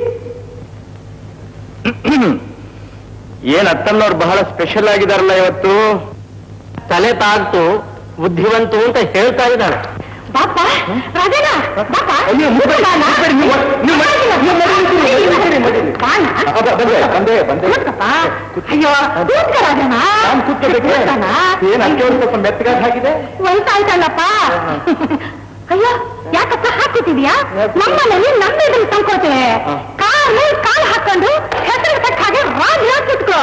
ಏನ್ ಅತ್ತನ್ನವ್ರು ಬಹಳ ಸ್ಪೆಷಲ್ ಆಗಿದಾರಲ್ಲ ಇವತ್ತು ತಲೆ ತಾಗ್ತು ಬುದ್ಧಿವಂತು ಅಂತ ಹೇಳ್ತಾ ಇದ್ದಾಳೆ ಬಾಪ ರಾಜನ ಬಾಪ ಅಯ್ಯೋ, ಮುಗ್ಬೇಡಿ, ಮುಗ್ಬೇಡಿ, ನೀವು- ನೀವು ಮಾಡಿ, ನೀವು ಮಾಡಿ, ನೀವು ಮಾಡಿ, ಮಾಡಿ, ಮಾಡಿ. ಬಾಣ. ಅಬ್ಬ, ಬಂದೆ, ಬಂದೆ, ಬಂದೆ. ಕೂತ್ಕಪ್ಪ. ಅಯ್ಯೋ ಕೂತ್ಕ ರಾಜನ ನಾನ್ ಕೂತ್ಕೋಬೇಕೆ? ಕೂತ್ಕಣ? ಏನ್ ಅಕ್ಕೆ ಒಂದು ಸ್ವಲ್ಪ ಮೆತ್ತಗಾಗಿ ಹಾಕಿದೆ ವಯಸ್ಸಾಯ್ತಲ್ಲಪ್ಪ ಅಯ್ಯೋ ಯಾಕಪ್ಪ ಹಾಕುತ್ತಿದ್ಯಾ ನಮ್ಮನೇಲಿ ನಮ್ಮಿದ್ರು ತಂದ್ಕೋತೇವೆ ಕಾಲ್ ಮೇಲೆ ಕಾಲ್ ಹಾಕೊಂಡು ಹೆಸರು ಕಟ್ಟ ಹಾಗೆ ರಾಜ ಕುತ್ಕೋ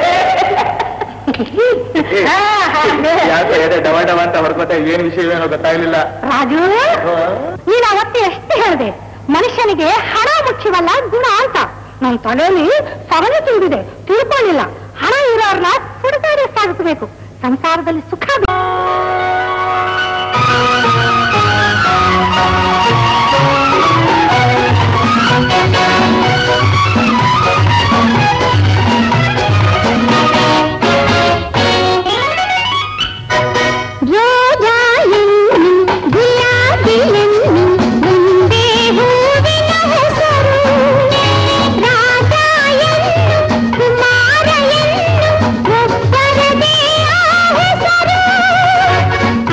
ಹಾ, ಹಾಗೆ. ಯಾಕೆ ಎದೆ ಡವ ಡವ ಅಂತ ಹೊರಕೋತ ಏನ್ ವಿಷಯವೇನೋ ಗೊತ್ತಾಗ್ಲಿಲ್ಲ ರಾಜು ನೀನು ಅವತ್ತು ಎಷ್ಟು ಹೇಳಿದೆ ಮನುಷ್ಯನಿಗೆ ಹಣ ಮುಖ್ಯವಲ್ಲ ಗುಣ ಅಂತ ನನ್ನ ತಲೆಯಲ್ಲಿ ಸರಣಿ ತುಂಬಿದೆ ತಿಳ್ಕೊಳ್ಳಿಲ್ಲ ಹಣ ಇರೋರ್ನ ಹುಡುಕಾಡಿ ಸಾಗಿಸಬೇಕು ಸಂಸಾರದಲ್ಲಿ ಸುಖ ಬೇಕು. ರೋಜಾ ಎನ್ನು ಗುಲಾಬಿ ಎನ್ನು ಮುಂದೆ ಹೂವಿನ ಹೆಸರು ರಾಜ ಎನ್ನು ಕುಮಾರ ಎನ್ನು ಒಬ್ಬರದೇ ಆ ಹೆಸರು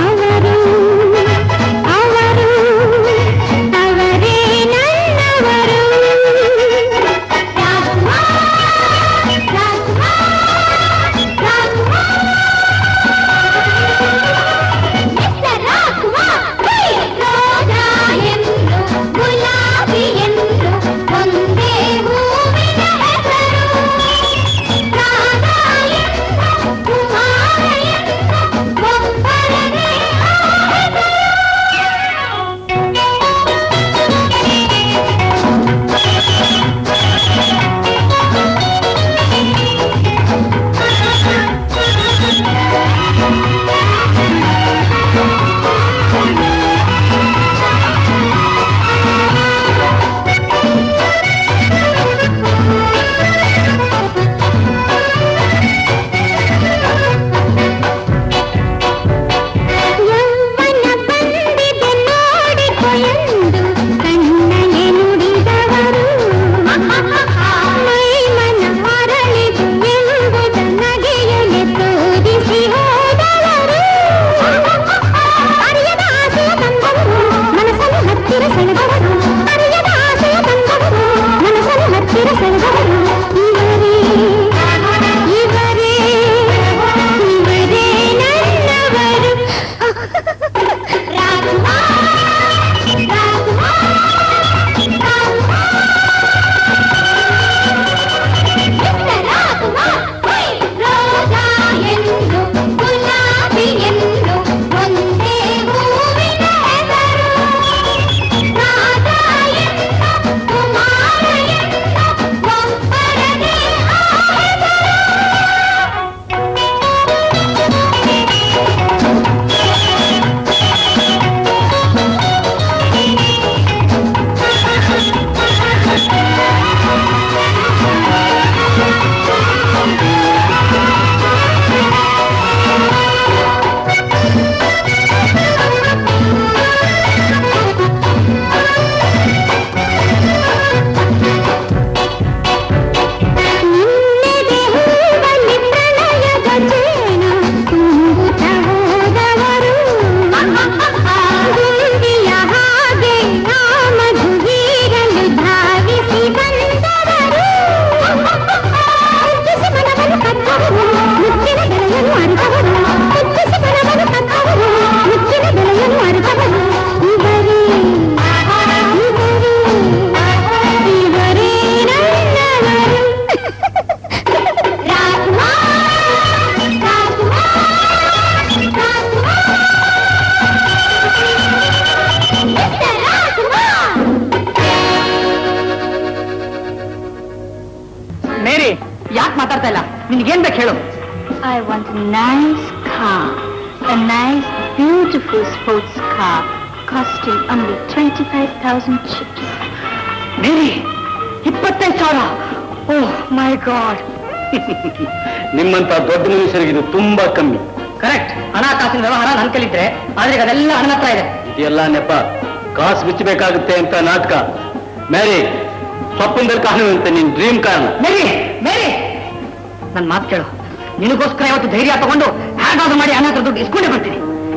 ಮಾತಾಡ್ತಾ ಇಲ್ಲ ನಿನ್ಗೇನ್ ಬೇಕು ಹೇಳು I want a nice car. A nice, beautiful sports car costing only 25,000 chips. ಮೇರಿ ಇಪ್ಪತ್ತೈದು ಸಾವಿರ ಓಹ್ ಮೈ ಗಾಡ್ ನಿಮ್ಮಂತ ದೊಡ್ಡ ಮನುಷ್ಯರಿಗೆ ಇದು ತುಂಬಾ ಕಮ್ಮಿ ಕರೆಕ್ಟ್ ಹಣ ಕಾಸಿನ ವ್ಯವಹಾರ ನನ್ ಕಲಿದ್ರೆ ಆದ್ರೆ ಈಗ ಅದೆಲ್ಲ ಹಣ ಹತ್ರ ಇದೆ ಇದೆಲ್ಲ ನೆಪ ಕಾಸು ಬಿಚ್ಚಬೇಕಾಗುತ್ತೆ ಅಂತ ನಾಟಕ ಮ್ಯಾರಿ ಸ್ವಪ್ನದಲ್ಲಿ ಕಾಣುವಂತೆ ನಿನ್ ಡ್ರೀಮ್ ಕಾರಣ ಮೇರಿ ಮೇರಿ ನನ್ ಮಾತು ಕೇಳು ನಿನಗೋಸ್ಕರ ಇವತ್ತು ಧೈರ್ಯ ತಗೊಂಡು ಹೇಗಾದ್ರೂ ಮಾಡಿ ಹಣ ಹತ್ರ ದುಡ್ಡು ಇಸ್ಕೊಂಡೇ ಬರ್ತೀನಿ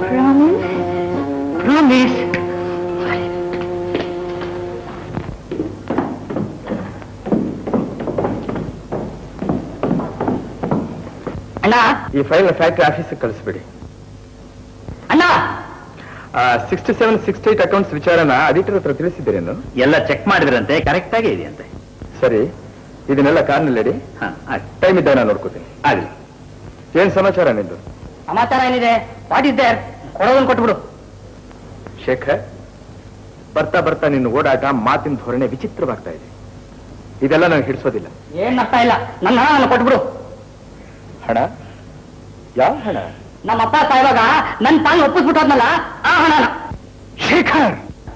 ಪ್ರಾಮಿಸ್ ಅಣ್ಣ ಈ ಫೈಲ್ ಫ್ಯಾಕ್ಟ್ರಿ ಆಫೀಸಿಗೆ ಕಳಿಸ್ಬಿಡಿ ಅಣ್ಣ sixty seven sixty eight accounts ವಿಚಾರನ ಅಡಿಟರ್ ಹತ್ರ ತಿಳಿಸಿದ್ದೀರೇನು ಎಲ್ಲ ಚೆಕ್ ಮಾಡಿದ್ರಂತೆ ಕರೆಕ್ಟ್ ಆಗೇ ಇದೆಯಂತೆ ಸರಿ ಇದನ್ನೆಲ್ಲ ಕಾರ್ನಲ್ಲಿಡಿ ಹಾ ಆಯ್ತು ಟೈಮ್ ಇದ್ದಾಗ ನಾನು ನೋಡ್ಕೋತೀನಿ ಆಗ್ಲಿ ಏನ್ ಸಮಾಚಾರ ನಿಂದು ಸಮಾಚಾರ ಏನಿದೆ ವಾಟ್ ಇಸ್ ದೇರ್ ಕೊಡೋದನ್ನ ಕೊಟ್ಬಿಡು ಶೇಖರ್ ಬರ್ತಾ ಬರ್ತಾ ನಿನ್ನ ಓಡಾಟ ಮಾತಿನ ಧೋರಣೆ ವಿಚಿತ್ರವಾಗ್ತಾ ಇದೆ ಇದೆಲ್ಲ ನನಗೆ ಹಿಡಿಸೋದಿಲ್ಲ ಏನ್ ಅರ್ಥ ಇಲ್ಲ ನನ್ನ ಹಣ ನನ್ನ ಕೊಟ್ಬಿಡು ಹಣ ಯಾವ ಹಣ ನಮ್ಮ ಅಪ್ಪ ಸಾಯುವಾಗ ನನ್ನ ತಾಯಿ ಒಪ್ಪಿಸ್ಬಿಟ್ಟೋದ್ನಲ್ಲ ಆ ಹಣನ ಶೇಖರ್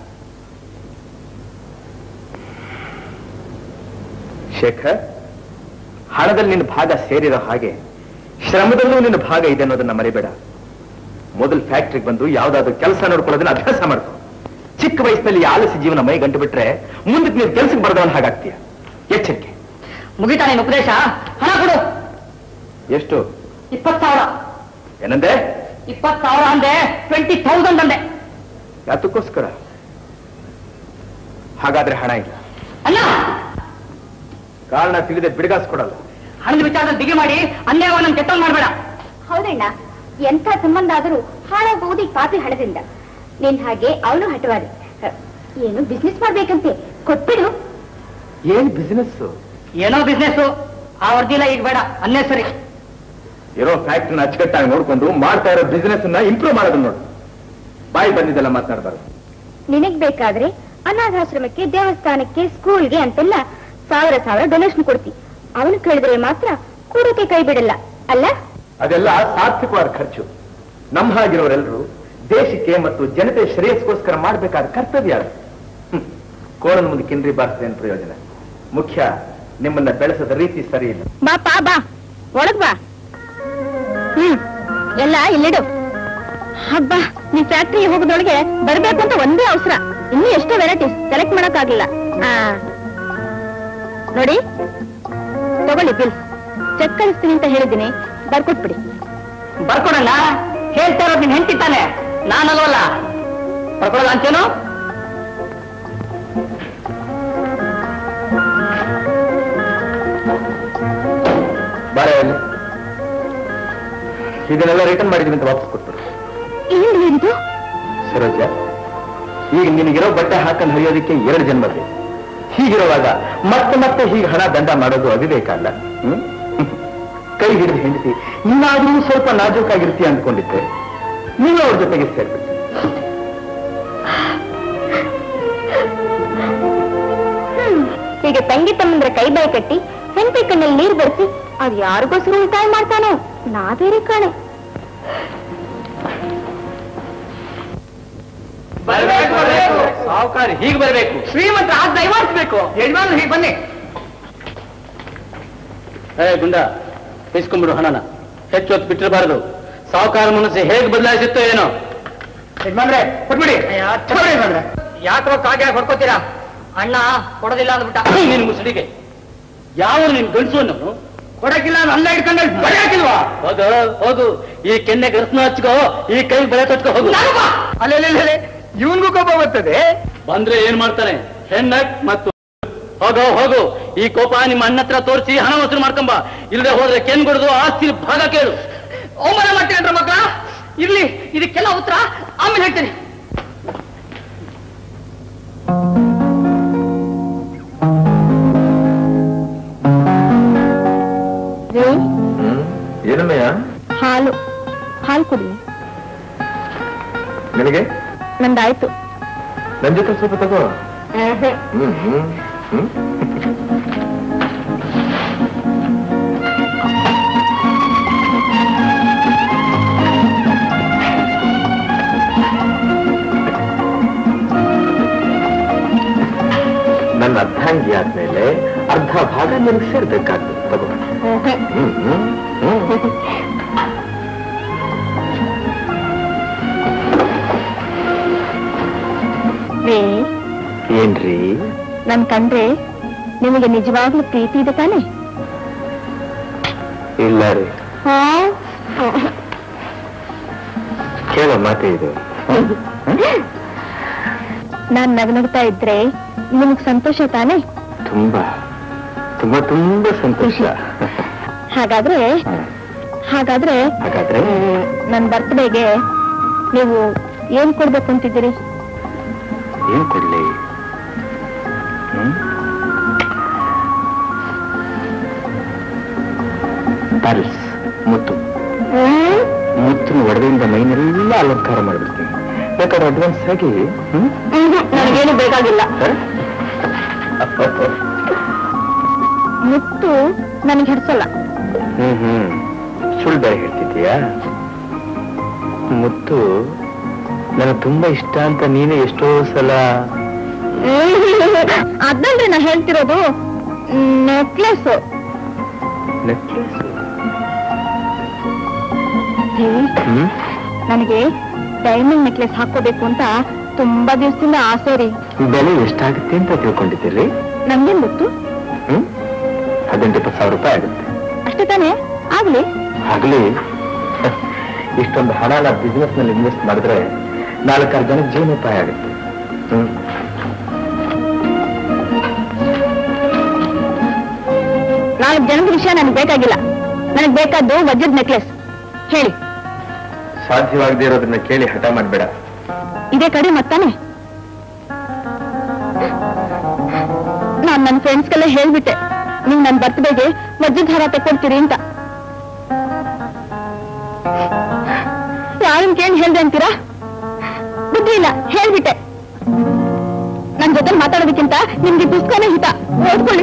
ಶೇಖರ್ ಹಣದಲ್ಲಿ ನಿನ್ನ ಭಾಗ ಸೇರಿರೋ ಹಾಗೆ ಶ್ರಮದಲ್ಲೂ ನಿನ್ನ ಭಾಗ ಇದೆ ಅನ್ನೋದನ್ನ ಮರಿಬೇಡ ಮೊದಲು ಫ್ಯಾಕ್ಟ್ರಿಗೆ ಬಂದು ಯಾವ್ದಾದ್ರು ಕೆಲಸ ನೋಡ್ಕೊಳ್ಳೋದನ್ನ ಅಭ್ಯಾಸ ಮಾಡ್ಕೊ ಚಿಕ್ಕ ವಯಸ್ಸಿನಲ್ಲಿ ಈ ಆಲಸಿ ಜೀವನ ಮೈ ಗಂಟು ಬಿಟ್ರೆ ಮುಂದಕ್ಕೆ ನೀವು ಕೆಲಸಕ್ಕೆ ಬರದವನ್ ಹಾಗಾಗ್ತೀಯ ಎಚ್ಚರಿಕೆ ಮುಗಿತಾ ನಿನ್ ಉಪದೇಶ ಹಣ ಕೊಡು ಎಷ್ಟು ಇಪ್ಪತ್ ಸಾವಿರ ಏನಂದೆ ಇಪ್ಪತ್ ಸಾವಿರ ಅಂದೆ ಟ್ವೆಂಟಿ ತೌಸಂಡ್ ಅಂದೆ ಯಾತಕ್ಕೋಸ್ಕರ ಹಾಗಾದ್ರೆ ಹಣ ಇಲ್ಲ ಅಲ್ಲ ಕಾರಣ ತಿಳಿದೆ ಬಿಡುಗಾಸ್ಕೊಡಲ್ಲ ಹಣದ ವಿಚಾರದಲ್ಲಿ ಬಿಗಿ ಮಾಡಿ ಅನ್ಯಾಯ ನನ್ ಕೆಟ್ಟವ್ ಮಾಡ್ಬೇಡ ಹೌದಣ್ಣ ಎಂಥ ಸಂಬಂಧ ಆದರೂ ಹಾಳಾಗಬಹುದು ಈ ಪಾಪಿ ಹಣದಿಂದ ನಿನ್ ಹಾಗೆ ಅವನು ಹಠವಾದಿ ಅಹ್, ಏನು ಬಿಸ್ನೆಸ್ ಮಾಡ್ಬೇಕಂತೆ ಕೊಟ್ಬಿಡು ಏನ್ ಬಿಸಿನೆಸ್ ಏನೋ ಬಿಸ್ನೆಸ್ ಆ ವರ್ದಿಲ್ಲ ಈಗ ಬೇಡ ಅನ್ನೇ ಸರಿ ಇರೋ ಫ್ಯಾಕ್ಟ್ರಿನ ಅಚ್ಚುಕಟ್ಟಾಗಿ ನೋಡ್ಕೊಂಡು ಮಾಡ್ತಾ ಇರೋ ಬಿಸಿನೆಸ್ ಅನ್ನ ಇಂಪ್ರೂವ್ ಮಾಡೋದನ್ನ ನೋಡು ಬಾಯಿ ಬಂದಿದ್ದೆಲ್ಲ ಮಾತನಾಡಬಾರ್ದು ನಿನಗ್ ಬೇಕಾದ್ರೆ ಅನಾಥಾಶ್ರಮಕ್ಕೆ ದೇವಸ್ಥಾನಕ್ಕೆ ಸ್ಕೂಲ್ಗೆ ಅಂತೆಲ್ಲ ಸಾವಿರ ಸಾವಿರ ಡೊನೇಷನ್ ಕೊಡ್ತಿ ಅವನು ಕೇಳಿದ್ರೆ ಮಾತ್ರ ಕೂಡಕ್ಕೆ ಕೈ ಬಿಡಲ್ಲ ಅಲ್ಲ ಅದೆಲ್ಲ ಸಾರ್ಥಕವಾದ ಖರ್ಚು ನಮ್ಮ ಹಾಗಿರೋರೆಲ್ಲರೂ ದೇಶಕ್ಕೆ ಮತ್ತು ಜನತೆ ಶ್ರೇಯಸ್ಗೋಸ್ಕರ ಮಾಡಬೇಕಾದ ಕರ್ತವ್ಯ ಅದು ಹ್ಮ್. ಕೋಣದ ಮುಂದೆ ಕಿಂದ್ರಿ ಬಾರಿಸಿದ ಏನ್ ಪ್ರಯೋಜನ ಮುಖ್ಯ ನಿಮ್ಮನ್ನ ಬೆಳೆಸದ ರೀತಿ ಸರಿ ಇಲ್ಲ ಬಾ ಪಾ ಬಾ ಒಳಗ್ ಬಾ ಹ್ಮ್ ಎಲ್ಲ ಇಲ್ಲಿಡು ಹಬ್ಬ ನೀವ್ ಫ್ಯಾಕ್ಟ್ರಿ ಹೋಗೋದ್ರೊಳಗೆ ಬರ್ಬೇಕು ಅಂತ ಒಂದೇ ಅವಸರ ಇನ್ನೂ ಎಷ್ಟೋ ವೆರೈಟೀಸ್ ಸೆಲೆಕ್ಟ್ ಮಾಡಕ್ಕಾಗಿಲ್ಲ ಆ ನೋಡಿ ತಗೊಳ್ಳಿ ಬಿಲ್ ಚೆಕ್ ಕಳಿಸ್ತೀನಿ ಅಂತ ಹೇಳಿದ್ದೀನಿ ಬರ್ಕೊಟ್ಬಿಡಿ ಬರ್ಕೊಡಲ್ಲ ಹೇಳ್ತಾ ಇರೋದು ನಿನ್ ಹೆಂಡತಿ ತಾನೆ ನಾನಲ್ವಲ್ಲ ಬರ್ಕೊಡಲ್ಲ ಅಂತೇನು ಬಾರೆ ಅಲ್ಲಿ. ಇದನ್ನೆಲ್ಲ ರಿಟರ್ನ್ ಮಾಡಿದೀವಿ ಅಂತ ವಾಪಸ್ ಕೊಟ್ಬಿಡು ಏನ್ರಿ ಇದು ಸರೋಜ ಈಗ ನಿನಗಿರೋ ಬಟ್ಟೆ ಹಾಕೊಂಡು ಹರಿಯೋದಕ್ಕೆ ಎರಡು ಜನ್ಮ ಬೇಕು ಹೀಗಿರುವಾಗ ಮತ್ತೆ ಮತ್ತೆ ಹೀಗೆ ಹಣ ದಂಡ ಮಾಡೋದು ಅವಿವೇಕ ಅಲ್ಲ ಹ್ಮ್ ಕೈ ಹಿಡಿದು ಹೆಂಡತಿ ನೀನಾದ್ರೂ ಸ್ವಲ್ಪ ನಾಜೂಕಾಗಿರ್ತೀಯ ಅಂದ್ಕೊಂಡಿದ್ದೆ ನೀನು ಅವ್ರ ಜೊತೆಗೆ ಸೇರ್ಬಿಟ್ಟು ಹೀಗೆ ತಂಗಿ ತಮ್ಮಂದ್ರ ಕೈ ಬಾಯಿ ಕಟ್ಟಿ ಹೆಂಡತಿ ಕಣ್ಣಲ್ಲಿ ನೀರು ಬರ್ಸಿ ಅದು ಯಾರಿಗೋಸ್ಕರ ಉಳಿತಾಯ ಮಾಡ್ತಾನೋ ನಾ ಬೇರೆ ಕಾಣೆ ಸಾವುಕಾರ ಹೀಗೆ ಬರಬೇಕು ಶ್ರೀಮಂತ ಆಗ ದಯಮಾಡಿಸ್ಬೇಕು ಯಜಮಾನ್ ಹೀಗೆ ಬನ್ನಿ ಏ ಗುಂಡ ಇಸ್ಕೊಂಡ್ಬಿಡು ಹಣನ ಹೆಚ್ಚು ಹೊತ್ತು ಬಿಟ್ಟಿರಬಾರದು ಸಾವುಕಾರ ಮನಸ್ಸು ಹೇಗೆ ಬದಲಾಯಿಸುತ್ತೋ ಏನೋ ಯಜಮಾನ್ರೆ ಕೊಟ್ಬಿಡಿ ಯಾಕೋ ಕಾಗೆ ಹೊಡ್ಕೋತೀರಾ ಅಣ್ಣ ಕೊಡೋದಿಲ್ಲ ಅಂದ್ಬಿಟ್ಟ ನಿನ್ ಮುಸುಡಿಗೆ ಯಾವ ನಿನ್ ಗಂಡಸು ಅನ್ನೋನು ಕೊಡಕ್ಕಿಲ್ಲ ಅಲ್ಲ ಇಟ್ಕೊಂಡು ಬರೀ ಹಾಕಿಲ್ವಾ ಹೋಗು ಹೋಗು ಈ ಕೆನ್ನೆ ಗರ್ಸ್ನ ಹಚ್ಕೋ ಈ ಕೈ ಬೆಳೆ ತೊಟ್ಕೋ ಹೋಗು ಅಲ್ಲೇ ಇವನ್ಗೂ ಕೋಪ ಬರ್ತದೆ ಬಂದ್ರೆ ಏನ್ ಮಾಡ್ತಾನೆ ಹೆಣ್ಣಕ್ ಮತ್ತು ಹೋಗೋ ಹೋಗು ಈ ಕೋಪ ನಿಮ್ಮ ಅಣ್ಣ ಹತ್ರ ತೋರಿಸಿ ಹಣ ವಸೂಲು ಮಾಡ್ಕೊಂಬ ಇಲ್ಲದೆ ಹೋದ್ರೆ ಕೆನ್ ಕೊಡುದು ಆಸ್ತಿ ಭಾಗ ಕೇಳು ಅವಮಾನ ಮಾಡ್ತೀರ ಮಕ್ಕಳ ಇರ್ಲಿ ಇದಕ್ಕೆಲ್ಲ ಉತ್ತರ ಆಮೇಲೆ ಹೇಳ್ತೀನಿ ಏನಮ್ಮಯ್ಯ ಹಾಲು ಹಾಲು ಕುಡಿ ನಿನಗೆ ನಂದಾಯ್ತು ನನ್ ಜೊತೆ ಸ್ವಲ್ಪ ತಗೋ ಹ್ಮ್ ಹ್ಮ್ ಹ್ಮ್ ಅರ್ಧಾಂಗಿ ಆದ್ಮೇಲೆ ಅರ್ಧ ಭಾಗ ನಿಮ್ಗೆ ಸೇರ್ಬೇಕಾಗ್ತದೆ ತಗೋ ಹ್ಮ್ ಹ್ಮ್ ಹ್ಮ್ ರೀ ಏನ್ರಿ ನನ್ ಕಂಡ್ರೆ ನಿಮಗೆ ನಿಜವಾಗ್ಲೂ ಪ್ರೀತಿ ಇದೆ ತಾನೆ ಇಲ್ಲ ರೀ ಹಾ ಕೇಳೋ ಮಾತೇ ಇದು ನಾನ್ ನಗನಗ್ತಾ ಇದ್ರೆ ನಿಮಗ್ ಸಂತೋಷ ತಾನೆ ತುಂಬಾ ತುಂಬಾ ತುಂಬಾ ಸಂತೋಷ ಹಾಗಾದ್ರೆ ಹಾಗಾದ್ರೆ ಹಾಗಾದ್ರೆ ಮ್, ನನ್ ಬರ್ತ್ಡೇಗೆ ನೀವು ಏನ್ ಕೊಡ್ಬೇಕು ಅಂತಿದ್ದೀರಿ ಏನ್ ಕೊಡ್ಲಿ ಹ್ಮ್? ಪರ್ಸ್ ಮುತ್ತು ಹ್ಮ್? ಮುತ್ತಿನ ಒಡವೆಯಿಂದ ಮೈನೆಲ್ಲ ಅಲಂಕಾರ ಮಾಡ್ಬಿಡ್ತೀನಿ ಬೇಕಾದ್ರೆ ಅಡ್ವಾನ್ಸ್ ಆಗಿ ಹ್ಮ್ ಮ್ಹೂ, ನನಗೇನು ಬೇಕಾಗಿಲ್ಲ ಸರ್? ಮುತ್ತು ನನಗೆ ಹಿಡ್ಸಲ್ಲ ಹ್ಮ್ ಹ್ಮ್ ಸುಳ್ಳು ಬೇರೆ ಹೇಳ್ತಿದ್ದೀಯಾ ಮುತ್ತು ನನಗೆ ತುಂಬಾ ಇಷ್ಟ ಅಂತ ನೀನೇ ಎಷ್ಟೋ ಸಲ ಅದಲ್ರಿ ನಾ ಹೇಳ್ತಿರೋದು ನೆಕ್ಲೆಸ್ ನೆಕ್ಲೆಸ್ ಹ್ಮ್ ನನಗೆ ಡೈಮಂಡ್ ನೆಕ್ಲೆಸ್ ಹಾಕೋಬೇಕು ಅಂತ ತುಂಬಾ ದಿವಸದಿಂದ ಆಸೆ ರೀ ಬೆಲೆ ಎಷ್ಟಾಗುತ್ತೆ ಅಂತ ತಿಳ್ಕೊಂಡಿದ್ದೀರಿ ನಮ್ಗೇನ್ ಗೊತ್ತು ಹ್ಮ್ ಹದಿನೆಂಟು ಇಪ್ಪತ್ತು ಸಾವಿರ ರೂಪಾಯಿ ಆಗುತ್ತೆ ಅಷ್ಟೇ ತಾನೇ ಆಗ್ಲಿ ಆಗ್ಲಿ ಇಷ್ಟೊಂದು ಹಣನ ಬಿಸ್ನೆಸ್ ನಲ್ಲಿ ಇನ್ವೆಸ್ಟ್ ಮಾಡಿದ್ರೆ ನಾಲ್ಕಾರು ಜನ ಜೀವನೋಪಾಯ ಆಗುತ್ತೆ ಹ್ಮ್ ನಾಲ್ಕು ಜನದ ವಿಷಯ ನನಗೆ ಬೇಕಾಗಿಲ್ಲ ನನಗೆ ಬೇಕಾದ್ದು ವಜ್ರದ ನೆಕ್ಲೆಸ್ ಹೇಳಿ ಸಾಧ್ಯವಾಗದೇ ಇರೋದನ್ನ ಕೇಳಿ ಹಠ ಮಾಡಬೇಡ ಇದೇ ಕಡೆ ಮತ್ತಾನೆ ನಾನ್ ನನ್ನ ಫ್ರೆಂಡ್ಸ್ಗೆಲ್ಲ ಹೇಳ್ಬಿಟ್ಟೆ ನೀವ್ ನನ್ ಬರ್ತ್ಡೇಗೆ ವಜ್ರದ ಹಾರ ತಕೊಡ್ತೀರಿ ಅಂತ ಯಾರನ್ ಕೇಳಿ ಹೇಳ್ದೆ ಅಂತೀರಾ ಬುದ್ಧಿ ಇಲ್ಲ ಹೇಳ್ಬಿಟ್ಟೆ ನನ್ ಜೊತೆ ಮಾತಾಡೋದಕ್ಕಿಂತ ನಿಮ್ಗೆ ಈ ಪುಸ್ತಕನೇ ಹಿತ ಓದ್ಕೊಳ್ಳಿ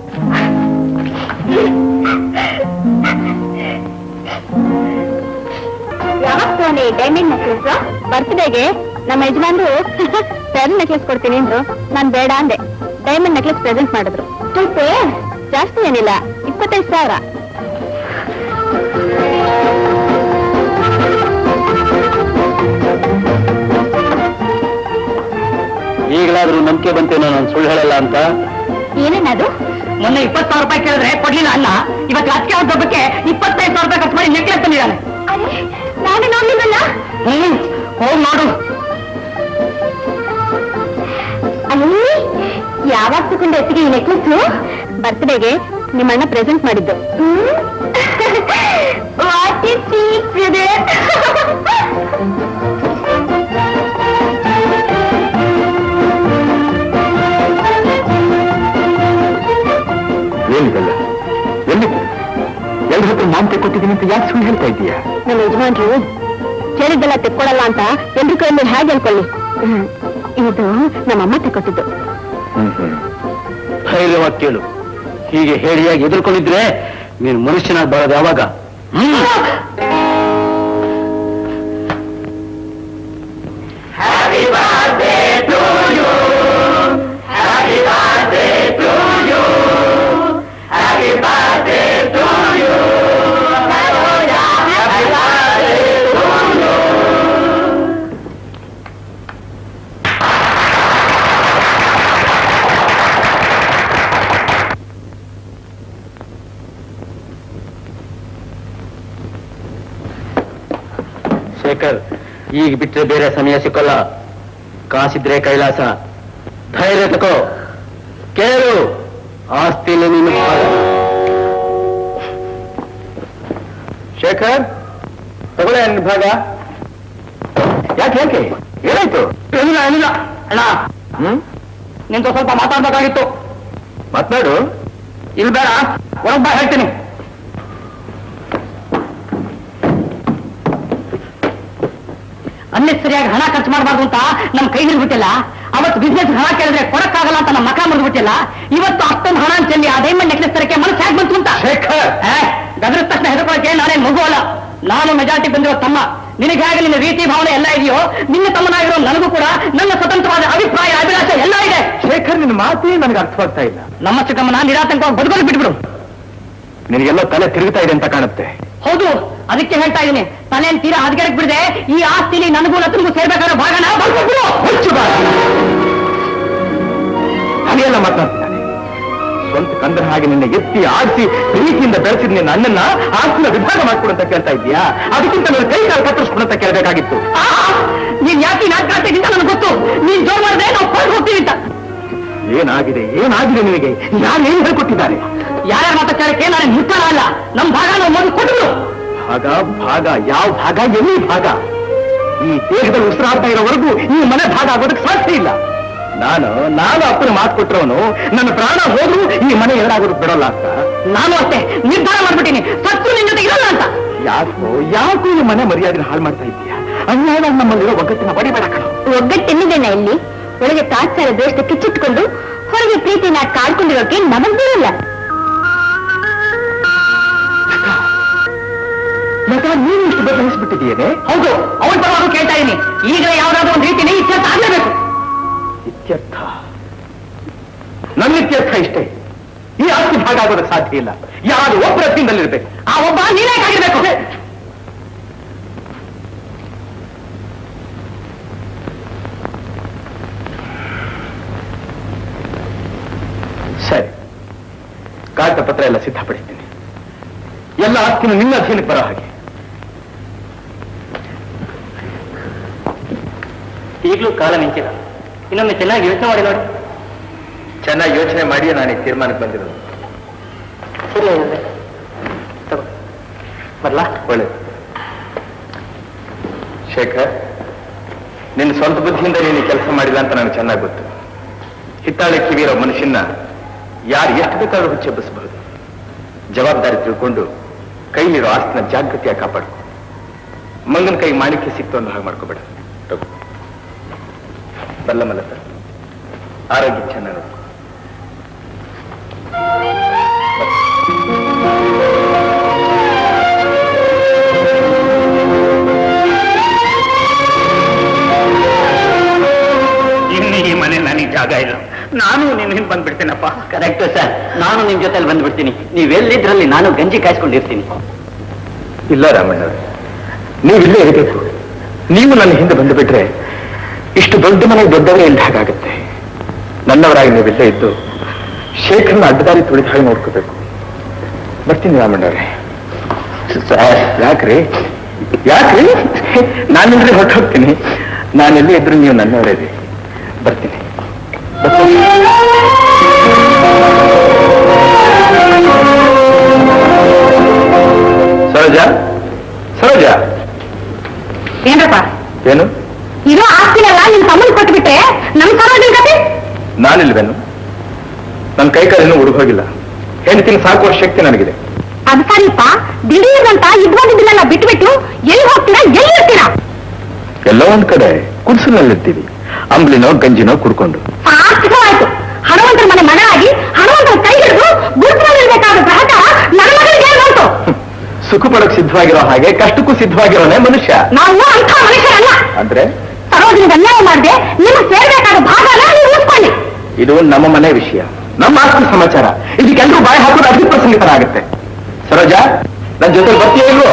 ಯಾವತ್ತು ಡೈಮಂಡ್ ನೆಕ್ಲೆಸ್ ಬರ್ತ್ಡೇಗೆ ನಮ್ಮ ಯಜಮಾನ್ರು ಪೆರ್ಲ್ ನೆಕ್ಲೆಸ್ ಕೊಡ್ತೀನಿ ಅಂದ್ರು ನಾನ್ ಬೇಡ ಅಂದೆ ಡೈಮಂಡ್ ನೆಕ್ಲೆಸ್ ಪ್ರೆಸೆಂಟ್ ಮಾಡಿದ್ರು ತುಪ್ಪೆ ಜಾಸ್ತಿ ಏನಿಲ್ಲ ಇಪ್ಪತ್ತೈದು ಸಾವಿರ ಈಗಲಾದ್ರೂ ನಂಬಿಕೆ ಬಂತೇನೋ ನಾನು ಸುಳ್ಳು ಹೇಳಲ್ಲ ಅಂತ ಏನೇನದು ಮೊನ್ನೆ ಇಪ್ಪತ್ತು ಸಾವಿರ ರೂಪಾಯಿ ಕೇಳಿದ್ರೆ ಕೊಡ್ಲಿಲ್ಲ ಅಲ್ಲ ಇವತ್ತು ಅದಕ್ಕೆ ಅವ್ರ ಹಬ್ಬಕ್ಕೆ ಇಪ್ಪತ್ತೈದು ಸಾವಿರ ರೂಪಾಯಿ ಖರ್ಚು ಮಾಡಿ ನೆಕ್ಲೆಸ್ ತಂದಿದ್ದಾನೆ ಅರೆ ನಾನು ನೋಡ್ಲಿಲ್ಲಲ್ಲ ಹ್ಮ್ ಹೋಗ್ ನೋಡು ಅಲ್ಲಿ ಯಾವಾಗ ತಗೊಂಡೆ ಎತ್ತಿಗೆ ಈ ನೆಕ್ಲೆಸ್ ಬರ್ತ್ಡೇಗೆ ನಿಮ್ಮಣ್ಣ ಪ್ರೆಸೆಂಟ್ ಮಾಡಿದ್ದು ವಾಟ್ ಇಸ್ ಇದೆ ಏನಿದಲ್ಲ ಎಲ್ಲಿ ಎಲ್ರ ಹತ್ರ ನಾನ್ ತೆಕ್ಕೊಟ್ಟಿದ್ದೀನಿ ಅಂತ ಯಾಕೆ ಸುಳ್ಳು ಹೇಳ್ತಾ ಇದ್ದೀಯಾ ನಮ್ಮ ಯಜಮಾನ್ರು ಕೇಳಿದ್ದೆಲ್ಲ ತೆಕ್ಕೊಡಲ್ಲ ಅಂತ ಎಲ್ರ ಕೈಯಲ್ಲಿ ಹೇಗೆ ಹೇಳ್ಕೊಳ್ಳಿ ಹ್ಮ್. ಇದು ನಮ್ಮಮ್ಮ ತೆಕ್ಕೊಟ್ಟಿದ್ದು ಹ್ಮ್ ಹ್ಮ್ ಧೈರ್ಯವಾಗಿ ಕೇಳು ಹೀಗೆ ಹೇಳಿಯಾಗಿ ಎದುರ್ಕೊಂಡಿದ್ರೆ ನೀನು ಮನುಷ್ಯನಾಗಿ ಬರೋದು ಯಾವಾಗ ಶೇಖರ್ ಈಗ ಬಿಟ್ರೆ ಬೇರೆ ಸಮಯ ಸಿಕ್ಕಲ್ಲ ಕಾಸಿದ್ರೆ ಕೈಲಾಸ ಧೈರ್ಯ ತಕೋ ಕೇಳು ಆಸ್ತಿಲಿ ನಿನ್ನ ಭಾಗ. ಶೇಖರ್ ತಗೊಳ್ಳೆ ನನ್ನ ಭಾಗ ಯಾಕೆ ಯಾಕೆ ಏನಾಯ್ತು ಏನಿಲ್ಲ ಏನಿಲ್ಲ ಅಣ್ಣ ಹ್ಮ್ ನಿಂತ ಸ್ವಲ್ಪ ಮಾತಾಡ್ಬೇಕಾಗಿತ್ತು ಮಾತನಾಡು ಇಲ್ಲಿ ಬೇಡ ಒಳಗ್ ಬಾ ಹೇಳ್ತೀನಿ ಅನ್ನೆಸರಿಯಾಗಿ ಹಣ ಖರ್ಚು ಮಾಡಬಾರ್ದು ಅಂತ ನಮ್ ಕೈ ಹಿಡಿದ್ಬಿಟ್ಟಿಲ್ಲ ಅವತ್ತು ಬಿಸ್ನೆಸ್ ಹಣ ಕೇಳಿದ್ರೆ ಕೊಡಕ್ಕಾಗಲ್ಲ ಅಂತ ನಮ್ಮ ಮಕ ಮುರಿದ್ಬಿಟ್ಟಿಲ್ಲ ಇವತ್ತು ಅಷ್ಟೊಂದು ಹಣ ಚೆಲ್ಲಿ ಆ ಡೈಮಂಡ್ ನೆಕ್ಲೆಸ್ ತರಕ್ಕೆ ಮನಸ್ಸು ಹೇಗೆ ಬಂತು ಅಂತ ಶೇಖರ್ ಗದ್ರ ತಕ್ಷಣ ಹೆದರ್ಕೊಳಕ್ಕೆ ನಾನೇ ಮಗು ಅಲ್ಲ ನಾನು ಮೆಜಾರಿಟಿ ಬಂದಿರೋ ತಮ್ಮ ನಿನಗೆ ಹೇಗೆ ನಿನ್ನ ರೀತಿ ಭಾವನೆ ಎಲ್ಲ ಇದೆಯೋ ನಿನ್ನ ತಮ್ಮನಾಗಿರೋ ನನಗೂ ಕೂಡ ನನ್ನ ಸ್ವತಂತ್ರವಾದ ಅಭಿಪ್ರಾಯ ಅಭಿಲಾಷ ಎಲ್ಲ ಇದೆ ಶೇಖರ್ ನಿನ್ನ ಮಾತೇ ನನಗೆ ಅರ್ಥವಾಗ್ತಾ ಇಲ್ಲ ನಮ್ಮ ಚಿಕ್ಕಮ್ಮನ ನಿರಾತಂಕವಾಗಿ ಬದುಕೊಂಡು ಬಿಟ್ಬಿಡು ನಿನಗೆಲ್ಲ ತಲೆ ತಿರುಗ್ತಾ ಇದೆ ಅಂತ ಕಾಣುತ್ತೆ ಹೌದು ಅದಕ್ಕೆ ಹೇಳ್ತಾ ಇದ್ದೀನಿ ತಲೆಯನ್ನು ತೀರಾ ಹದಗೆರಕ್ ಬಿಡದೆ ಈ ಆಸ್ತಿಲಿ ನನಗೂ ನತನಿಗೂ ಸೇರ್ಬೇಕಾದ್ರೆ ಭಾಗನ ಬರ್ಕೊಟ್ಬಿಡು ಹುಚ್ಚು ಬಾ ಹಾಗೆಲ್ಲ ಮಾತನಾಡ್ತಿದ್ದಾನೆ ಸ್ವಂತ ಕಂದರ ಹಾಗೆ ನಿನ್ನ ಎತ್ತಿ ಆಡಿಸಿ ಪ್ರೀತಿಯಿಂದ ಬೆಳೆಸಿದ ನಿನ್ನ ಅಣ್ಣನ್ನ ಆಸ್ತಿನ ವಿಭಾಗ ಮಾಡ್ಕೊಡು ಅಂತ ಕೇಳ್ತಾ ಇದೀಯಾ ಅದಕ್ಕಿಂತ ನನ್ನ ಕೈ ಕಾಲು ಕತ್ತರಿಸ್ಕೊಡು ಅಂತ ಕೇಳಬೇಕಾಗಿತ್ತು ಆ, ನೀನ್ ಯಾಕೆ ನಾಟಕಾಡ್ತಿದ್ದ ನನಗೆ ಗೊತ್ತು ನೀನ್ ಜೋರ್ ಮಾಡಿದ್ರೆ ನಾವು ಪಡೆದು ಹೋಗ್ತೀವಿ ಅಂತ ಏನಾಗಿದೆ ಏನಾಗಿದೆ ನಿನಗೆ ಯಾರು ಏನ್ ಹೇಳ್ಕೊಟ್ಟಿದ್ದಾರೆ ಯಾರ್ಯಾರ ಮಾತಾಚಾರಕ್ಕೆ ನಾನು ಮುಟ್ಟಾಳ ಅಲ್ಲ ನಮ್ ಭಾಗ ನಾವು ಮೊದಲು ಕೊಟ್ಟರು ಭಾಗ ಭಾಗ ಯಾವ ಭಾಗ ಎಲ್ಲಿ ಭಾಗ ಈ ದೇಹದಲ್ಲಿ ಉಸಿರಾಡ್ತಾ ಇರೋವರೆಗೂ ಈ ಮನೆ ಭಾಗ ಆಗೋದಕ್ಕೆ ಸಾಧ್ಯ ಇಲ್ಲ ನಾನು ನಾನು ಅಪ್ಪನ ಮಾತು ಕೊಟ್ಟವನು ನನ್ನ ಪ್ರಾಣ ಹೋದ್ರು ಈ ಮನೆ ಎರಡಾಗೋದಕ್ಕೆ ಬಿಡೋಲ್ಲ ಅಂತ ನಾನು ಅಷ್ಟೇ ನಿರ್ಧಾರ ಮಾಡ್ಬಿಟ್ಟಿನಿ ಸತ್ತು ನಿನ್ ಜೊತೆ ಇರಲ್ಲ ಅಂತ ಯಾಕೋ ಯಾಕೋ ಈ ಮನೆ ಮರ್ಯಾದೆ ಹಾಳು ಮಾಡ್ತಾ ಇದ್ದೀಯಾ ಅನ್ಯಾಯವಾಗಿ ನಮ್ಮಲ್ಲಿರೋ ಒಗ್ಗಟ್ಟಿನ ಬಡಿಬೇಡ ಕಣ ಒಗ್ಗಟ್ಟೆನ್ನಿದೇನ ಇಲ್ಲಿ ಒಳಗೆ ತಾತ್ಸಾರ ದೋಷ ಕಿಚ್ಚಿಟ್ಕೊಂಡು ಹೊರಗೆ ಪ್ರೀತಿ ನಾಟಕ ಆಡ್ಕೊಂಡಿರೋಕೆ ನಮಗ್ ಬೀರಲ್ಲ ಮಗ ನೀನು ಇಷ್ಟು ಬದಲಿಸ್ಬಿಟ್ಟಿದೆಯೇನೆ ಹೌದು ಅವಳ ಪರವಾಗಿ ಕೇಳ್ತಾ ಇದೀನಿ ಈಗ ಯಾವ್ದಾದ್ರು ಒಂದು ರೀತಿನೇ ಇತ್ಯರ್ಥ ಆಗ್ಲೇಬೇಕು ಇತ್ಯರ್ಥ ನನ್ನ ಇತ್ಯರ್ಥ ಇಷ್ಟೇ ಈ ಆಸ್ತಿ ಭಾಗ ಆಗೋದಕ್ಕೆ ಸಾಧ್ಯ ಇಲ್ಲ ಯಾರು ಒಬ್ಬರ ತಿಂದಲ್ಲಿರ್ಬೇಕು ಆ ಒಬ್ಬ ನೀನೇ ಆಗಿರ್ಬೇಕು ಸರಿ ಕಾಗದ ಪತ್ರ ಎಲ್ಲ ಸಿದ್ಧಪಡಿಸ್ತೀನಿ ಎಲ್ಲ ಆಸ್ತಿನೂ ನಿನ್ನ ಅಧೀನಕ್ಕೆ ಬರೋ ಹಾಗೆ ಈಗಲೂ ಕಾಲ ನಿಂತಿಲ್ಲ ಇನ್ನೊಮ್ಮೆ ಚೆನ್ನಾಗಿ ಯೋಚನೆ ಮಾಡಿ ನೋಡಿ ಚೆನ್ನಾಗಿ ಯೋಚನೆ ಮಾಡಿ ನಾನು ಈ ತೀರ್ಮಾನಕ್ಕೆ ಬಂದಿರೋದು ಸರಿ ಹಾಗಾದ್ರೆ. ತಗೋ. ಬರ್ಲಾ ಒಳ್ಳೆಯದು ಶೇಖರ್ ನಿನ್ನ ಸ್ವಂತ ಬುದ್ಧಿಯಿಂದ ನೀನು ಕೆಲಸ ಮಾಡಿಲ್ಲ ಅಂತ ನನಗೆ ಚೆನ್ನಾಗಿ ಗೊತ್ತು ಹಿತ್ತಾಳೆ ಕಿವಿರೋ ಮನುಷ್ಯನ ಯಾರು ಎಷ್ಟು ಬೇಕಾದ್ರೂ ಹುಚ್ಚೆಬ್ಬಿಸಬಹುದು ಜವಾಬ್ದಾರಿ ತಿಳ್ಕೊಂಡು ಕೈಲಿರೋ ಆಸ್ತಿನ ಜಾಗೃತಿಯಾಗಿ ಕಾಪಾಡ್ಕೊ ಮಂಗನ ಕೈ ಮಾಣಿಕ್ಯ ಸಿಕ್ತು ಅನ್ನೋ ಹಾಗೆ ಮಾಡ್ಕೋಬೇಡ ತಗೋ. ಬಲ್ಲ ಮಲ್ಲತ್ತ ಆರೋಗ್ಯ ಚೆನ್ನಾಗಿ ನೋಡ್ಕೊ. ಇನ್ನು ಈ ಮನೆ ನನಗೆ ಜಾಗ ಇಲ್ಲ ನಾನು ನಿನ್ನ ಹಿಂದೆ ಬಂದ್ಬಿಡ್ತೇನಪ್ಪ ಕರೆಕ್ಟ್ ಸರ್ ನಾನು ನಿಮ್ ಜೊತೆಲಿ ಬಂದ್ಬಿಡ್ತೀನಿ ನೀವೆಲ್ಲಿದ್ರಲ್ಲಿ ನಾನು ಗಂಜಿ ಕಾಯಿಸ್ಕೊಂಡಿರ್ತೀನಿ ಇಲ್ಲ ರಾಮಣ್ಣವ್ರೆ ನೀವು ಇಲ್ಲೇ ಇರಬೇಕು ನೀವು ನನ್ನ ಹಿಂದೆ ಬಂದು ಬಿಟ್ರೆ ಇಷ್ಟು ದೊಡ್ಡ ಮನೆಗೆ ದೊಡ್ಡವರೇ ಇಲ್ದ ಹಾಗಾಗುತ್ತೆ ನನ್ನವರಾಗಿ ನೀವಿಲ್ಲೇ ಇದ್ದು ಶೇಖರ್ನ ಅಡ್ಡದಾರಿ ತುಳಿದ ಹಾಗೆ ನೋಡ್ಕೋಬೇಕು ಬರ್ತೀನಿ ರಾಮಣ್ಣವ್ರೆ ಯಾಕ್ರಿ ಯಾಕ್ರಿ ನಾನಿದ್ರೆ ಹೊಟ್ಟು ಹೋಗ್ತೀನಿ ನಾನೆಲ್ಲೇ ಇದ್ರು ನೀವು ನನ್ನವರೇ ರೀ ಬರ್ತೀನಿ ಬರ್ತೀನಿ ಸರೋಜ ಸರೋಜ ಏನ್ರಪ್ಪ ಏನು ಇರೋ ಆಸ್ತಿನೆಲ್ಲ ನಿಮ್ ತಮ್ಮನ್ ಕೊಟ್ಬಿಟ್ರೆ ನಮ್ ಸರೋಜಿನ ಕತೆ ನಾನಿಲ್ವೇನು ನನ್ನ ಕೈ ಕಾಲಿನೂ ಉಡುಗೋಗಿಲ್ಲ ಹೆಂಡತಿನ ಸಾಕುವ ಶಕ್ತಿ ನನಗಿದೆ ಅದ್ ಸರಿಪ್ಪ ದಿಢೀರ್ನಂತ ಇದ್ಕೊಂಡಿದ್ದನ್ನೆಲ್ಲ ಬಿಟ್ಬಿಟ್ಟು ಎಲ್ಲಿ ಹೋಗ್ತೀರಾ ಎಲ್ಲಿ ಇರ್ತೀರಾ ಎಲ್ಲೋ ಒಂದ್ ಕಡೆ ಕುಡಿಸಿನಲ್ಲಿರ್ತೀವಿ ಅಂಬ್ಲಿನೋ ಗಂಜಿನೋ ಕುಡ್ಕೊಂಡು ಸಾರ್ಥಕವಾಯ್ತು ಹಣವಂತರ ಮನೆ ಮಗಳಾಗಿ ಹಣವಂತರ ಕೈ ಹಿಡಿದು ಗುರುತಿನಲ್ಲಿರ್ಬೇಕಾದ ಗ್ರಾಹಕ ನನ್ನ ಮಗಳಿಗೆ ಏನ್ ಬಂತು ಸುಖ ಪಡಕ್ ಸಿದ್ಧವಾಗಿರೋ ಹಾಗೆ ಕಷ್ಟಕ್ಕೂ ಸಿದ್ಧವಾಗಿರೋನೇ ಮನುಷ್ಯ ನಾವು ಅಂಥ ಮನುಷ್ಯರಲ್ಲ ಅಂದ್ರೆ ಸರೋಜಿನಿಗೆ ಅನ್ಯಾಯ ಮಾಡದೆ ನಿಮಗೆ ಸೇರ್ಬೇಕಾದ ಭಾಗನ ನೀವು ಉಳಿಸ್ಕೊಳ್ಳಿ ಇದು ನಮ್ಮ ಮನೆ ವಿಷಯ ನಮ್ಮ ಆಸ್ತಿ ಸಮಾಚಾರ ಇದಕ್ಕೆಲ್ಲರೂ ಬಾಯಿ ಹಾಕೋದು ಅತಿ ಪ್ರಸಂಗಿತರ ಆಗುತ್ತೆ ಸರೋಜ ನನ್ನ ಜೊತೆ ಬರ್ತೀಯ ಇಲ್ವೋ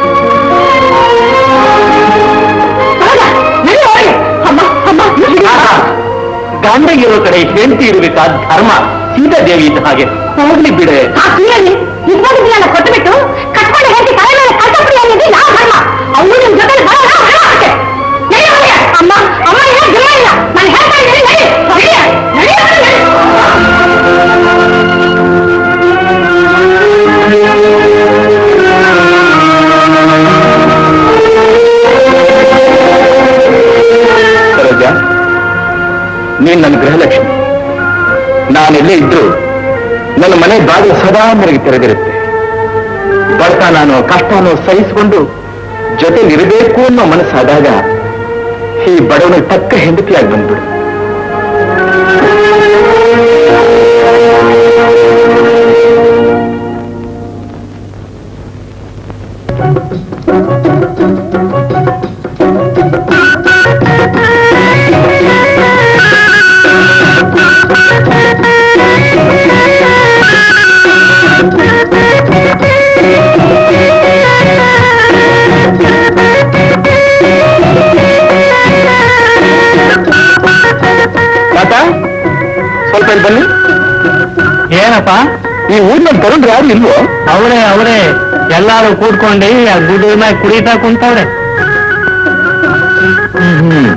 ಸರೋಜ ನಡಿ ಹೋಗಿ ಅಮ್ಮ ಅಮ್ಮ ಆಹಾ, ಗಂಡ ಇರೋ ಕಡೆ ಹೆಂಡತಿ ಇರಬೇಕಾದ ಧರ್ಮ ಸೀತಾದೇವಿ ಇದ್ದ ಹಾಗೆ ಹೋಗ್ಲಿ ಬಿಡೆ ಆ ಸೀರೆಯಲ್ಲಿ ಇದ್ಕೊಂಡಿದ್ದನ್ನೆಲ್ಲ ಕೊಟ್ಟುಬಿಟ್ಟು ಕಟ್ಕೊಂಡು ಹೇಗೆ ತಲೆ ಮೇಲೆ ಕಟ್ಟಪಡಿ ಅನ್ನೋದು ಯಾವ ಧರ್ಮ ಅವನು ನಿಮ್ ಜೊತೆ ಬರೋಣ ಹಣ ಹಾಕೆ ನಡಿ ಹೋಗಿ ಅಮ್ಮ ಅಮ್ಮ ಏನು ಜನ ಇಲ್ಲ ನಾನು ಹೇಳ್ತಾ ಇದ್ದೀನಿ ನಡಿ ನಡಿ ನಡಿ ನಡಿ ನಡಿ ಸರೋಜ ನೀನ್ ನನ್ನ ಗೃಹಲಕ್ಷ್ಮಿ ನಾನೆಲ್ಲೇ ಇದ್ರು ನನ್ನ ಮನೆ ಬಾಗಿಲು ಸದಾ ನನಗೆ ತೆರೆದಿರುತ್ತೆ ಬಡತನೋ ಕಷ್ಟನೋ ಸಹಿಸಿಕೊಂಡು ಜೊತೆಲಿರಬೇಕು ಅನ್ನೋ ಮನಸ್ಸಾದಾಗ ಈ ಬಡವನ ತಕ್ಕ ಹೆಂಡತಿಯಾಗಿ ಬಂದ್ಬಿಡು ಈ ಊರ್ನಲ್ಲಿ ತರುಣ್ರು ಯಾರು ಇಲ್ವೋ ಅವರೇ ಅವರೇ ಎಲ್ಲಾರು ಕೂಡ್ಕೊಂಡು ಆ ಗುಡ್ಡ ಮ್ಯಾಗ ಕುಡಿತಾ ಕುಂತವ್ರೆ ಹ್ಮ್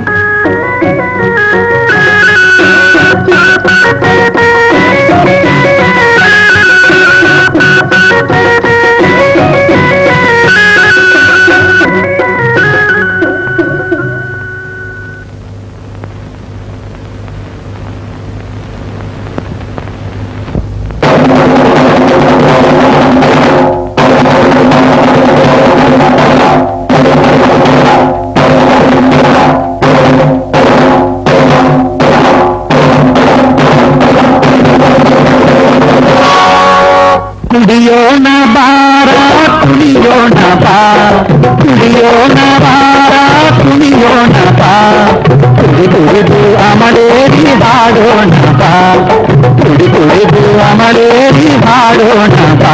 ಕುಡಿಯೋಣ ಬಾರ ಕುಡಿಯೋಣ ಬಾ ಕುಡಿಯೋಣ ಬಾರ ಕುಡಿಯೋಣ ಬಾ ಕುಡಿ ಕುಡಿದು ಅಮಲೇರಿ ಹಾಡೋಣ ಬಾ ಕುಡಿ ಕುಡಿದು ಅಮಲೇರಿ ಹಾಡೋಣ ಬಾ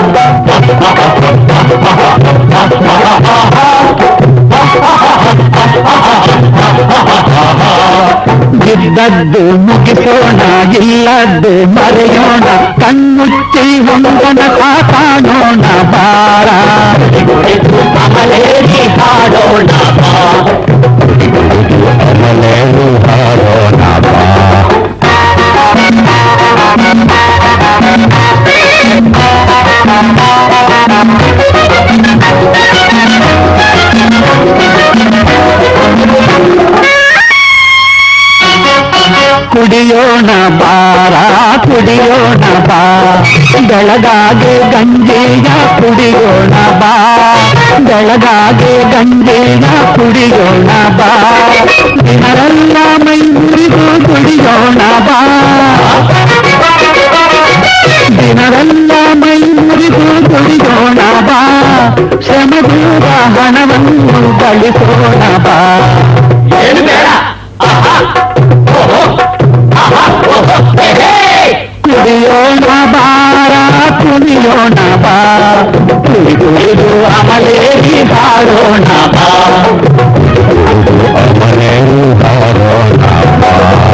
ಇದ್ದದ್ದು ಮುಗಿಸೋಣ ಇಲ್ಲದ್ದು ಮರೆಯೋಣ ಕಣ್ಣುಚ್ಚಿ ಒಂದನ ಕಾಣೋಣ ಬಾರ ಅಮಲೇರಿ ಹಾಡೋಣ ಬಾ ಅಮಲೇರಿ ಹಾಡೋಣ ಬಾ ಕುಡಿಯೋಣ ಬಾರ ಕುಡಿಯೋಣ ಬಾ ಬೆಳಗಾಗೆ ಗಂಜೆಯ ಕುಡಿಯೋಣ ಬಾ ಬೆಳಗಾಗೆ ಗಂಜೆಯ ಕುಡಿಯೋಣ ಬಾ ದಿನರೆಲ್ಲ ಮೈ ಮುರಿದು ಕುಡಿಯೋಣ ಬಾ ದಿನರೆಲ್ಲ ಮೈ ಮುರಿದು ಕುಡಿಯೋಣ ಬಾ ಶ್ರಮದೂರ ಹಣವನ್ನು ಗಳಿಸೋಣ ಬಾ ಏನು ಬೇಡ ಕುಡಿಯೋಣ ಬಾರ ಕುಡಿಯೋಣ ಬಾ ಕುಡಿ ಕುಡಿದು ಅಮಲೇರಿ ಹಾಡೋಣ ಬಾ ಅಮಲೇರಿ ಹಾಡೋಣ ಬಾ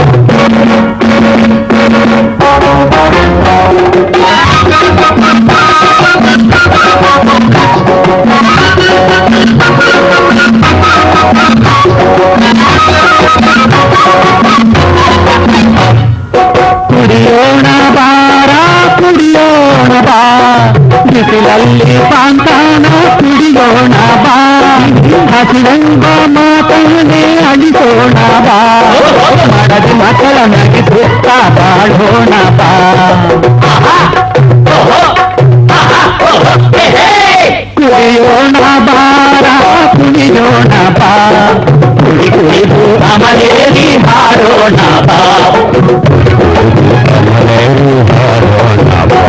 ಕುಡಿಯೋಣ ಬಾರ ಕುಡಿಯೋಣ ಬಾ ಬಿಸಿಲಲ್ಲಿ ಪಾಂತಾನ ಕುಡಿಯೋಣ ಬಾ ಹಸಿರಂಗ ಮಾತನ್ನೇ ಅಳಿಸೋಣ ಬಾ ಮಡದಿ ಮಕ್ಕಳ ನಗಿಸುತ್ತ ಬಾಳೋಣ ಬಾ ಕುಡಿಯೋಣ ಬಾರ ಕುಡಿಯೋಣ ಬಾ ಕುಡಿ ಕುಡಿದು ಅಮಲೇರಿ ಹಾಡೋಣ ಬಾ ಅಮಲೇರಿ ಹಾಡೋಣ ಬಾ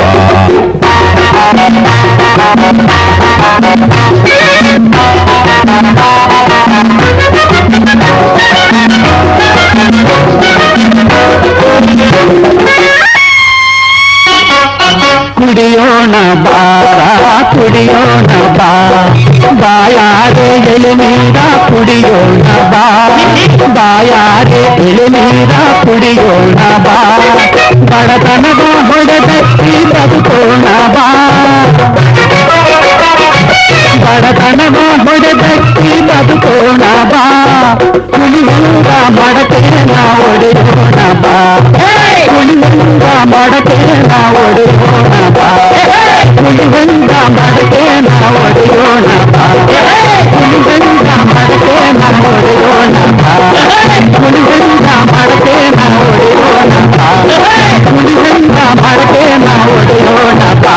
ಕುಡಿಯೋಣ ಬಾರ ಕುಡಿಯೋಣ ಬಾ ಬಾಯಾರೆ ಎಳೆನೀರ ಕುಡಿಯೋಣ ಬಾ ಬಾಯಾರೆ ಎಳೆನೀರ ಕುಡಿಯೋಣ ಬಾ ಬಡತನದ ಹೊಡೆದಕ್ಕಿ ಬದುಕೋಣ ಬಾ ಬಡತನದ ಹೊಡೆದಕ್ಕಿ ಬದುಕೋಣ ಬಾ ಕುಡಿಯೂರ ಮಡಕೆನ ಒಡೆಯೋಣ ಬಾ ಕುಡಿಯೂರ ಮಡಕೆನ ಒಡೆಯೋಣ ಬಾ ಕುಡಿಗಂಗ ಮಡಕೆನ ಒಡೆಯೋಣ ಬಾ ಕುಡಿಗಂಗ ಮಡಕೆನ ಒಡೆಯೋಣ ಬಾ ಕುಡಿಗಂಗ ಮಡಕೆನ ಒಡೆಯೋಣ ಬಾ ಕುಡಿಗಂಗ ಮಡಕೆನ ಒಡೆಯೋಣ ಬಾ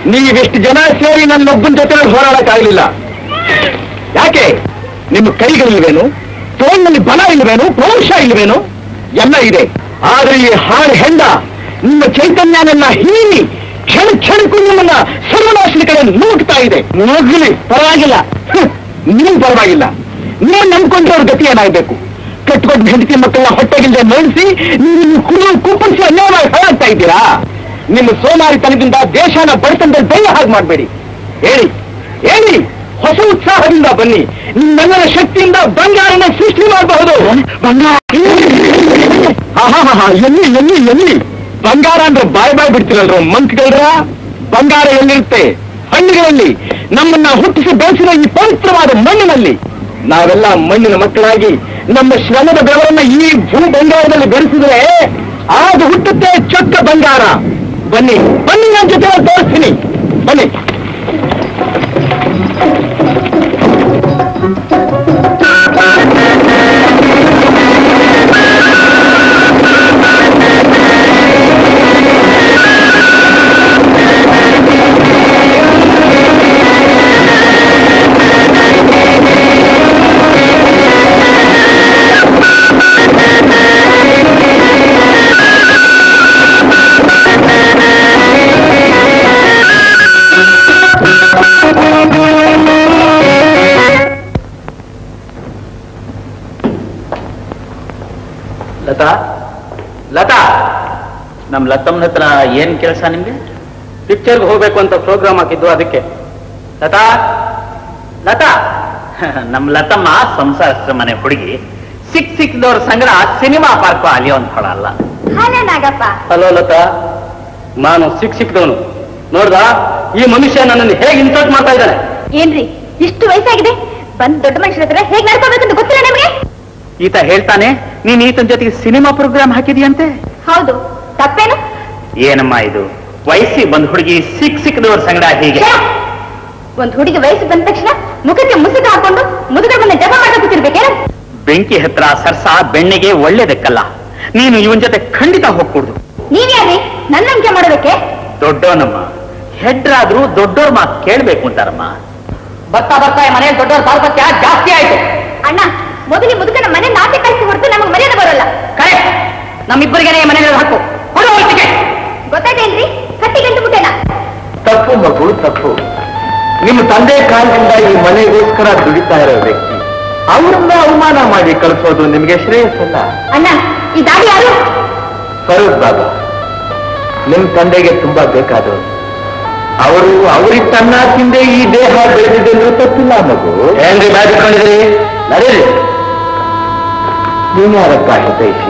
ನೀವಿಷ್ಟು ಜನ ಸೇರಿ ನನ್ನೊಬ್ಬನ ಜೊತೆ ಹೋರಾಡಕ್ಕಾಗಲಿಲ್ಲ ಯಾಕೆ ನಿಮ್ಮ ಕೈಗಳಿಲ್ವೇನು ತೋಳಿನಲ್ಲಿ ಬಲ ಇಲ್ವೇನು ಪೌರುಷ ಇಲ್ವೇನು ಎಲ್ಲ ಇದೆ ಆದ್ರೆ ಈ ಹಾಳು ಹೆಂಡ ನಿಮ್ಮ ಚೈತನ್ಯನೆಲ್ಲ ಹೀನಿ ಕ್ಷಣ ಕ್ಷಣಕ್ಕೂ ನಿಮ್ಮನ್ನ ಸರ್ವನಾಶನ ಕಡೆ ನೂಗ್ತಾ ಇದೆ ನೂಗ್ಲಿ ಪರವಾಗಿಲ್ಲ ಹ್ಮ್, ನಿಮ್ ಪರವಾಗಿಲ್ಲ ನೀವು ನಂಬ್ಕೊಂಡ್ರವ್ರ ಗತಿ ಏನಾಗಬೇಕು ಕಟ್ಕೊಟ್ಟು ಹೆಂಡತಿ ಮಕ್ಕಳನ್ನ ಹೊಟ್ಟೆಗಿಲ್ದೆ ನಡೆಸಿ ನೀವು ಕುಡಿದು ಕುಪ್ಪಳಿಸಿ ಅನ್ಯಾಯವಾಗಿ ಹಾಳಾಗ್ತಾ ಇದ್ದೀರಾ ನಿಮ್ಮ ಸೋಮಾರಿತನದಿಂದ ದೇಶನ ಬಡತನದಲ್ಲಿ ಬೆಲ್ಲ ಹಾಗೆ ಮಾಡಬೇಡಿ ಹೇಳಿ ಹೇಳಿ ಹೊಸ ಉತ್ಸಾಹದಿಂದ ಬನ್ನಿ ನಿಮ್ಮೆಲ್ಲರ ಶಕ್ತಿಯಿಂದ ಬಂಗಾರನ ಸೃಷ್ಟಿ ಮಾಡಬಹುದು ಬಂಗಾರ ಹಾ ಹಾ ಹಾ ಹಾ ಎಲ್ಲಿ ಎಲ್ಲಿ ಎಲ್ಲಿ ಬಂಗಾರ ಅಂದ್ರೆ ಬಾಯ್ ಬಾಯ್ ಬಿಡ್ತಿರಲ್ರು ಮಂಕ್ಗಳ್ರ ಬಂಗಾರ ಎಲ್ಲಿರುತ್ತೆ ಹಳ್ಳಿಗಳಲ್ಲಿ ನಮ್ಮನ್ನ ಹುಟ್ಟಿಸಿ ಬೆಳೆಸಿದ ಈ ಪವಿತ್ರವಾದ ಮಣ್ಣಿನಲ್ಲಿ ನಾವೆಲ್ಲ ಮಣ್ಣಿನ ಮಕ್ಕಳಾಗಿ ನಮ್ಮ ಶ್ರಮದ ಬೆವರನ್ನ ಈ ಭೂ ಬಂಗಾರದಲ್ಲಿ ಬೆರೆಸಿದ್ರೆ ಆಗ ಹುಟ್ಟುತ್ತೆ ಚೊಕ್ಕ ಬಂಗಾರ ಬನ್ನಿ ಬನ್ನಿ ನನ್ನ ಜೊತೆ ತೋರಿಸ್ತೀನಿ ಬನ್ನಿ ಲತಾ ಲತಾ ನಮ್ ಲತಮ್ಮನ ಹತ್ರ ಏನ್ ಕೆಲಸ ನಿಮ್ಗೆ ಪಿಕ್ಚರ್ಗೆ ಹೋಗ್ಬೇಕು ಅಂತ ಪ್ರೋಗ್ರಾಮ್ ಹಾಕಿದ್ದು ಅದಕ್ಕೆ ಲತಾ ಲತಾ ನಮ್ ಲತಮ್ಮ ಸಂಸಾರ ಮನೆ ಹುಡುಗಿ ಸಿಕ್ ಸಿಕ್ದವ್ರ ಸಂಗಡ ಸಿನಿಮಾ ಪಾರ್ಕ್ ಅಲ್ಲಿ ಒಂದ್ ಹೊಳ ಅಲ್ಲ ಹಾಲೆ ನಾಗಪ್ಪ ಹಲೋ ಲತಾ ನಾನು ಸಿಕ್ ಸಿಕ್ದವನು ನೋಡ್ದ ಈ ಮನುಷ್ಯ ನನ್ನನ್ನು ಹೇಗೆ ಇನ್ಸಲ್ಟ್ ಮಾಡ್ತಾ ಇದ್ದಾನೆ ಏನ್ರಿ ಇಷ್ಟು ವಯಸ್ಸಾಗಿದೆ ಬಂದ್ ದೊಡ್ಡ ಮನುಷ್ಯರ ಹತ್ರ ಹೇಗ್ ನಡ್ಕೋಬೇಕಂತ ಗೊತ್ತಿಲ್ಲ ನಿಮ್ಗೆ ಈತ ಹೇಳ್ತಾನೆ ನೀನ್ ಈತನ ಜೊತೆಗೆ ಸಿನಿಮಾ ಪ್ರೋಗ್ರಾಮ್ ಹಾಕಿದೀಯಂತೆ ಹೌದು ತಪ್ಪೇನು ಏನಮ್ಮ ಇದು ವಯಸ್ಸಿಗೆ ಬಂದ್ ಹುಡುಗಿ ಸಿಕ್ ಸಿಕ್ದವ್ರ ಸಂಗಡ ಹೀಗೆ ಛೆ! ಒಂದ್ ಹುಡುಗಿ ವಯಸ್ಸು ಬಂದ ತಕ್ಷಣ ಮುಖಕ್ಕೆ ಮುಸುಕು ಹಾಕೊಂಡು ಮುದುಕರನ್ನ ಜಪ ಮಾಡ್ತಾ ಕೂತಿರ್ಬೇಕೇನು ಬೆಂಕಿ ಹತ್ರ ಸರ್ಸ ಬೆಣ್ಣೆಗೆ ಒಳ್ಳೇದಕ್ಕಲ್ಲ ನೀನು ಇವನ್ ಜೊತೆ ಖಂಡಿತ ಹೋಗ್ಕೂಡ್ದು ನೀವ್ಯಾರಿ ನನ್ನ ನಂಬಿಕೆ ಮಾಡೋದಕ್ಕೆ ದೊಡ್ಡವನಮ್ಮ ಹೆಡ್ರಾದ್ರೂ ದೊಡ್ಡವ್ರ ಮಾತು ಕೇಳ್ಬೇಕು ಅಂತಾರಮ್ಮ ಬರ್ತಾ ಬರ್ತಾ ಈ ಮನೆಯಲ್ಲಿ ದೊಡ್ಡವ್ರ ಪಾಲ್ಪತ್ಯ ಜಾಸ್ತಿ ಆಯ್ತು ಅಣ್ಣ ಮೊದಲಿ ಮುದುಕನ ಮನೆ ನಾಟಿ ಕಳಿಸಿ ಹೊರತು ನಮಗೆ ಮರ್ಯಾದೆ ಬರೋಲ್ಲ ಕರೆಕ್ಟ್ ನಮ್ಮಿಬ್ಬರಿಗೇನೆ ಈ ಮನೆಯಲ್ಲಿ ಹಾಕು ಕೊಡು ಟಿಕೆಟ್ ಗೊತ್ತಾಯ್ತೇನ್ರಿ ಕಟ್ಟಿಗೆಂದು ಬಿಟ್ಟೆನ ತಪ್ಪು ಮಗು ತಪ್ಪು ನಿಮ್ಮ ತಂದೆ ಕಾಲದಿಂದ ಈ ಮನೆಗೋಸ್ಕರ ದುಡಿತಾ ಇರೋ ವ್ಯಕ್ತಿ ಅವರನ್ನ ಅವಮಾನ ಮಾಡಿ ಕಳಿಸೋದು ನಿಮಗೆ ಶ್ರೇಯಸ್ಸಲ್ಲ ಅಣ್ಣ ಈ ದಾಡಿ ಯಾರು ಫರೂಕ್ ಬಾಬಾ ನಿಮ್ ತಂದೆಗೆ ತುಂಬಾ ಬೇಕಾದವರು ಅವರು ಅವ್ರಿಗೆ ತನ್ನ ತಿಂದೆ ಈ ದೇಹ ಬೆಳೆದಿದ್ದೆಂದ್ರೂ ತಪ್ಪಿಲ್ಲ ಮಗು ಏನ್ರಿ ಬಾದಿಕೊಂಡಿದ್ರಿ ನಡೀರಿ ನೀನು ಯಾರಪ್ಪ ಹಿತೈಷಿ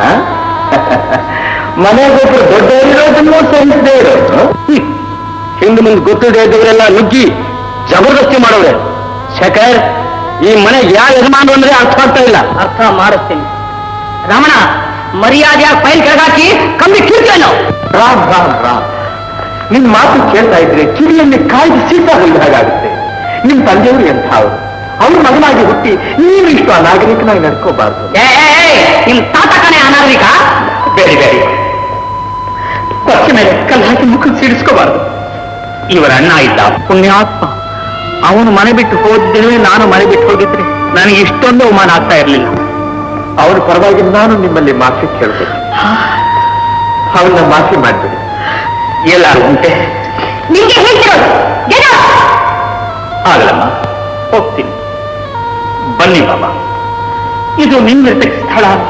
ಮನೆಗೊಬ್ರು ದೊಡ್ಡವರಿರೋದನ್ನು ಸಹಿಸದೇ ಇರೋದು ಹಿಂದೆ ಮುಂದೆ ಗೊತ್ತಿದೆ ಇದ್ದವರೆಲ್ಲ ನುಗ್ಗಿ ಜಬರ್ದಸ್ತಿ ಮಾಡೋರೆ ಶೇಖರ್ ಈ ಮನೆಗೆ ಯಾವ ಯಜಮಾನ ಅಂದ್ರೆ ಅರ್ಥ ಆಗ್ತಾ ಇಲ್ಲ ಅರ್ಥ ಮಾಡಿಸ್ತೀನಿ ರಮಣ ಮರ್ಯಾದೆಯಾಗಿ ಫೈಲ್ ಕೆಳಗಾಕಿ ಕಮ್ಮಿ ಕಿರ್ತಾನೋ ರಾಮ್ ರಾಮ್ ರಾಮ್ ನಿನ್ ಮಾತು ಕೇಳ್ತಾ ಇದ್ರೆ ಕಿವಿಯಲ್ಲಿ ಕಾಯ್ದು ಸೀತ ಹೋದ ಹಾಗಾಗುತ್ತೆ ನಿಮ್ ತಂದೆಯವರು ಎಂಥವ್ರು ಅವ್ರ ಮಗನಾಗಿ ಹುಟ್ಟಿ ನೀನು ಇಷ್ಟು ಅನಾಗರಿಕನಾಗಿ ನಡ್ಕೋಬಾರ್ದು ಏ ಏ, ಏ, ನಿಮ್ ತಾತ ಕಣೆ ಅನಾಗರಿಕ ಬೇಡಿ ಬೇಡಿ ಕೊಚ್ಚ ಮೇಲೆ ಕಲ್ಲು ಹಾಕಿ ಮುಖ ಸಿಡಿಸ್ಕೋಬಾರ್ದು ಇವರ ಅಣ್ಣ ಇದ್ದ ಪುಣ್ಯಾತ್ಮ ಅವನು ಮನೆ ಬಿಟ್ಟು ಹೋದ್ರೆ ನಾನು ಮನೆ ಬಿಟ್ಟು ಹೋಗಿದ್ರೆ ನನಗೆ ಇಷ್ಟೊಂದು ಅವಮಾನ ಆಗ್ತಾ ಇರಲಿಲ್ಲ ಅವ್ರ ಪರವಾಗಿ ನಾನು ನಿಮ್ಮಲ್ಲಿ ಮಾಫಿ ಕೇಳ್ಬೇಕು ಅವನ್ನ ಮಾಫಿ ಮಾಡ್ಬಿಡಿ ಎಲ್ಲಾರು ಉಂಟೆ ನಿಮ್ಗೆ ಹೇಳ್ತಿರೋದು get out! ಆಗಲಮ್ಮ ಹೋಗ್ತೀನಿ ಬನ್ನಿ ಬಾಬಾ ಇದು ನಿಮ್ಮಿರ್ತಕ್ಕ ಸ್ಥಳ ಅಲ್ಲ.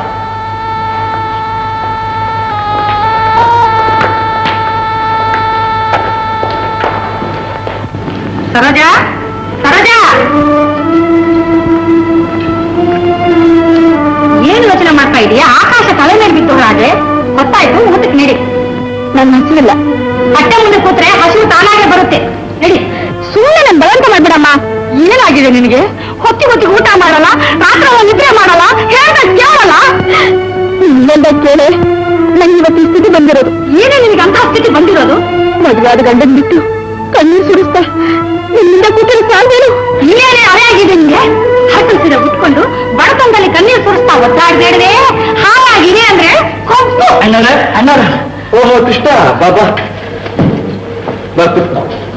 ಸರೋಜಾ ಸರೋಜಾ ಏನ್ ಯೋಚನೆ ಮಾಡ್ತಾ ಇದೀಯಾ ಆಕಾಶ ತಲೆ ಮೇಲೆ ಬಿದ್ದು ಹಾಗೆ ಗೊತ್ತಾಯ್ತು ಊಟಕ್ಕೆ ನಡಿ ನನ್ ಹಸಿವಿಲ್ಲ ಹೊಟ್ಟೆ ಮುಂದೆ ಕೂತ್ರೆ ಹಸಿವು ತಾನಾಗೆ ಬರುತ್ತೆ ನಡಿ ಸುಮ್ಮನೆ ನನ್ ಬಲವಂತ ಮಾಡ್ಬಿಡಮ್ಮ ಏನಾಗಿದೆ ನಿನಗೆ ಹೊತ್ತಿ ಹೊತ್ತಿಗೆ ಊಟ ಮಾಡಲ್ಲ ರಾತ್ರಿ ಒಂದು ನಿದ್ರೆ ಮಾಡಲ್ಲ ಹೇಳ್ದ ಕೇಳಲ್ಲ ಇಲ್ಲೆಲ್ಲ ಕೇಳೆ ನಂಗೆ ಇವತ್ತು ಈ ಸ್ಥಿತಿ ಬಂದಿರೋದು ಏನೇ ನಿನಗೆ ಅಂತ ಸ್ಥಿತಿ ಬಂದಿರೋದು ಮದುವಾದ ಗಂಡನ್ ಬಿಟ್ಟು ಕಣ್ಣೀರು ಸುರಿಸ್ತಾ ನಿನ್ನಿಂದ ಕೂತಿರೋ ಸಾಲ್ವೇನು ಇನ್ನೇನೇ ಅರೆ ಆಗಿದೆ ನಿನ್ಗೆ ಹತ್ತು ಸೀರೆ ಉಟ್ಕೊಂಡು ಬಡತನದಲ್ಲಿ ಕಣ್ಣೀರು ಸುರಿಸ್ತಾ ಒದ್ದಾಡ್ಬೇಡವೆ ಹಾಳಾಗಿದೆ ಅಂದ್ರೆ ಹೋಗ್ತು ಅಣ್ಣಾರ ಅಣ್ಣಾರ ಓಹೋ ಕೃಷ್ಣ ಬಾಬಾ ಬಾ ಕೂತ್ಕೋ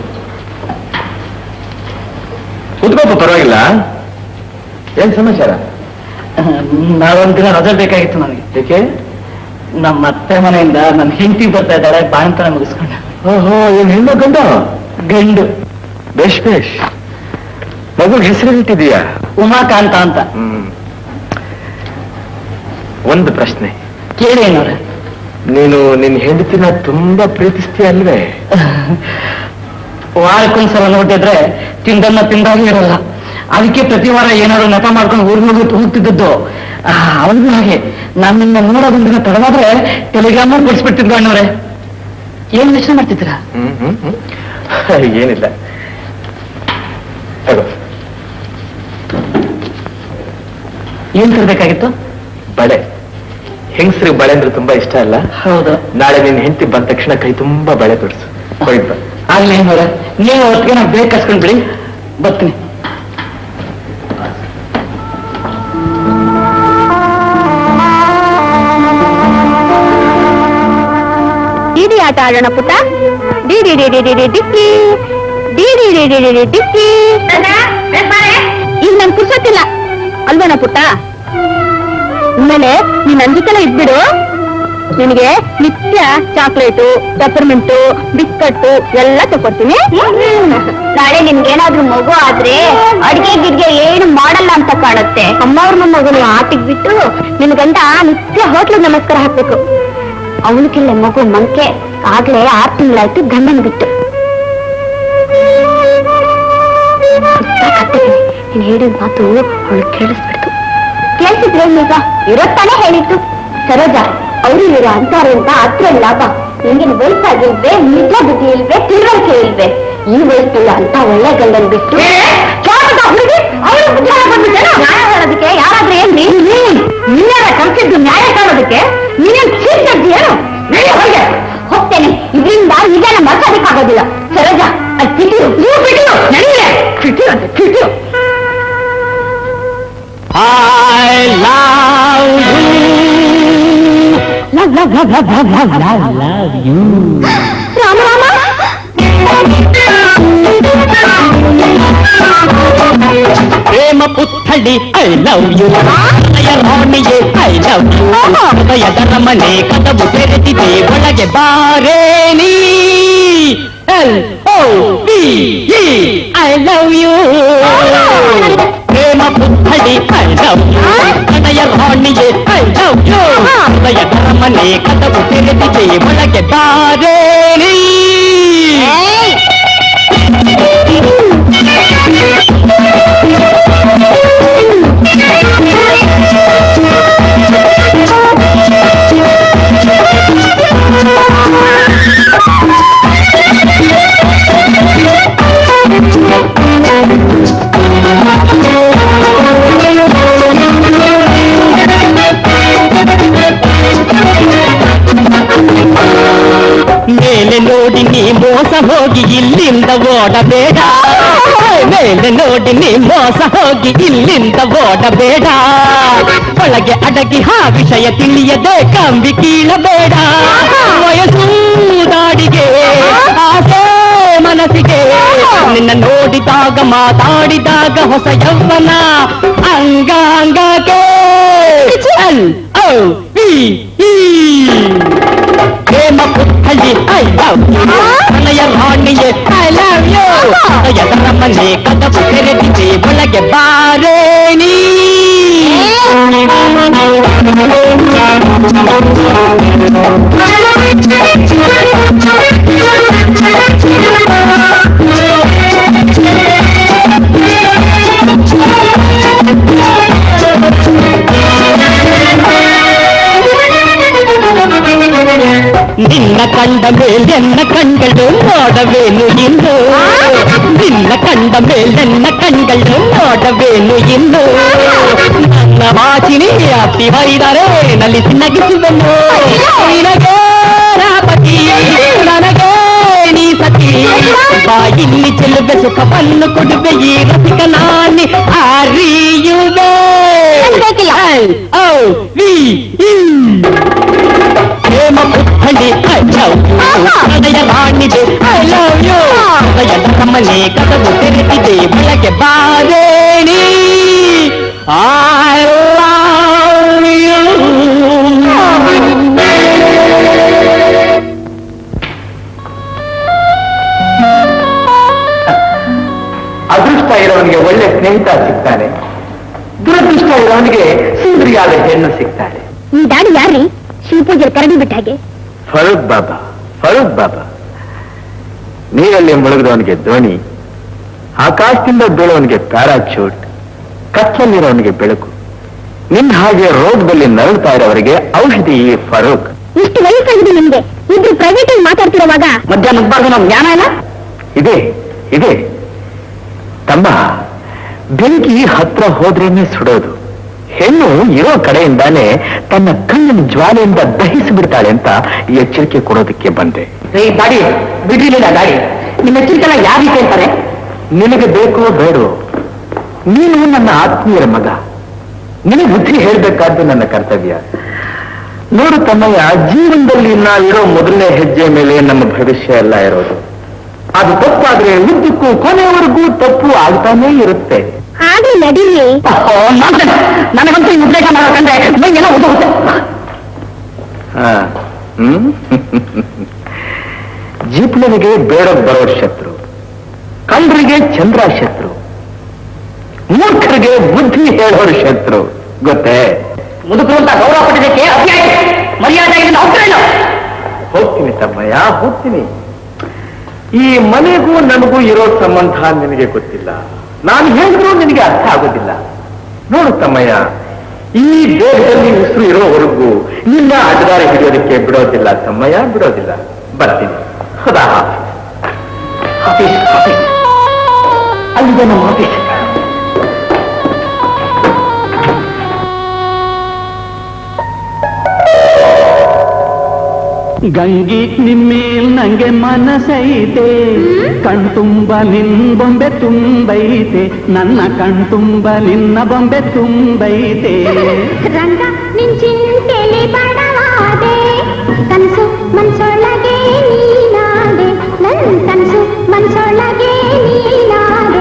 ಕೂತ್ಕೋಪ ಪರವಾಗಿಲ್ಲ ಏನ್ ಸಮಾಚಾರ ನಾವೊಂದ್ ದಿನ ರಜೆ ಬೇಕಾಗಿತ್ತು ನನಗೆ ಏಕೆ ನಮ್ಮ ಅತ್ತೆ ಮನೆಯಿಂದ ನನ್ನ ಹೆಂಡತಿ ಬರ್ತಾ ಇದ್ದಾಳೆ ಬಾಣಂತನ ಮುಗಿಸ್ಕೊಂಡು ಓಹೋ ಏನ್ ಹೆಣ್ಣು ಗಂಡ ಗಂಡು ಬೇಷ್ ಬೇಷ್ ಮಗು ಹೆಸರು ಇಟ್ಟಿದೀಯಾ ಉಮಾಕಾಂತ ಅಂತ ಹ್ಮ್ ಒಂದು ಪ್ರಶ್ನೆ ಕೇಳಿ ಏನವ್ರೆ ನೀನು ನಿನ್ನ ಹೆಂಡತಿನ ತುಂಬಾ ಪ್ರೀತಿಸ್ತೀಯ ಅಲ್ವೇ ವಾರಕ್ಕೊಂದ್ಸಲ ನೋಡಿದ್ರೆ ತಿಂದನ್ನ ತಿಂದಾಗೆ ಇರಲ್ಲ ಅದಕ್ಕೆ ಪ್ರತಿ ವಾರ ಏನಾದ್ರು ನೆಪ ಮಾಡ್ಕೊಂಡು ಊರಿಗೆ ಹೋಗಿ ಹೋಗ್ತಿದ್ದದ್ದು ಅವನಿಗೂ ಹಾಗೆ ನಾನು ನಿನ್ನ ನೋಡೋದೊಂದಿನ ತಡವಾದ್ರೆ ಟೆಲಿಗ್ರಾಮ್ ಕೊಡಿಸ್ಬಿಡ್ತಿದ್ವು ಅಣ್ಣವ್ರೆ ಏನ್ ಯೋಚನೆ ಮಾಡ್ತಿದ್ದೀರಾ ಹ್ಮ್ ಹ್ಮ್ ಹ್ಮ್ ಏನಿಲ್ಲ ತಗೋ ಏನ್ ತರಬೇಕಾಗಿತ್ತು ಬಳೆ ಹೆಂಗಸ್ರಿಗೆ ಬಳೆ ಅಂದ್ರೆ ತುಂಬಾ ಇಷ್ಟ ಅಲ್ಲ ಹೌದು ನಾಳೆ ನಿನ್ನ ಹೆಂಡತಿ ಬಂದ ತಕ್ಷಣ ಕೈ ತುಂಬಾ ಬಳೆ ತೊಡ್ಸು ಹೋಯ್ತು ಬಾ. ಆಗ್ಲಿ ಏನವ್ರೆ ನೀವು ಹೊತ್ತಿಗೆ ನಾವು ಬೇಗ ಕಸ್ಕೊಂಡ್ ಬಿಡಿ ಬರ್ತೀನಿ ಡಿಡಿ ಆಟ ಆಡೋಣ ಪುಟ್ಟ ಡಿಡಿ ಡಿಡಿ ಡಿಡಿ ಡಿಕ್ಕಿ ಡಿಡಿ ಡಿಡಿ ಡಿಡಿ ಡಿಕ್ಕಿ ಈಗ ನನ್ ಪುರ್ಸತ್ತಿಲ್ಲ ಅಲ್ವೇನ ಪುಟ್ಟ ಆಮೇಲೆ ನೀನ್ ನನ್ ಜೊತೆಲೆ ಇದ್ಬಿಡು ನಿನಗೆ ನಿತ್ಯ ಚಾಕ್ಲೇಟು ಪೆಪರ್ಮೆಂಟು ಬಿಸ್ಕಟ್ಟು ಎಲ್ಲ ತಗೊಡ್ತೀನಿ ನಾಳೆ ನಿಮ್ಗೇನಾದ್ರೂ ಮಗು ಆದ್ರೆ ಅಡ್ಗೆ ಗಿಡ್ಗೆ ಏನು ಮಾಡಲ್ಲ ಅಂತ ಕಾಣುತ್ತೆ ಅಮ್ಮವ್ರ ಮಗನು ಆಟಿಗೆ ಬಿಟ್ಟು ನಿನ್ ಗಂಡ ನಿತ್ಯ ಹೋಟ್ಲಿಗೆ ನಮಸ್ಕಾರ ಹಾಕ್ಬೇಕು ಅವನಕ್ಕಿಲ್ಲ ಮಗು ಮಂಕೆ ಆಗ್ಲೇ ಆರು ತಿಂಗಳಾಯ್ತು ಗಂಡನ್ ಬಿಟ್ಟು ನೀನ್ ಹೇಳಿದ ಮಾತು ಅವಳು ಕೇಳಿಸ್ಬಿಡ್ತು ಕೇಳಿಸಿದ್ರೆ ಈಗ ಇರತ್ತಾನೆ ಹೇಳಿತ್ತು ಸರೋಜ ಅವರು ಇರೋ ಅಂತಾರೆ ಅಂತ ಹತ್ರ ಲಾಭ ನಿಂಗಿನ ವಯಸ್ಸಾಗಿಲ್ವೇ ನಿಜ ಬುದ್ಧಿ ಇಲ್ವೇ ತಿಳುವಳಿಕೆ ಇಲ್ವೇ ಈ ವಯಸ್ಸಲ್ಲ ಅಂತ ಒಳ್ಳೆ ಗಂಡನ್ ಬಿಟ್ಟು ನ್ಯಾಯ ಹೇಳೋದಕ್ಕೆ ಯಾರಾದ್ರೂ ಏನ್ರಿ ನೀನಾರ ಕಲ್ಸಿದ್ದು ನ್ಯಾಯ ಕಾಣೋದಕ್ಕೆ ನೀನೇನ್ ಚೀರ್ತಿದ್ದೀಯೇನು ನಡಿ ಹೊರಗೆ ಹೋಗ್ತೇನೆ ಇದರಿಂದ ಇದನ್ನ ಮರ್ಸೋದಕ್ಕಾಗೋದಿಲ್ಲ ಸರೋಜ ಅಲ್ಲಿ ಕಿಟಿರು ನೀವು ಬಿಟ್ಟಿರು ನಡೀಲೆ ಕಿಟಿರು ಅಂತ ಕಿಟಿರು I love you. Love, love, love, love, love, love, love, love you. Rama Rama ಪ್ರೇಮ ಪುತ್ಥಳಿ ಐ ಲವ್ ಯು ಹೃದಯ ರಾಣಿಯೇ ಐ ಲವ್ ಯು ಹೃದಯದ ಮನೆ ಕದವು ತೆರೆದಿದೆ ಒಳಗೆ ಬಾರೇ ನೀ L O V E I love you ಪ್ರೇಮ ಪುತ್ಥಳಿ ಐ ಲವ್ ಯು ಹೃದಯ ರಾಣಿಯೇ ಐ ಲವ್ ಯು ಹೃದಯದ ಮನೆ ಕದವು ತೆರೆದಿದೆ ಒಳಗೆ ಬಾರೇ ನೀ ಮೇಲೆ ನೋಡಿ ನೀ ಮೋಸ ಹೋಗಿ ಇಲ್ಲಿಂದ ಓಡಬೇಡ ಮೇಲೆ ನೋಡಿ ನೀ ಮೋಸ ಹೋಗಿ ಇಲ್ಲಿಂದ ಓಡಬೇಡ ಒಳಗೆ ಅಡಗಿ ಹಾ ವಿಷಯ ತಿಳಿಯದೆ ಕಂಬಿ ಕೀಳಬೇಡ ವಯಸ್ಸು ದಾಡಿಗೆ ಆಸೆ ಮನಸ್ಸಿಗೆ ನಿನ್ನ ನೋಡಿದಾಗ ಮಾತಾಡಿದಾಗ ಹೊಸ ಯೌವನ ಅಂಗಾಂಗಕ್ಕೆ ಎಲ್ ಓ ಪಿ ಇ ಪ್ರೇಮ ಪುತ್ಥಳಿ ಐ ಲವ್ ಯು ಹೃದಯ ರಾಣಿಯೇ ಐ ಲವ್ ಯು ಹೃದಯದ ಮನೆ ಕದವು ತೆರೆದಿದೆ ಒಳಗೆ ಬಾರೇ ನೀ ನಿನ್ನ ಕಂಡ ಮೇಲೆನ್ನ ಕಣ್ಗಳು ನೋಡವೇನು ಇನ್ನು ನಿನ್ನ ಕಂಡ ಮೇಲೆನ್ನ ಕಣ್ಗಳು ನೋಡವೇನು ಇನ್ನು ನನ್ನ ವಾಚಿನಿ ಅತಿ ಬೈದರೆ ನಲಿಸಿ ನಗಿಸುವೆನು ನಿನಗೆ ರಾಪತಿ ನನಗೆ ನೀ ಸತಿ ಬಾಯಿಲ್ಲಿ ಚೆಲ್ಲುವೆ ಸುಖವನ್ನು ಕೊಡುವೆ ಈ ರಸಿಕ ನಾನಿ ಅರಿಯುವೆ ಎಲ್ ಓ ವಿ ಇ ಪ್ರೇಮ ಪುತ್ಥಳಿ ಹೃದಯ ರಾಣಿದೆ ಐ ಲವ್ ಯು ಹೃದಯದ ಮನೆ ಕದವು ತೆರೆದಿದೆ ಒಳಗೆ ಬಾರೇಣಿ ಐ ಲವ್ ಯು ಅದೃಷ್ಟ ಇರೋವನಿಗೆ ಒಳ್ಳೆ ಸ್ನೇಹಿತ ಸಿಗ್ತಾನೆ ದುರದೃಷ್ಟ ಇರೋವನಿಗೆ ಸುಂದರಿಯಾದ ಹೆಣ್ಣು ಸಿಗ್ತಾಳೆ ಈ ದಾಡಿ ಯಾರ್ರಿ ಶಿವಪೂಜೆ ಕರಡಿ ಬಿಟ್ಟ ಹಾಗೆ ಫರೂಕ್ ಬಾಬಾ ಫರೂಕ್ ಬಾಬಾ ನೀರಲ್ಲಿ ಮುಳುಗಿದವನಿಗೆ ದೋಣಿ ಆಕಾಶದಿಂದ ಬೀಳೋವನಿಗೆ ಪ್ಯಾರಾಚೂಟ್ ಕತ್ತಲಿರೋವನಿಗೆ ಬೆಳಕು ನಿನ್ನ ಹಾಗೆ ರೋಗದಲ್ಲಿ ನರಳ್ತಾ ಇರೋವರಿಗೆ ಔಷಧಿ ಈ ಫರೂಕ್ ಇಷ್ಟು ವಯಸ್ಸಾಗಿದೆ ನಿಮ್ಗೆ ಇಬ್ರು ಪ್ರೈವೇಟ್ ಆಗಿ ಮಾತಾಡ್ತಿರುವಾಗ ಮಧ್ಯ ಮುಗ್ಬಾರ್ದು ನಮ್ ಜ್ಞಾನ ಇಲ್ಲ ಇದೆ ಇದೆ ತಮ್ಮ ಬೆಂಕಿ ಹತ್ರ ಹೋದ್ರೇನೆ ಸುಡೋದು ಹೆಣ್ಣು ಇರೋ ಕಡೆಯಿಂದಾನೇ ತನ್ನ ಕಣ್ಣಿನ ಜ್ವಾಲೆಯಿಂದ ದಹಿಸಿ ಬಿಡ್ತಾಳೆ ಅಂತ ಎಚ್ಚರಿಕೆ ಕೊಡೋದಕ್ಕೆ ಬಂದೆ ಏ ದಾಡಿ ಬಿಡ್ಲಿಲ್ಲ ದಾಡಿ ನಿಮ್ಮ ಎಚ್ಚರಿಕೆಲ್ಲ ಯಾವ ರೀತಿ ಅಂತಾರೆ ನಿನಗೆ ಬೇಕೋ ಬೇಡೋ ನೀನು ನನ್ನ ಆತ್ಮೀಯರ ಮಗ ನಿನಗೆ ಬುದ್ಧಿ ಹೇಳ್ಬೇಕಾದ್ದು ನನ್ನ ಕರ್ತವ್ಯ ನೋಡು ತಮ್ಮಯ್ಯ ಜೀವನದಲ್ಲಿ ನಾವಿರೋ ಮೊದಲನೇ ಹೆಜ್ಜೆ ಮೇಲೆ ನಮ್ಮ ಭವಿಷ್ಯ ಎಲ್ಲ ಇರೋದು ಅದು ತಪ್ಪಾದ್ರೆ ಉದ್ದಕ್ಕೂ ಕೊನೆಯವರೆಗೂ ತಪ್ಪು ಆಗ್ತಾನೇ ಇರುತ್ತೆ ಆಗ್ಲಿ ನಡೀರಿ ನನಗಂತೂ ಈ ಉದ್ರೇಕ ಮಾಡಬೇಕಂದ್ರೆ ಮೈಗೆಲ್ಲ ಹೋಗುತ್ತೆ ಹಾ. ಹ್ಮ್ ಜೀಪ್ನನಿಗೆ ಬೇಡ ಬರೋ ಶತ್ರು ಕಳ್ಳರಿಗೆ ಚಂದ್ರ ಶತ್ರು ಮೂರ್ಖರಿಗೆ ಬುದ್ಧಿ ಹೇಳೋರು ಶತ್ರು ಗೊತ್ತೇ ಮುದುಕರು ಅಂತ ಗೌರವ ಪಟ್ಟಿದ್ದಕ್ಕೆ ಅತಿಯಾಗಿ ಮರ್ಯಾದೆ ಇದನ್ನ ಹೋಗ್ತಾ ಇಲ್ಲ ಹೋಗ್ತೀನಿ ತಮ್ಮಯ್ಯ ಹೋಗ್ತೀನಿ ಈ ಮನೆಗೂ ನನಗೂ ಇರೋ ಸಂಬಂಧ ನಿನಗೆ ಗೊತ್ತಿಲ್ಲ ನಾನು ಹೇಳಿದ್ರು ನಿನಗೆ ಅರ್ಥ ಆಗೋದಿಲ್ಲ ನೋಡು ತಮ್ಮಯ್ಯ ಈ ದೇಹದಲ್ಲಿ ಉಸಿರು ಇರೋವರೆಗೂ ನಿನ್ನ ಅಡ್ಡದಾರಿ ಹಿಡಿಯೋದಕ್ಕೆ ಬಿಡೋದಿಲ್ಲ ತಮ್ಮಯ್ಯ ಬಿಡೋದಿಲ್ಲ ಬರ್ತೀನಿ ಸದಾ ಆಫೀಸ್ ಆಫೀಸ್ ಅಲ್ಲಿದೆ ನಮ್ಮ ಆಫೀಸ್ ಗಂಗಿ ನಿಮ್ಮೇಲ್ ನಂಗೆ ಮನಸೈತೆ ಕಣ್ತುಂಬ ನಿನ್ ಬೊಂಬೆ ತುಂಬೈತೆ ನನ್ನ ಕಣ್ತುಂಬ ನಿನ್ನ ಬೊಂಬೆ ತುಂಬೈತೆ ರಂಗ ನಿಂಚಿಂತೆಲಿ ಬಡವಾದೆ ಕನಸು ಮನ್ಸೊಳಗೆ ನೀನಾದೆ ನನ್ ಕನಸು ಮನ್ಸೊಳಗೆ ನೀನಾದೆ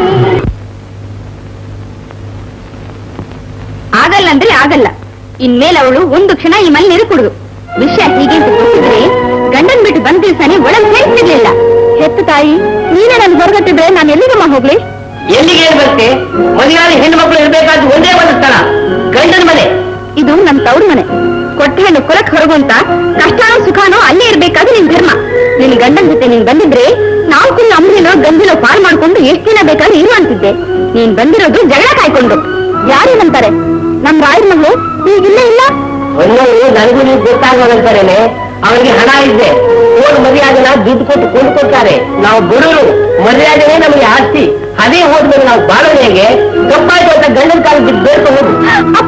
ಆಗಲ್ಲ ಅಂದ್ರೆ ಆಗಲ್ಲ ಇನ್ಮೇಲೆ ಅವಳು ಒಂದು ಕ್ಷಣ ಈ ಮನೆ ಇರುಕುಡುದು ವಿಷಯ ಹೀಗೆ ಅಂತ ಗೊತ್ತಿದ್ರೆ ಗಂಡನ್ ಬಿಟ್ಟು ಬಂದ ದಿವಸನೇ ಒಳಗೆ ಹೇಳ್ತಿರ್ಲಿಲ್ಲ ಹೆತ್ತು ತಾಯಿ ನೀನೇ ನನ್ ಹೊರಗಟ್ಟಿದ್ರೆ ನಾನು ಎಲ್ಲಿಗಮ್ಮ ಹೋಗ್ಲಿ ಎಲ್ಲಿಗೆ ಹೇಳ್ಬರ್ತೆ ಮದುವೆಯಾದ ಹೆಣ್ಣು ಮಕ್ಕಳು ಇರ್ಬೇಕಾದ ಒಂದೇ ಒಂದು ಸ್ಥಳ ಗಂಡನ ಮನೆ ಇದು ನಮ್ ತವ್ರ ಮನೆ ಕೊಟ್ಟ ಹೆಣ್ಣು ಕೊಲಕ್ ಹೊರಗುಂತ ಕಷ್ಟನೋ ಸುಖಾನೋ ಅಲ್ಲೇ ಇರ್ಬೇಕಾದ್ರೆ ನಿನ್ ಧರ್ಮ ನಿನ್ ಗಂಡನ್ ಜೊತೆ ನೀನ್ ಬಂದಿದ್ರೆ ನಾಲ್ಕು ಅಂಬ್ರಿನೋ ಗಂಜಿಲೋ ಪಾಲ್ ಮಾಡ್ಕೊಂಡು ಎಷ್ಟ್ ದಿನ ಬೇಕಾದ್ರೆ ಇರು ಅಂತಿದ್ದೆ ನೀನ್ ಬಂದಿರೋದು ಜಗಳ ಕಾಯ್ಕೊಂಡು ಯಾರೇನಂತಾರೆ ನಮ್ ರಾಯರ್ ಮಗಳು ಈಗಿಲ್ಲ ಇಲ್ಲ ಒಂದೊಂದು ನನಗೂ ನೀವು ಗೊತ್ತಾಗೋದಂತಾರೇನೆ ಅವರಿಗೆ ಹಣ ಇದೆ ಓಡ್ ಮರ್ಯಾದೆನ ದುಡ್ಡು ಕೊಟ್ಟು ಕೊಂಡ್ಕೊಡ್ತಾರೆ ನಾವು ಬಡವರು ಮರ್ಯಾದೆನೇ ನಮಗೆ ಆಸ್ತಿ ಅದೇ ಹೋದ್ಮೇಲೆ ನಾವು ಬಾಳೋದು ಹೇಗೆ ತಪ್ಪಾಯ್ತು ಅಂತ ಗಂಡನ ಕಾಲ ಬಿದ್ದು ಬೇಡ್ಕೊಂಡು ಅಪ್ಪ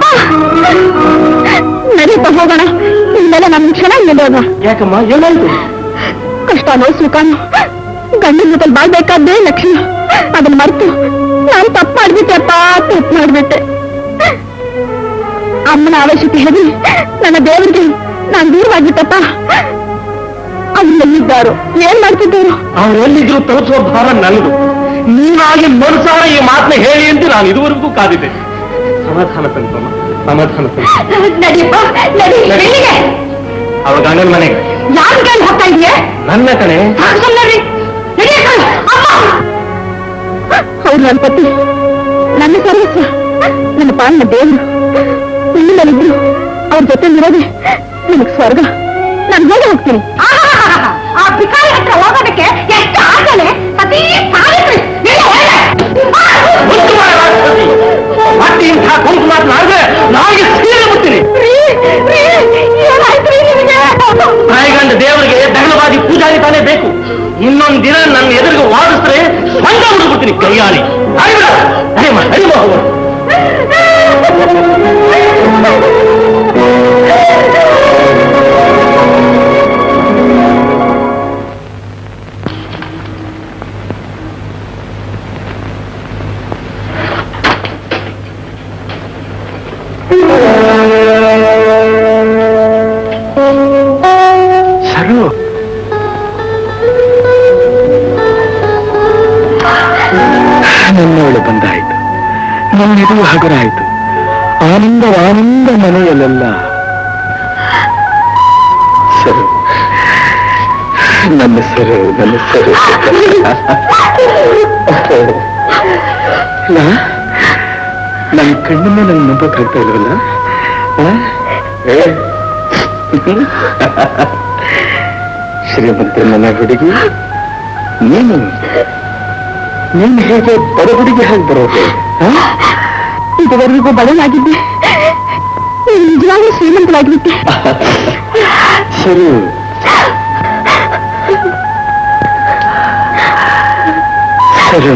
ನಡೀತಾ ಹೋಗೋಣ ಇಲ್ಲೆಲ್ಲ ನಮ್ ಕ್ಷಣ ಇಲ್ಲೋಣ ಯಾಕಮ್ಮ ಏನಾಯ್ತು ಕಷ್ಟನೋ ಸುಖನೋ ಗಂಡನ ಜೊತೆ ಬಾಳ್ಬೇಕಾದ್ದೇ ಲಕ್ಷಣ ಅದನ್ನ ಮರ್ತು ನಾನು ತಪ್ಪು ಮಾಡ್ಬಿಟ್ಟೆ ಅಪ್ಪ ತಪ್ಪು ಮಾಡ್ಬಿಟ್ಟೆ ಅಮ್ಮನ ಅವಶ್ಯಕತೆ ಹೇಳಿ ನನ್ನ ದೇವರಿಗೆ ನಾನು ದೂರವಾಗಿತ್ತಪ್ಪ ಅವ್ರೆಲ್ಲಿದ್ದಾರೋ ಏನ್ ಮಾಡ್ತಿದ್ದಾರೋ ಅವರೆಲ್ಲಿದ್ರು ತೋರಿಸುವ ಭಾರ ನನ್ನದು ನೀನಾಗಿ ಮನಸಾರ ಈ ಮಾತನ್ನ ಹೇಳಿ ಅಂತ ನಾನು ಇದುವರೆಗೂ ಕಾದಿದ್ದೆ ಸಮಾಧಾನ ತಂತಮ್ಮ ಸಮಾಧಾನ ತಂತ ನಡಿಯಪ್ಪ ನಡಿ ಎಲ್ಲಿಗೆ ಅವಳ ಗಂಡನ ಮನೆಗೆ ಯಾರ ಗಂಡ ಹೋಗ್ತಾ ಇದೆಯಾ ನನ್ನ ಕಣೆ ಅವ್ರು ನನ್ನ ಪತಿ ನನ್ನ ಸರ್ವಸ್ವ ನನ್ನ ಪಾಲನ ದೇವರು ಇಲ್ಲಿನಲ್ಲಿದ್ರು ಅವ್ರ ಜೊತೆ ಇರೋದೆ ನನಗ್ ಸ್ವರ್ಗ ನಾನು ಹೋಗಿ ಹೋಗ್ತೀನಿ ಆ ಭಿಕಾರಿ ಹತ್ರ ಹೋಗೋದಕ್ಕೆ ಎಷ್ಟು ಆಗಲೇ ಅತೀ ಸಾವಿತ್ರಿ ಮತ್ತೆ ಇಂಥ ಕುಂಕು ಮಾತನಾಡಿದ್ರೆ ನಾಯಿಗೆ ಸೀರೆ ಬಿಡ್ತೀನಿ ಏನಾಯ್ತು ನಿಮಗೆ ತಾಯಿಗಂಡ ದೇವರಿಗೆ ದಹನವಾದಿ ಪೂಜಾರಿ ತಾನೇ ಬೇಕು ಇನ್ನೊಂದು ದಿನ ನನ್ನ ಎದುರಿಗೆ ವಾದಿಸಿದ್ರೆ ಸ್ವಂತ ಬಿಡ್ಬಿಡ್ತೀನಿ ಕೈಯಾಳಿ ಅರಿಬಿಡ ಅರಿಮ ಅರಿಮ ಹೋಗು ನನ್ನಿದು ಹಗರ ಆಯ್ತು ಆನಂದ ಆನಂದ ಮನೆಯಲ್ಲೆಲ್ಲ ಸರು ನನ್ನ ಸರು ನನ್ನ ಸರು ನಾ ನನ್ನ ಕಣ್ಣನ್ನೇ ನನ್ನ ನಂಬಕ್ಕಾಗ್ತಾ ಇಲ್ವಲ್ಲ ಆ? ಏ? ಶ್ರೀಮಂತ ನನ್ನ ಹುಡುಗಿ ನೀನು ನೀನು ಹೇಗೆ ಬಡ ಹುಡುಗಿ ಹೇಗೆ ಬರೋದು ಆ? ಇದುವರೆಗೂ ಬಡವನಾಗಿದ್ದೆ ನೀನು ನಿಜವಾಗ್ಲೂ ಶ್ರೀಮಂತರಾಗಿದ್ದೆ ಸರಿ ಸರು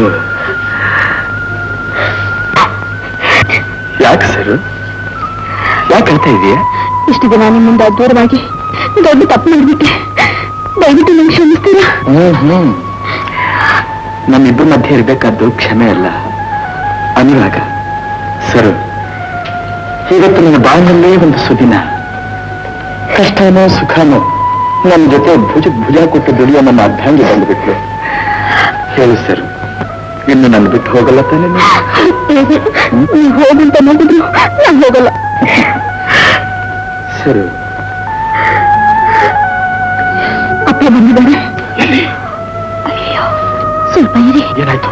ಯಾಕೆ ಸರು ಯಾಕೆ ಅಳ್ತಾ ಇದೆಯಾ ಇಷ್ಟು ದಿನ ನಿಮ್ಮಿಂದ ದೂರವಾಗಿ ದೊಡ್ಡ ತಪ್ಪು ಮಾಡಿಬಿಟ್ಟೆ ದಯವಿಟ್ಟು ನಂಗೆ ಕ್ಷಮಿಸ್ತೀರಾ ಹ್ಮ್ ಹ್ಮ್ ನಮ್ಮಿಬ್ಬರ ಮಧ್ಯೆ ಇರಬೇಕಾದ್ದು ಕ್ಷಮೆ ಅಲ್ಲ ಅನುರಾಗ ಸರು ಇವತ್ತು ನನ್ನ ಬಾಯಿನಲ್ಲೇ ಒಂದು ಸುದಿನ ಕಷ್ಟನೋ ಸುಖನೋ ನನ್ನ ಜೊತೆ ಭುಜ ಭುಜ ಕೊಟ್ಟು ದುಡಿಯೋ ನನ್ನ ಅರ್ಧಾಂಗಿ ಬಂದ್ಬಿಟ್ಲು ಹೇಳು ಸರ್ ಇನ್ನು ನನ್ನ ಬಿಟ್ಟು ಹೋಗಲ್ಲ ತಾನೇ ನೀನು? ನೀವು ಹೋಗಂತ ನೋಡಿದ್ರು ನಾನು ಹೋಗಲ್ಲ ಸರು ಅಪ್ಪ ಬಂದಿದ್ದಾರೆ ಸ್ವಲ್ಪ ಇರಿ ಏನಾಯ್ತು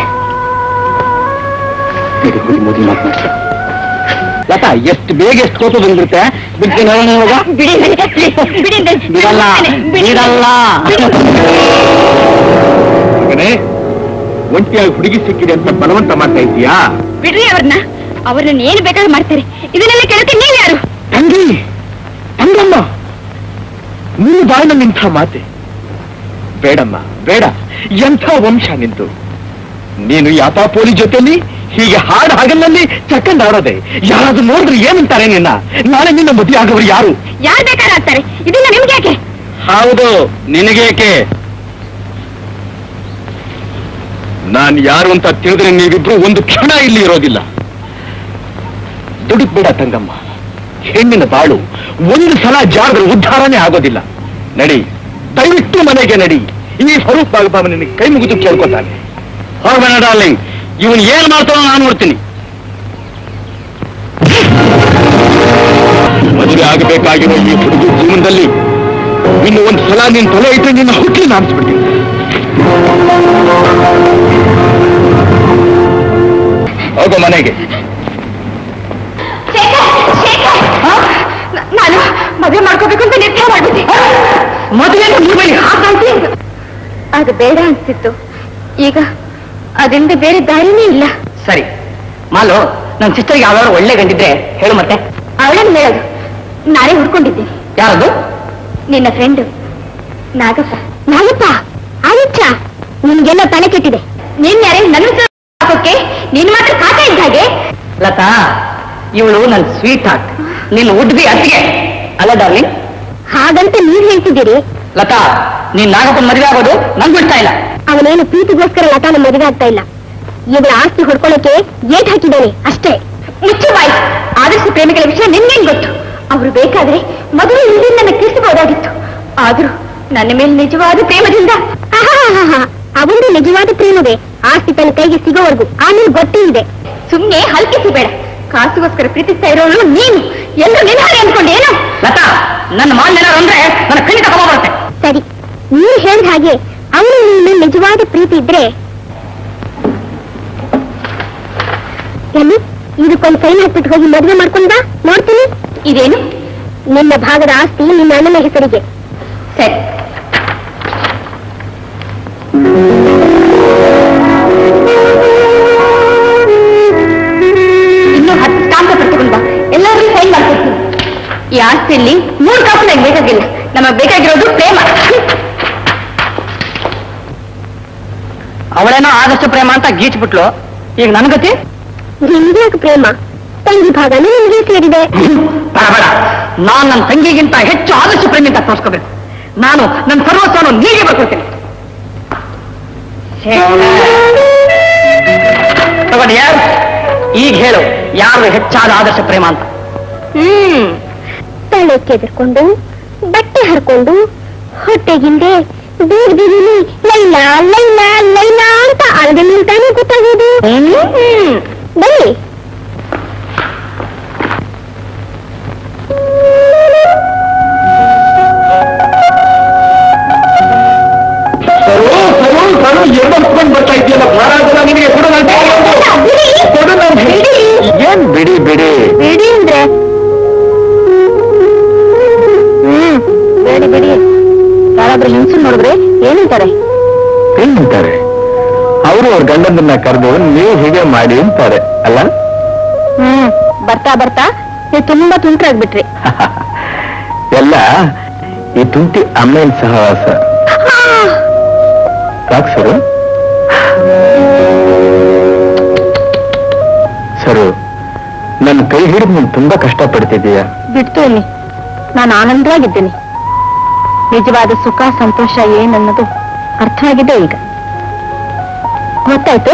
ನಡಿ, ಹೋಗಿ ಮೋದಿ ಮಾತನಾಡ್ಸ ಲತಾ ಎಷ್ಟು ಬೇಗ ಎಷ್ಟು ಕೋಪ ಬಂದ್ಬಿಡುತ್ತೆ ಬಿಟ್ಟು ನೋಡೋಣ ಇವಾಗ ಬಿಡಿ ಬಿಡಿ ಬಿಡಲ್ಲ ಬಿಡಲ್ಲ ಮಗನೇ ಒಂಟಿಯಾಗಿ ಹುಡುಗಿ ಸಿಕ್ಕಿದೆ ಅಂತ ಬಲವಂತ ಮಾಡ್ತಾ ಇದೀಯಾ ಬಿಡ್ರಿ ಅವ್ರನ್ನ ಅವ್ರನ್ನ ಏನು ಬೇಕಾದ್ರೂ ಮಾಡ್ತಾರೆ ಇದನ್ನೆಲ್ಲ ಕೇಳಕ್ಕೆ ನೀವ್ ಯಾರು ತಂಗಿ ತಂಗಮ್ಮ ನೀನು ಬಾಯಿನಲ್ಲಿ ಇಂಥ ಮಾತೆ ಬೇಡಮ್ಮ ಬೇಡ ಎಂಥ ವಂಶ ನಿಂತು ನೀನು ಯಾಪಾಪೋಲಿ ಜೊತೆಲಿ ಹೀಗೆ ಹಾಡು ಹಗಲಲ್ಲಿ ಚಕ್ಕಂಡ್ ಆಡೋದೆ ಯಾರಾದ್ರೂ ನೋಡಿದ್ರೆ ಏನಂತಾರೆ ನಿನ್ನ ನಾಳೆ ನಿನ್ನ ಮದುವೆ ಆಗೋರು ಯಾರು ಯಾರು ಬೇಕಾದ್ರೂ ಆಗ್ತಾರೆ ಇದನ್ನ ನಿಮ್ಗೆ ಯಾಕೆ ಹೌದು ನಿನಗೇಕೆ ನಾನು ಯಾರು ಅಂತ ತಿಳಿದ್ರೆ ನೀವಿಬ್ರು ಒಂದು ಕ್ಷಣ ಇಲ್ಲಿ ಇರೋದಿಲ್ಲ ದುಡುಕ್ಬೇಡ ತಂಗಮ್ಮ ಹೆಣ್ಣಿನ ಬಾಳು ಒಂದು ಸಲ ಜಾಗದ ಉದ್ಧಾರನೇ ಆಗೋದಿಲ್ಲ ನಡಿ ದಯವಿಟ್ಟು ಮನೆಗೆ ನಡಿ ಈ ಸ್ವರೂಪ ಬಾಬಾ ನಿನಗೆ ಕೈ ಮುಗಿದು ಕೇಳ್ಕೊತಾನೆ ಹೋಗೋಣ ಡಾರ್ಲಿಂಗ್ ಇವನ್ ಏನ್ ಮಾಡ್ತಾನೋ ನಾನು ನೋಡ್ತೀನಿ ಮದುವೆ ಆಗಬೇಕಾಗಿರೋ ಈ ಹುಡುಗಿ ಜೀವನದಲ್ಲಿ ಇನ್ನು ಒಂದು ಸಲ ನಿನ್ ತಲೆ ಇಟ್ಟು ನಿನ್ನ ಹುಟ್ಟಿ ನಾಮಿಸ್ಬಿಡ್ತೀನಿ ಹೋಗೋ ಮನೆಗೆ ನಾನು ಮದುವೆ ಮಾಡ್ಕೋಬೇಕು ಅಂತ ನಿರ್ಧಾರ ಮಾಡಿದ್ದೆ ಮದುವೆ ಅದು ಬೇಡ ಅನ್ಸಿತ್ತು ಈಗ ಅದರಿಂದ ಬೇರೆ ದಾರಿನೇ ಇಲ್ಲ ಸರಿ ಮಾಲು ನನ್ನ ಸಿಸ್ಟರ್ಗೆ ಯಾವ್ದಾದ್ರು ಒಳ್ಳೆ ಗಂಡಿದ್ರೆ ಹೇಳು ಮತ್ತೆ ಅವಳನ್ನು ಹೇಳೋದು ನಾನೇ ಹುಡ್ಕೊಂಡಿದ್ದೀನಿ ಯಾರದು ನಿನ್ನ ಫ್ರೆಂಡ್ ನಾಗಪ್ಪ ನಾಗಪ್ಪ ಆಯುಚ್ಚ ನಿನ್ಗೆಲ್ಲ ತಲೆ ಕೆಟ್ಟಿದೆ ನೀನ್ ಯಾರೇ ನನ್ನ ಹಾಕೋಕೆ ನಿನ್ ಮಾತ್ರ ಖಾತೆ ಇದ್ದ ಹಾಗೆ ಲತಾ ಇವಳು ನನ್ನ ಸ್ವೀಟ್ ಹಾರ್ಟ್ ನಿನ್ನ ಉಡ್ಬಿ ಅತ್ತಿಗೆ ಅಲ್ಲ ಡಾರ್ಲಿಂಗ್ ಹಾಗಂತ ನೀವ್ ಹೇಳ್ತಿದ್ದೀರಿ ಲತಾ ನೀನ್ ನಾಗಪ್ಪನ ಮದುವೆ ಆಗೋದು ನಂಗೆ ಇಷ್ಟ ಇಲ್ಲ ಅವನೇನು ಪ್ರೀತಿಗೋಸ್ಕರ ಲತಾನ ಮದುವೆ ಆಗ್ತಾ ಇಲ್ಲ ಇವಳ ಆಸ್ತಿ ಹೊಡ್ಕೊಳ್ಳೋಕೆ ಏಟ್ ಹಾಕಿದ್ದಾನೆ ಅಷ್ಟೇ ಮುಚ್ಚು ಬಾಯಿ ಆದರ್ಶ ಪ್ರೇಮಿಗಳ ವಿಷಯ ನಿನ್ಗೇನ್ ಗೊತ್ತು ಅವರು ಬೇಕಾದ್ರೆ ಮದುವೆ ಹಿಂದೆ ನನ್ನ ತಿಳಿಸಬಹುದಾಗಿತ್ತು ಆದ್ರೂ ನನ್ನ ಮೇಲೆ ನಿಜವಾದ ಪ್ರೇಮದಿಂದ ಅವನು ನಿಜವಾದ ಪ್ರೇಮವೇ ಆಸ್ತಿ ತನ್ನ ಕೈಗೆ ಸಿಗೋವರೆಗೂ ಆಮೇಲೆ ಗೊತ್ತೇ ಇದೆ ಸುಮ್ನೆ ಹಲ್ಕಿಸಿ ಬೇಡ ಕಾಸಿಗೋಸ್ಕರ ಪ್ರೀತಿಸ್ತಾ ಇರೋಳು ನೀನು ಎಲ್ಲರೂ ನಿನ್ನ ಹಾಗೆ ಅನ್ಕೊಂಡೇನು ಲತಾ ನನ್ನ ಮಾಲ್ ಏನಾರು ಅಂದ್ರೆ ನನ್ನ ಖಂಡಿತ ಕೋಪ ಬರುತ್ತೆ ಸರಿ ನೀನು ಹೇಳಿದ ಹಾಗೆ ಅವನು ನಿನ್ನ ನಿಜವಾದ ಪ್ರೀತಿ ಇದ್ರೆ ಎಲ್ಲಿ ಇದಕ್ಕೊಂದು ಸೈನ್ ಹಾಕ್ಬಿಟ್ಟು ಹೋಗಿ ಮದುವೆ ಮಾಡ್ಕೊಂಡ ನೋಡ್ತೀನಿ ಇದೇನು ನಿನ್ನ ಭಾಗದ ಆಸ್ತಿ ನಿನ್ನ ಅಣ್ಣನ ಹೆಸರಿಗೆ ಸರಿ ಇನ್ನು ಹತ್ತು ಸ್ಟಾಂಪ್ ಪಡ್ಕೊಂಡು ಬಾ ಎಲ್ಲರೂ ಸೈನ್ ಮಾಡ್ಕೊಡ್ತೀನಿ ಈ ಆಸ್ತಿಯಲ್ಲಿ ಮೂರು ಕಾಸು ನಂಗೆ ಬೇಕಾಗಿಲ್ಲ ನಮಗೆ ಬೇಕಾಗಿರೋದು ಪ್ರೇಮ ಅವಳೇನೋ ಆದಷ್ಟು ಪ್ರೇಮ ಅಂತ ಗೀಚ್ಬಿಟ್ಲು ಈಗ ನನ್ಗತಿ ನಿಮ್ಗೆ ಯಾಕೆ ಪ್ರೇಮ ತಂಗಿ ಭಾಗನೂ ನಿಮಗೆ ಸೇರಿದೆ ಬೇಡ ಬೇಡ ನಾನ್ ನನ್ನ ತಂಗಿಗಿಂತ ಹೆಚ್ಚು ಆದರ್ಶ ಪ್ರೇಮಿ ಅಂತ ತೋರಿಸ್ಕೋಬೇಕು ನಾನು ನನ್ನ ಸರ್ವಸ್ವವನ್ನು ನೀಗೆ ಬರ್ಕೊಳ್ತೀನಿ ತಗೊಂಡು ಯಾರು ಈಗ ಹೇಳು ಯಾರು ಹೆಚ್ಚಾದ ಆದರ್ಶ ಪ್ರೇಮ ಅಂತ ಹ್ಮ್ ತಲೆ ಕೆದರ್ಕೊಂಡು ಬಟ್ಟೆ ಹರ್ಕೊಂಡು ಹೊಟ್ಟೆಗಿಂದೆ ಬೀರ್ ಬೀರಿಲಿ ಲೈಲಾ ಲೈಲಾ ಲೈಲಾ ಅಂತ ಅಳದೆ ನಿಲ್ತಾನೆ ಗೊತ್ತಾಗೋದು ಹ್ಮ್ ಬನ್ನಿ ಸರು ಸರು ಸರು ಎರಡು ಹೊತ್ಕೊಂಡು ಬರ್ತಾ ಇದೆಯಲ್ಲ ಮಹಾರಾಜನ ನಿನಗೆ ಕೊಡು ನಾನು ಕೊಡು ನಾನು ಏನ್ ಬಿಡಿ ಬಿಡಿ ಬಿಡಿ ಅಂದ್ರೆ ಹ್ಮ್ ಬೇಡಿ ಬಿಡಿ ಯಾರಾದ್ರೂ ಹಿಂಸು ನೋಡಿದ್ರೆ ಏನಂತಾರೆ ಏನಂತಾರೆ ಅವರು ಅವ್ರ ಗಂಡನನ್ನ ಕರೆದು ನೀವು ಹೀಗೆ ಮಾಡಿ ಅಂತಾರೆ ಅಲ್ಲ ಹ್ಮ್ ಬರ್ತಾ ಬರ್ತಾ ನೀವು ತುಂಬಾ ತುಂಟ್ರಾಗ್ಬಿಟ್ರಿ ಎಲ್ಲ ಈ ತುಂಟಿ ಅಮ್ಮನ ಸಹವಾಸ ಯಾಕೆ ಸರು ಸರು ನನ್ನ ಕೈ ಹಿಡಿದು ನೀನು ತುಂಬಾ ಕಷ್ಟಪಡ್ತಿದ್ದೀಯ ಬಿಡ್ತು ಇಲ್ಲಿ ನಾನು ಆನಂದವಾಗಿದ್ದೀನಿ ನಿಜವಾದ ಸುಖ ಸಂತೋಷ ಏನನ್ನೋದು ಅರ್ಥ ಆಗಿದೆ ಈಗ ಗೊತ್ತಾಯ್ತು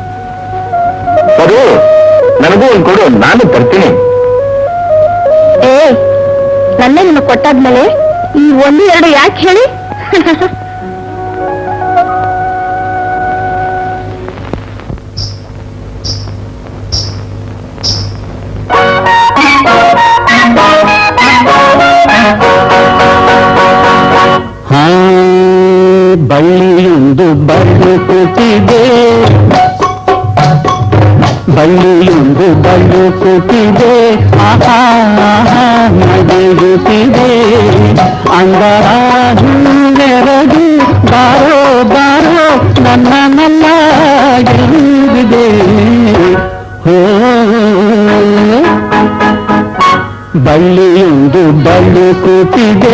ಸರು ನನಗೂ ಒಂದು ಕೊಡು ನಾನು ತರ್ತೀನಿ ಏ ನನ್ನೇ ನಿಮಗೆ ಕೊಟ್ಟಾದ್ಮೇಲೆ ಈ ಒಂದು ಎರಡು ಯಾಕೆ ಹೇಳಿ ಹಾ ಬಳ್ಳಿಯೊಂದು ಬಳ್ಳುಕುತ್ತಿದೆ ಬಳ್ಳಿಯೊಂದು ಬಳ್ಳುಕುತ್ತಿದೆ ಆಹಾ ನಡೆಯುತ್ತಿದೆ ಅಂಗರಾಜು ಬಾರೋ ಬಾರೋ ನನ್ನ ನಲ್ಲ ಗೆಲ್ಲುವುದಿದೆ ಹೋ ಬಳ್ಳಿಯೊಂದು ಬಳ್ಳುಕುತ್ತಿದೆ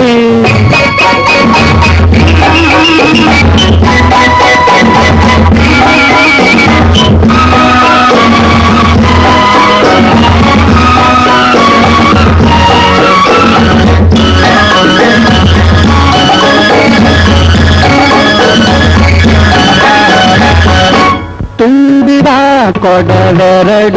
ತುಂಬಿದ ಕೊಡವೆರಡು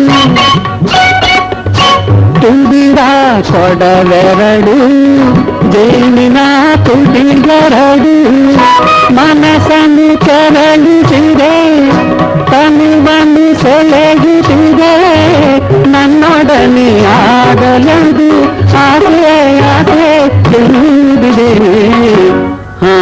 ತುಂಬಿದ ಕೊಡವೆರಡು ಜೇನಿನ ತುಟಿಗರಡು ಮನಸ್ಸನ್ನು ಕೆರಳಿಸಿದೆ ತನುವನ್ನು ಸೆಳೆಯುತ್ತಿದೆ ನನ್ನೊಡನೆ ಆಡಲದು ಆಸೆ ಆಸೆ ತಿಳಿದಿದೆ ಹಾ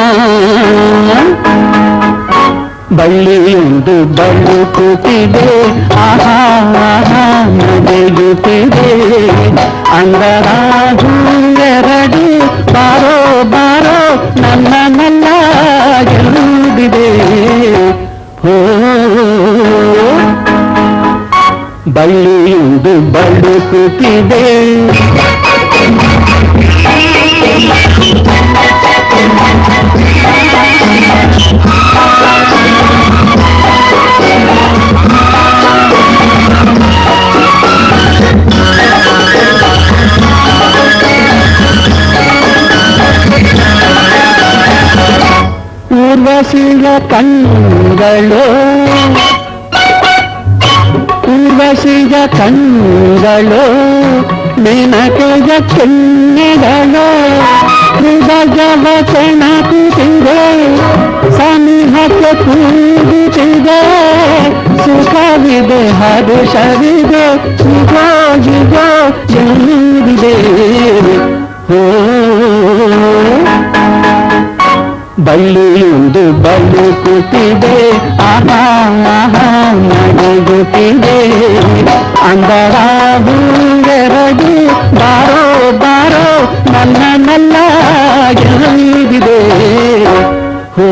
ಬಳ್ಳಿಯೊಂದು ಬಳ್ಳುಕುತ್ತಿದೆ ಆಹಾ ಆಹಾ ನಡೆಯುತ್ತಿದೆ ಅಂದರಾಜು ಎರಡು ಬಾರೋ ಬಾರೋ ನನ್ನ ನನ್ನ ಗೆಲ್ಲುವುದಿದೆ ಹೋ ಬಳ್ಳಿಯೊಂದು ಬಳ್ಳುಕುತ್ತಿದೆ ಊರ್ವಶಿಯ ಕಣ್ಣುಗಳು ಊರ್ವಶಿಯ ಕಣ್ಣುಗಳು ಮೇನಕೆಯ ಕೆನ್ನೆಗಳು ಹೃದಯವ ಕೆಣಕುತ್ತಿದೆ ಸನಿಹಕ್ಕೆ ಕೂಗುತ್ತಿದೆ ಸುಖವಿದೆ ಹರುಷವಿದೆ ಇಗೋ ಇಗೋ ಎಂದಿದೆ ಹೋ ಬಳ್ಳಿಯೊಂದು ಬಳ್ಳುಕುತ್ತಿದೆ ಆಹಾ ಆಹಾ ನಡೆಯುತ್ತಿದೆ ಅಂದರಾವು ಎರಡು ಬಾರೋ ಬಾರೋ ನನ್ನ ನಲ್ಲ ಗೆಲ್ಲಿದೆ ಹೋ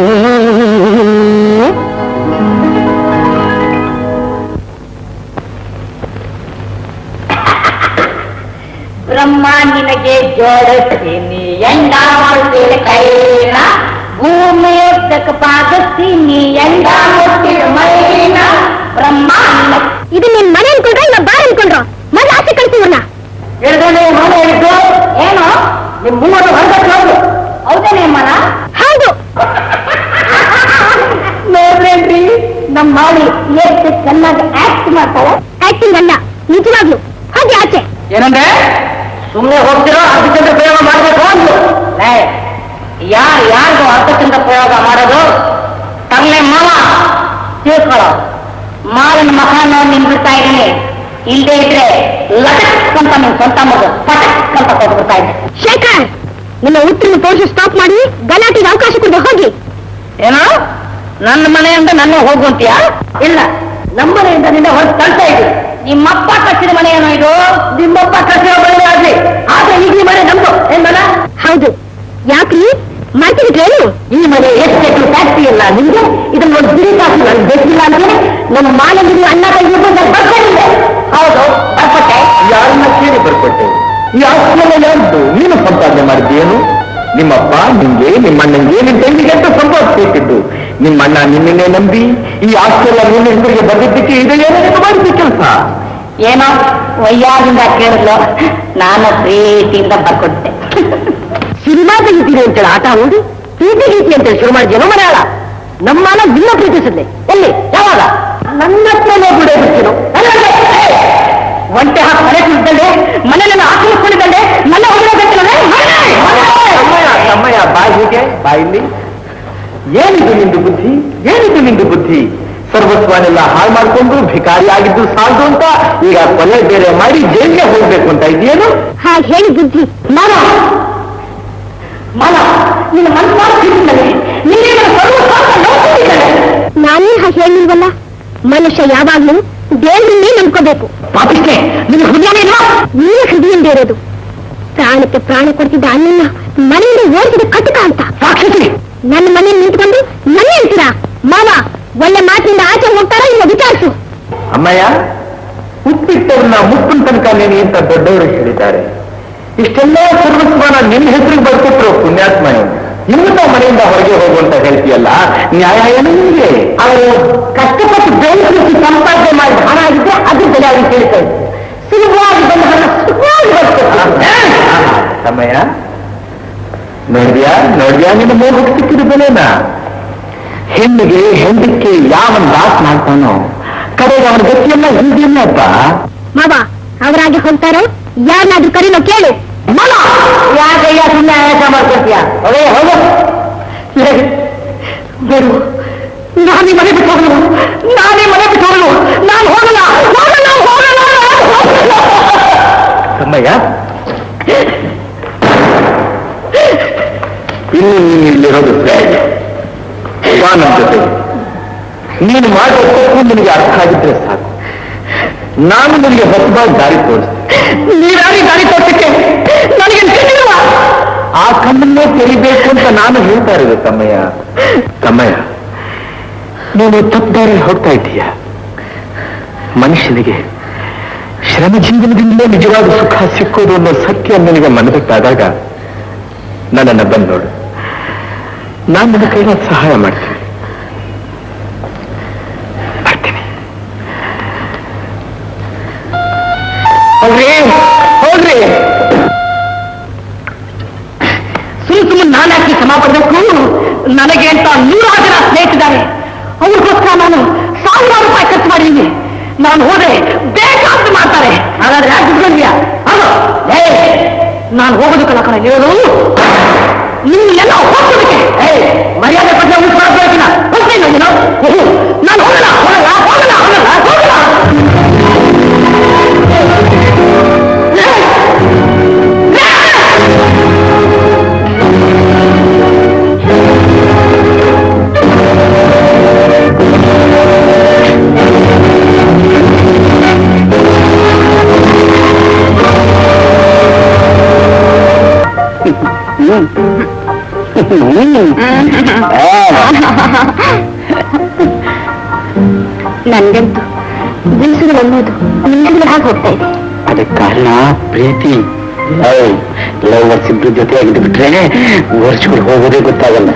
ಬ್ರಹ್ಮ ನಿನಗೆ ಜೋಡಿಸ್ತೀನಿ ಎಂಡ ಮುಟ್ಟಿದ ಕೈನ ಭೂಮಿಯುದ್ದಕ್ಕೆ ಪಾಗಿಸ್ತೀನಿ ಎಂಡ ಮುಟ್ಟಿದ ಮೈನ ಬ್ರಹ್ಮ ಇದು ನಿನ್ ಮನೆ ಅನ್ಕೊಂಡ್ರ ಇಲ್ಲ ಬಾರ್ ಅನ್ಕೊಂಡ್ರ ಮೊದ್ಲು ಆಚೆ ಕಳಿಸಿವ್ರನ್ನ ಹೇಳ್ದೇನೆ ಮನೆ ಹೇಳಿದ್ದು ಏನು ನಿಮ್ ಮೂವರು ಹೊರಗಡೆ ಹೌದೇನೆ ಮನ ಹೌದು ನೋಡ್ರೇನ್ರಿ ನಮ್ ಮಾಡಿ ಎಷ್ಟು ಚೆನ್ನಾಗಿ ಆಕ್ಟ್ ಮಾಡ್ತಾಳೆ ಆಕ್ಟಿಂಗ್ ಅಲ್ಲ ನಿಜವಾಗ್ಲು ಹೋಗಿ ಆಚೆ ಏನಂದ್ರೆ ಸುಮ್ಮನೆ ಹೋಗ್ತಿರೋ ಅರ್ಧಚಂದ್ರ ಪ್ರಯೋಗ ಮಾಡಬೇಕು ಅಂದ್ರು ಲೇ ಯಾರು ಯಾರಿಗೂ ಅರ್ಧಚಂದ್ರ ಪ್ರಯೋಗ ಮಾಡೋದು ತನ್ನೆ ಮಾವ ತಿಳ್ಕೊಳ್ಳೋ ಮಾರನ ಮಹಾನ ನಿಂದ್ಬಿಡ್ತಾ ಇದ್ದೀನಿ ಇಲ್ಲದೆ ಇದ್ರೆ ಲಟಕ್ ಅಂತ ನಿನ್ ಸ್ವಂತ ಮಗು ಪಟಕ್ ಅಂತ ಕೊಟ್ಬಿಡ್ತಾ ಇದ್ದೆ ಶೇಖರ್ ನಿಮ್ಮ ಉತ್ತರ ತೋರಿಸಿ ಸ್ಟಾಪ್ ಮಾಡಿ ಗಲಾಟೆಗೆ ಅವಕಾಶ ಕೊಟ್ಟು ಹೋಗಿ ಏನೋ ನನ್ನ ಮನೆಯಿಂದ ನನ್ನ ಹೋಗುವಂತೀಯಾ ಇಲ್ಲ ನಮ್ಮ ಮನೆಯಿಂದ ನಿನ್ನ ಹೊರಗೆ ತಳ್ತಾ ಇದ್ದೀನಿ ನಿಮ್ಮಪ್ಪ ಕಟ್ಟಿದ ಮನೆ ಏನೋ ಇದು ನಿಮ್ಮಪ್ಪ ಕಟ್ಟಿದ ಮನೆ ಆಗ್ಲಿ ಆದ್ರೆ ಈಗ ಈ ಮನೆ ನಮ್ದು ಏನ್ ಮನ ಹೌದು ಯಾಕ್ರಿ ಮಾಡ್ತಿದ್ರೇನು ಈ ಮನೆ ಎಷ್ಟು ಫ್ಯಾಕ್ಟ್ರಿ ಇಲ್ಲ ನಿಮ್ಗೆ ಇದನ್ನ ಒಂದು ಬಿಡಿ ಕಾಸು ನನಗೆ ಬೇಕಿಲ್ಲ ಅಂದ್ರೆ ನಮ್ಮ ಮಾನವರಿಗೆ ಅಣ್ಣ ತಂಗಿ ಬರ್ಕೊಂಡಿದೆ ಹೌದು ಬರ್ಕೊಟ್ಟೆ ಯಾರನ್ನ ಕೇಳಿ ಬರ್ಕೊಟ್ಟೆ ಈ ಆಸ್ತಿಯೆಲ್ಲ ಯಾರ್ದು ನೀನು ಸಂಪಾದನೆ ಮಾಡಿದ್ದೇನು ನಿಮ್ಮಪ್ಪ ನಿಮ್ಗೆ ನಿಮ್ಮಣ್ಣಂಗೆ ನಿಮ್ ತಂಗಿಗೆ ಅಂತ ಸಂಪಾದಿಸಿಟ್ಟಿದ್ದು ನಿಮ್ಮಣ್ಣ ನಿನ್ನೆ ನಂಬಿ ಈ ಆಸ್ತಿಯೆಲ್ಲ ನಿನ್ನ ಹೆಸರಿಗೆ ಬಂದಿದ್ದಕ್ಕೆ ಇದು ಏನೋ ನೀನು ಮಾಡಿದ ಕೆಲಸ ಏನೋ ವಯ್ಯಾದಿಂದ ಕೇಳಿದ್ಲು ನಾನು ಪ್ರೀತಿಯಿಂದ ಬರ್ಕೊಟ್ಟೆ ಸಿನಿಮಾ ತೆಗಿತೀರಿ ಅಂತೇಳಿ ಆಟ ನೋಡಿ ಪ್ರೀತಿ ಗೀತಿ ಅಂತೇಳಿ ಶುರು ಮಾಡಿದ್ಯೇನೋ ಮನೆಯಾಳ ನಮ್ಮ ಮನ ನಿನ್ನ ಪ್ರೀತಿಸಿದ್ಲೆ ಎಲ್ಲಿ ಯಾವಾಗ ನನ್ನ ಹತ್ರನೇ ಬಿಡೇ ಬಿಡ್ತೀನೋ ಒಂಟೆ ಹಾಕಿ ಮನೆ ಕುಳಿತಂಡೆ ಮನೆಯಲ್ಲ ಹಾಕಿಕೊಂಡಿದ್ದಂಡೆ ನನ್ನ ಹೊರಗಡೆ ಸಮಯ ಸಮಯ ಬಾಯಿ ಹೀಗೆ ಬಾಯಿಲಿ ಏನಿದು ನಿಂದು ಬುದ್ಧಿ ಏನಿದು ನಿಂದು ಬುದ್ಧಿ ಸರ್ವಸ್ವನೆಲ್ಲ ಹಾಳು ಮಾಡ್ಕೊಂಡು ಭಿಕಾರಿ ಆಗಿದ್ದು ಸಾಲದು ಅಂತ ಈಗ ಕೊಲೆ ಬೇರೆ ಮಾಡಿ ಜೈಲಿಗೆ ಹೋಗ್ಬೇಕು ಅಂತ ಇದೆಯೇನು ಹಾಗೆ ಹೇಳಿ ಬುದ್ಧಿ ಮಾನ ಮಾನ ನಿನ್ನ ಮನಸ್ಸಾಗಿದ್ದರೆ ನಿನ್ನೆ ನಾನೇ ಹಾಗೆ ಹೇಳಿಲ್ವಲ್ಲ ಮನುಷ್ಯ ಯಾವಾಗ್ಲೂ ದೇವರನ್ನೇ ನಂಬ್ಕೋಬೇಕು ಪಾಪಿಷ್ಟೇ ನಿನ್ನ ಹೃದಯನೇ ನೀನ ಹೃದಯದಿಂದ ಇರೋದು ಪ್ರಾಣಕ್ಕೆ ಪ್ರಾಣ ಕೊಡ್ತಿದ್ದ ಅಣ್ಣನ ಮನೆಯಿಂದ ಓಡಿಸಿದ ಕಟುಕ ಅಂತ ರಾಕ್ಷಸಿ ನನ್ನ ಮನೆ ನಿಂತ್ಕೊಂಡು ನನ್ನ ಹೇಳ್ತೀರಾ ಮಾವ ಒಳ್ಳೆ ಮಾತಿನಿಂದ ಆಚೆ ಹೋಗ್ತಾರಾ ಇನ್ನು ವಿಚಾರಿಸು ಅಮ್ಮಯ್ಯ ಉಪ್ಪಿಟ್ಟವನ್ನ ಮುಪ್ಪಿನ ತನಕ ನೀನು ಅಂತ ದೊಡ್ಡವರು ಹೇಳಿದ್ದಾರೆ ಇಷ್ಟೆಲ್ಲ ಸರ್ವಸ್ವನ ನಿನ್ನ ಹೆಸರಿಗೆ ಬರ್ಕೊಟ್ರು ಪುಣ್ಯಾತ್ಮ ಇವನು. ಇನ್ನು ನಾವು ಮನೆಯಿಂದ ಹೊರಗೆ ಹೋಗುವಂತ ಹೇಳ್ತೀಯಲ್ಲ ನ್ಯಾಯ ಏನು ನಿಮಗೆ ಅವರು ಕಷ್ಟಪಟ್ಟು ಬೆಳೆಸಿ ಸಂಪಾದನೆ ಮಾಡಿ ಹಣ ಆಗಿದ್ರೆ ಅದ್ರ ಬೆಲೆ ಅವ್ರಿಗೆ ಕೇಳ್ತಾರೆ ಸುಲಭವಾಗಿ ಬಂದ ಹಣ ಸುಖವಾಗಿ ಬರ್ತಾರೆ ಸಮಯ ನೋಡಿದ್ಯಾ ನೋಡಿದ್ಯಾ ನಿನ್ನ ಮೋಹಕ್ಕೆ ಸಿಕ್ಕಿದ ಬೆಲೆನ ಹೆಣ್ಣಿಗೆ ಹೆಂಡಕ್ಕೆ ಯಾವ ದಾಸ್ ಮಾಡ್ತಾನೋ ಕಡೆಗೆ ಅವನ ಗತಿಯೆಲ್ಲ ಹಿಂದಿಲ್ಲಪ್ಪ ಮಾವ ಅವರಾಗೆ ಹೋಗ್ತಾರೋ ಯಾರನ್ನಾದ್ರೂ ಕರೀನೋ ಕೇಳು ಮಾವ ಯಾಕಯ್ಯ ಸುಮ್ಮನೆ ಆಯಾಸ ಮಾಡ್ಕೊಳ್ತೀಯ ಅವೇ ಹೋಗು ಬೇರು ನಾನೇ ಮನೆ ಬಿಟ್ಟು ಹೋಗಲು ನಾನೇ ಮನೆ ಬಿಟ್ಟು ಹೋಗಲು ನಾನು ಹೋಗಲ್ಲ ಹೋಗಲ್ಲ ಹೋಗಲ್ಲ ನಾನು ಹೋಗಲ್ಲ. ಸಮಯ ಇನ್ನು ನೀನು ಇಲ್ಲಿರೋದು ಸರಿ ಬಾ ನನ್ನ ಜೊತೆ ನೀನು ಮಾಡೋ ತಪ್ಪು ನಿನಗೆ ಅರ್ಥ ಆಗಿದ್ರೆ ಸಾಕು ನಾನು ನಿನಗೆ ಹೊಸದಾಗಿ ದಾರಿ ತೋರಿಸ್ತೀನಿ ನೀರಾಗಿ ದಾರಿ ತೋಟಕ್ಕೆ ನನಗೆ ತಿಳಿದಿರುವ ಆ ಕಣ್ಣನ್ನೇ ತೆರಿಬೇಕು ಅಂತ ನಾನು ಹೇಳ್ತಾ ಇರೋದು ತಮ್ಮಯ್ಯ ತಮ್ಮಯ್ಯ ನೀನು ತಪ್ಪದಾರಿ ಹೋಗ್ತಾ ಇದ್ದೀಯ ಮನುಷ್ಯನಿಗೆ ಶ್ರಮ ಜೀವನದಿಂದಲೇ ನಿಜವಾದ ಸುಖ ಸಿಕ್ಕೋದು ಅನ್ನೋ ಸತ್ಯ ನಿನಗೆ ಮನದಟ್ಟಾದಾಗ ನನ್ನನ್ನು ಬಂದು ನೋಡು ನಾನು ನನ್ನ ಕೈಲ ಸಹಾಯ ಮಾಡ್ತೀನಿ ಬರ್ತೀನಿ ಹೋಗ್ರಿ ಹೋಗ್ರಿ ಸುಮ್ ಸುಮ್ಮನೆ ನಾನ್ಯಾಕೆ ಕ್ಷಮ ಪಡಬೇಕು ನನಗೆ ಅಂತ ನೂರಾರು ಜನ ಸ್ನೇಹಿತಿದ್ದಾರೆ ಅವ್ರಿಗೋಸ್ಕರ ನಾನು ಸಾವಿರಾರು ರೂಪಾಯಿ ಖರ್ಚು ಮಾಡಿದ್ದೀನಿ ನಾನು ಹೋದ್ರೆ ಬೇಕಾದ್ದು ಮಾಡ್ತಾರೆ ಹಾಗಾದ್ರೆ ಯಾಕೆ ಬಿಟ್ಕೊಂಡ್ಯಾ ಅದು ಏ ನಾನು ಹೋಗೋದು ಕಣ ಕಣ ಹೇಳು ನಿಮ್ಮೆಲ್ಲ ಹೋಗೋದಕ್ಕೆ ಏ ಮರ್ಯಾದೆ ಪಟ್ಟ ಉಳಿಸ್ಕೊಳ್ಬೇಕಿನ ಹೋಗ್ತೇನೆ ನೀನು ಓಹೋ, ನಾನು ಹೋಗಲ್ಲ ಹೋಗಲ್ಲ ಹೋಗಲ್ಲ ಹೋಗಲ್ಲ ಹೋಗಲ್ಲ ನನ್ಗಂತೂ ದಿವಸಗಳು ಅನ್ನೋದು ನಿಮಿಷಗಳ ಹಾಗೆ ಹೋಗ್ತಾ ಇದೆ ಅದಕ್ಕೆ ಕಾರಣ ಪ್ರೀತಿ ಲವ್ ಲವರ್ಸ್ ಇಬ್ರು ಜೊತೆಯಾಗಿದ್ದು ಬಿಟ್ರೆ ವರ್ಷಗಳು ಹೋಗೋದೇ ಗೊತ್ತಾಗಲ್ಲ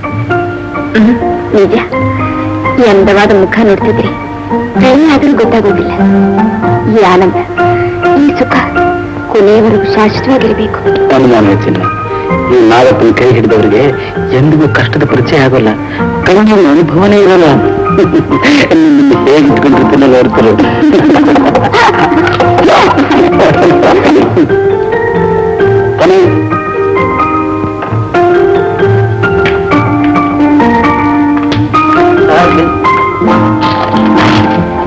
ನಿಜ ಈ ಅಂದವಾದ ಮುಖ ನೋಡ್ತಿದ್ರಿ ಆದ್ರೂ ಗೊತ್ತಾಗೋದಿಲ್ಲ ಈ ಆನಂದ ಈ ಸುಖ ಕೊನೆಯವರೆಗೂ ಶಾಶ್ವತವಾಗಿರ್ಬೇಕು ಅನುಮಾನ ಚಿನ್ನ ಈ ನಾಗಪ್ಪನ ಕೈ ಹಿಡಿದವರಿಗೆ ಎಂದಿಗೂ ಕಷ್ಟದ ಪರಿಚಯ ಆಗೋಲ್ಲ ಕಣ್ಣಿನ ಅನುಭವನೇ ಇರಲ್ಲ ನಿಮ್ಮನ್ನ ಹೇಗೆ ಇಟ್ಕೊಂಡಿರ್ತೀನೋ ನೋಡ್ತಾರೆ ಕೊನೆ ಆಗ್ಲಿ.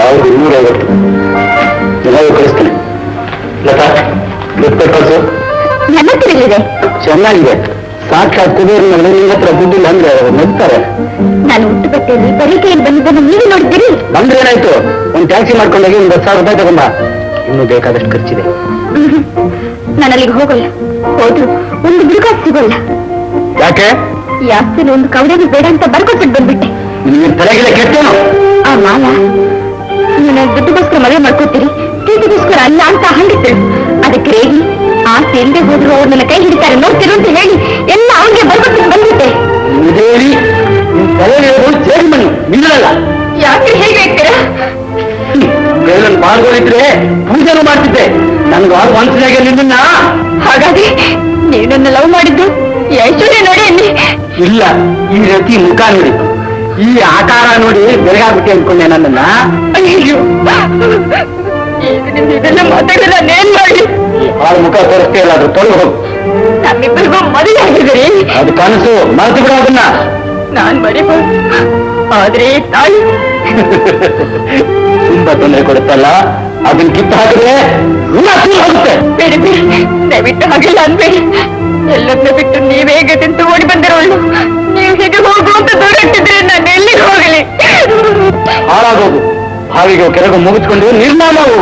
ಸಾವಿರದ ಇನ್ನೂರೈವತ್ತು ಎಲ್ಲವೂ ಕಳಿಸ್ತೇನೆ ಲತಾ ದುಡ್ಡು ಕಳಿಸು ನನ್ನ ತಿಳಿದಿದೆ ಚೆನ್ನಾಗಿದೆ ಸಾಕ್ಷಾತ್ ಕುಬೇರನಲ್ಲಿ ನಿಮ್ಮ ಹತ್ರ ದುಡ್ಡಿಲ್ಲ ಅಂದ್ರೆ ಅವ್ರು ನಗ್ತಾರೆ ನಾನು ಹುಟ್ಟು ಬಟ್ಟೆಯಲ್ಲಿ ಬರೀಕೆಯಲ್ಲಿ ಬಂದಿದ್ದನ್ನು ನೀವೇ ನೋಡಿದ್ದೀರಿ ಬಂದ್ರೆ ಏನಾಯ್ತು ಒಂದು ಟ್ಯಾಕ್ಸಿ ಮಾಡ್ಕೊಂಡೋಗಿ ಒಂದು ಹತ್ತು ಸಾವಿರ ರೂಪಾಯಿ ತಗೊಂಬ ಇನ್ನೂ ಬೇಕಾದಷ್ಟು ಖರ್ಚಿದೆ ನಾನು ಅಲ್ಲಿಗೆ ಹೋಗಲ್ಲ ಹೋದ್ರು ಒಂದು ಬಿಡುಗಾಸ್ ಸಿಗೋಲ್ಲ ಯಾಕೆ ಈ ಆಸ್ತಿನ ಒಂದು ಕವಡೆಗೆ ಬೇಡ ಅಂತ ಬರ್ಕೊಟ್ಬಿಟ್ಟು ಬಂದ್ಬಿಟ್ಟೆ ನಿಮಗೆ ತಲೆಗಿಲ್ಲ ಕೆಟ್ಟೇನು ಆ ಮಾಲ ನೀನು ದುಡ್ಡುಗೋಸ್ಕರ ಮದುವೆ ಮಾಡ್ಕೋತೀರಿ ಪ್ರೀತಿಗೋಸ್ಕರ ಅಲ್ಲ ಅಂತ ಹಂಡಿದ್ದಳು ಅದಕ್ಕೆ ರೇಗಿ ಆಸ್ತಿ ಇಲ್ಲದೆ ಹೋದ್ರು ಅವ್ರು ನನ್ನ ಕೈ ಹಿಡಿತಾರೆ ನೋಡ್ತಿರು ಅಂತ ಹೇಳಿ ಎಲ್ಲ ಅವನಿಗೆ ಬರ್ಕೊಟ್ಟು ಬಂದ್ಬಿಟ್ಟೆ ಇದೇರಿ ನಿಮ್ ತಲೆಗಿರೋದು ಜೇಡಿ ಮಣ್ಣು ನಿಲ್ಲಲ್ಲ ಯಾಕೆ ಹೇಗೆ ಹೇಳ್ತೀರಾ ಬೇರೆ ಪಾಲ್ಗೊಂಡಿದ್ರೆ ಪೂಜೆನೂ ಮಾಡ್ತಿದ್ದೆ ನನ್ಗೆ ಆರು ಮನಸ್ಸಿನಾಗೆ ನಿನ್ನ ಹಾಗಾದ್ರೆ ನೀವು ನನ್ನ ಲವ್ ಮಾಡಿದ್ದು ಈ ಐಶ್ವರ್ಯ ನೋಡಿ ಅನ್ನಿ ಇಲ್ಲ ಈ ರೀತಿ ಮುಖ ನೋಡಿ ಈ ಆಕಾರ ನೋಡಿ ಬೆಳಗಾಗ್ಬಿಟ್ಟೆ ಅನ್ಕೊಂಡೆ ನನ್ನನ್ನ ಅಯ್ಯೋ ಈಗಿನಿಂದ ಇದೆಲ್ಲ ಮಾತಾಡಿದ್ರೆ ನಾನೇನ್ ಮಾಡಿ ಆರು ಮುಖ ತೋರಿಸ್ತೇ ಇಲ್ಲ ಅದು ತೊಳೆದು ಹೋಗು ನಮ್ಮಿಬ್ಬರಿಗೂ ಮದುವೆ ಆಗಿದ್ರಿ ಅದು ಕನಸು ಮರೆತು ಬಿಡು ಅದನ್ನ ನಾನ್ ಮರಿಬಹುದು ಆದ್ರೆ ಈ ತಾಯಿ ತುಂಬಾ ತೊಂದರೆ ಕೊಡುತ್ತಲ್ಲ ಅದನ್ನ ಕಿತ್ತು ಹಾಕಿದ್ರೆ ಋಣ ತೀರಿ ಹೋಗುತ್ತೆ ಬೇಡಿ ಬೇಡಿ ದಯವಿಟ್ಟು ಹಾಗೆಲ್ಲ ಅನ್ಬೇಡಿ ಎಲ್ಲದನ್ನ ಬಿಟ್ಟು ನೀವೇ ಗತಿಂತ ಓಡಿ ಬಂದಿರೋಳು ನೀವು ಹೀಗೆ ಹೋಗು ಅಂತ ದೂರ ಇಟ್ಟಿದ್ರೆ ನಾನು ಎಲ್ಲಿಗೆ ಹೋಗಲಿ ಹಾಳಾಗೋಗು ಹಾವಿಗೆ ಕೆರೆಗೂ ಮುಗಿಸ್ಕೊಂಡು ನಿರ್ಮಾಣ ಹೋಗು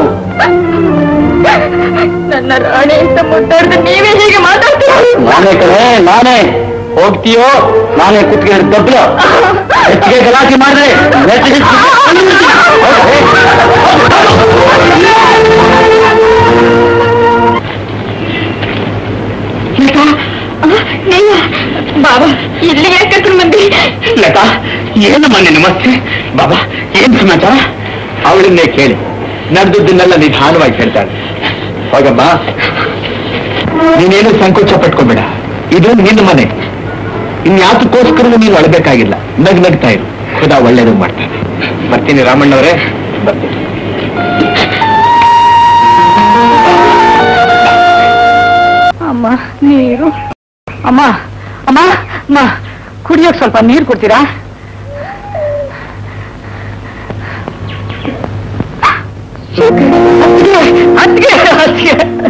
ನನ್ನ ರಾಣಿ ಅಂತ ಮುದ್ದಾಡ್ದು ನೀವೇ ಹೀಗೆ ಮಾತಾಡ್ತೀರ ನಾನೇ ಕಣೆ ನಾನೇ ಹೋಗ್ತೀಯೋ ನಾನೇ ಕುತ್ಕೊಂಡು ತಪ್ಪಲು ಹೆಚ್ಚಿಗೆ ಗಲಾಟೆ ಮಾಡಿದ್ರೆ ನೆಟ್ಟಿಗೆ ಬಾಬಾ ಇಲ್ಲಿ ಯಾಕೆ ಕರ್ಕೊಂಡು ಬಂದಿ ಲತಾ ಏನಮ್ಮ ನಿನ್ನ ನಮಸ್ತೆ ಬಾಬಾ ಏನ್ ಸಮಾಚಾರ ಅವಳನ್ನೇ ಕೇಳಿ ನಡೆದದ್ದನ್ನೆಲ್ಲ ನಿಧಾನವಾಗಿ ಹೇಳ್ತಾಳೆ ಹೋಗಮ್ಮ ನೀನೇನು ಸಂಕೋಚ ಪಟ್ಕೊಂಬೇಡ ಇದು ನಿನ್ನ ಮನೆ ಇನ್ಯಾತಕ್ಕೋಸ್ಕರವೂ ನೀನು ಅಳಬೇಕಾಗಿಲ್ಲ ನಗ್ ನಗ್ತಾ ಇರು ಖುದಾ ಒಳ್ಳೇದು ಮಾಡ್ತಾನೆ ಬರ್ತೀನಿ ರಾಮಣ್ಣವರೇ ಬರ್ತೀನಿ ಅಮ್ಮ ನೀರು ಅಮ್ಮ ಅಮ್ಮ ಅಮ್ಮ ಕುಡಿಯೋಕ್ ಸ್ವಲ್ಪ ನೀರು ಕೊಡ್ತೀರಾ ಅದ್ಗೆ ಅದ್ಗೆ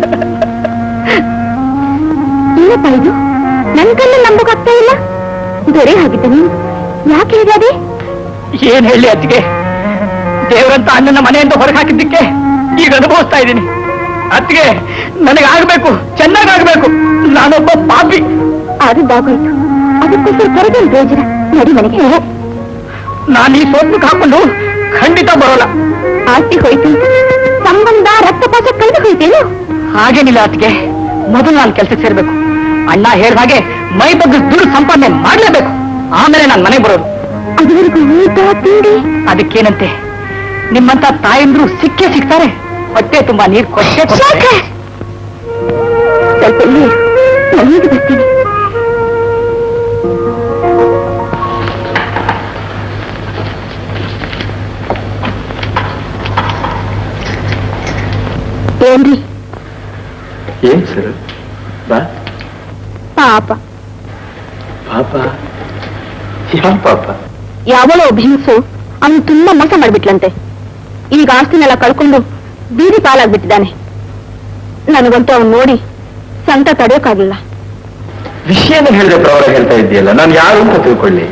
ಏನಪ್ಪ ಇದು ನನ್ ಕಣ್ಣು ನಂಬಕಾಗ್ತಾ ಇಲ್ಲ ದೊರೆ ಆಗಿದ್ದ ನೀನು ಯಾಕೆ ಹೀಗಾದೆ ಏನ್ ಹೇಳಿ ಅತ್ತಿಗೆ ದೇವರಂತ ಅಣ್ಣನ ಮನೆಯಿಂದ ಹೊರಗೆ ಹಾಕಿದ್ದಕ್ಕೆ ಈಗ ಅನುಭವಿಸ್ತಾ ಇದ್ದೀನಿ ಅತ್ತಿಗೆ ನನಗಾಗಬೇಕು ಚೆನ್ನಾಗಾಗಬೇಕು ನಾನೊಬ್ಬ ಪಾಪಿ ಆದದ್ದಾಗೋಯ್ತು ಅದಕ್ಕೋಸ್ಕರ ಕರೆದಲ್ಲಿ ಬೇಜಾರ ನಡಿ ಮನೆಗೆ ನಾನು ಈ ಸೋತ್ಮಕ್ಕೆ ಹಾಕೊಂಡು ಖಂಡಿತ ಬರೋಲ್ಲ ಆಸ್ತಿ ಹೋಯ್ತು ಅಂತ ಸಂಬಂಧ ರಕ್ತಪಾತ ಕಳೆದು ಹೋಯ್ತೇನು ಹಾಗೇನಿಲ್ಲ ಅತ್ತಿಗೆ ಮೊದಲು ನಾನು ಕೆಲಸಕ್ಕೆ ಸೇರ್ಬೇಕು ಅಣ್ಣ ಹೇಳಿದ ಹಾಗೆ ಮೈ ಬಗ್ಗೆ ದುಡ್ಡು ಸಂಪಾದನೆ ಮಾಡ್ಲೇಬೇಕು ಆಮೇಲೆ ನಾನು ಮನೆಗೆ ಬರೋದು ಅದುವರೆಗೂ ಊಟ ತಿಂಡಿ ಅದಕ್ಕೇನಂತೆ ನಿಮ್ಮಂತ ತಾಯಂದ್ರು ಸಿಕ್ಕೇ ಸಿಗ್ತಾರೆ ಹೊಟ್ಟೆ ತುಂಬಾ ನೀರು ಕೊಟ್ಟೆ ಕೊಡ್ತಾರೆ. ಶೇಖರ್! ಸ್ವಲ್ಪ ನೀರು ನನಗೆ ಬರ್ತೀನಿ ಏನ್ರಿ ಏನ್ ಸರ್ ಬಾ ಪಾಪ ಪಾಪ ಯಾವ ಪಾಪ ಯಾವಳೋ ಒಬ್ಬ ಹೆಂಗಸು ಅವನು ತುಂಬಾ ಮೋಸ ಮಾಡ್ಬಿಟ್ಲಂತೆ ಈಗ ಆಸ್ತಿನೆಲ್ಲ ಕಳ್ಕೊಂಡು ಬೀದಿ ಪಾಲಾಗ್ಬಿಟ್ಟಿದ್ದಾನೆ ನನಗಂತೂ ಅವ್ನು ನೋಡಿ ಸಂತ ತಡೆಯೋಕ್ಕಾಗಲಿಲ್ಲ ವಿಷಯನ ಹೇಳಿದ್ರೆ ಪ್ರವರ ಹೇಳ್ತಾ ಇದೆಯಲ್ಲ ನಾನು ಯಾರು ಅಂತ ತಿಳ್ಕೊಳ್ಳಿ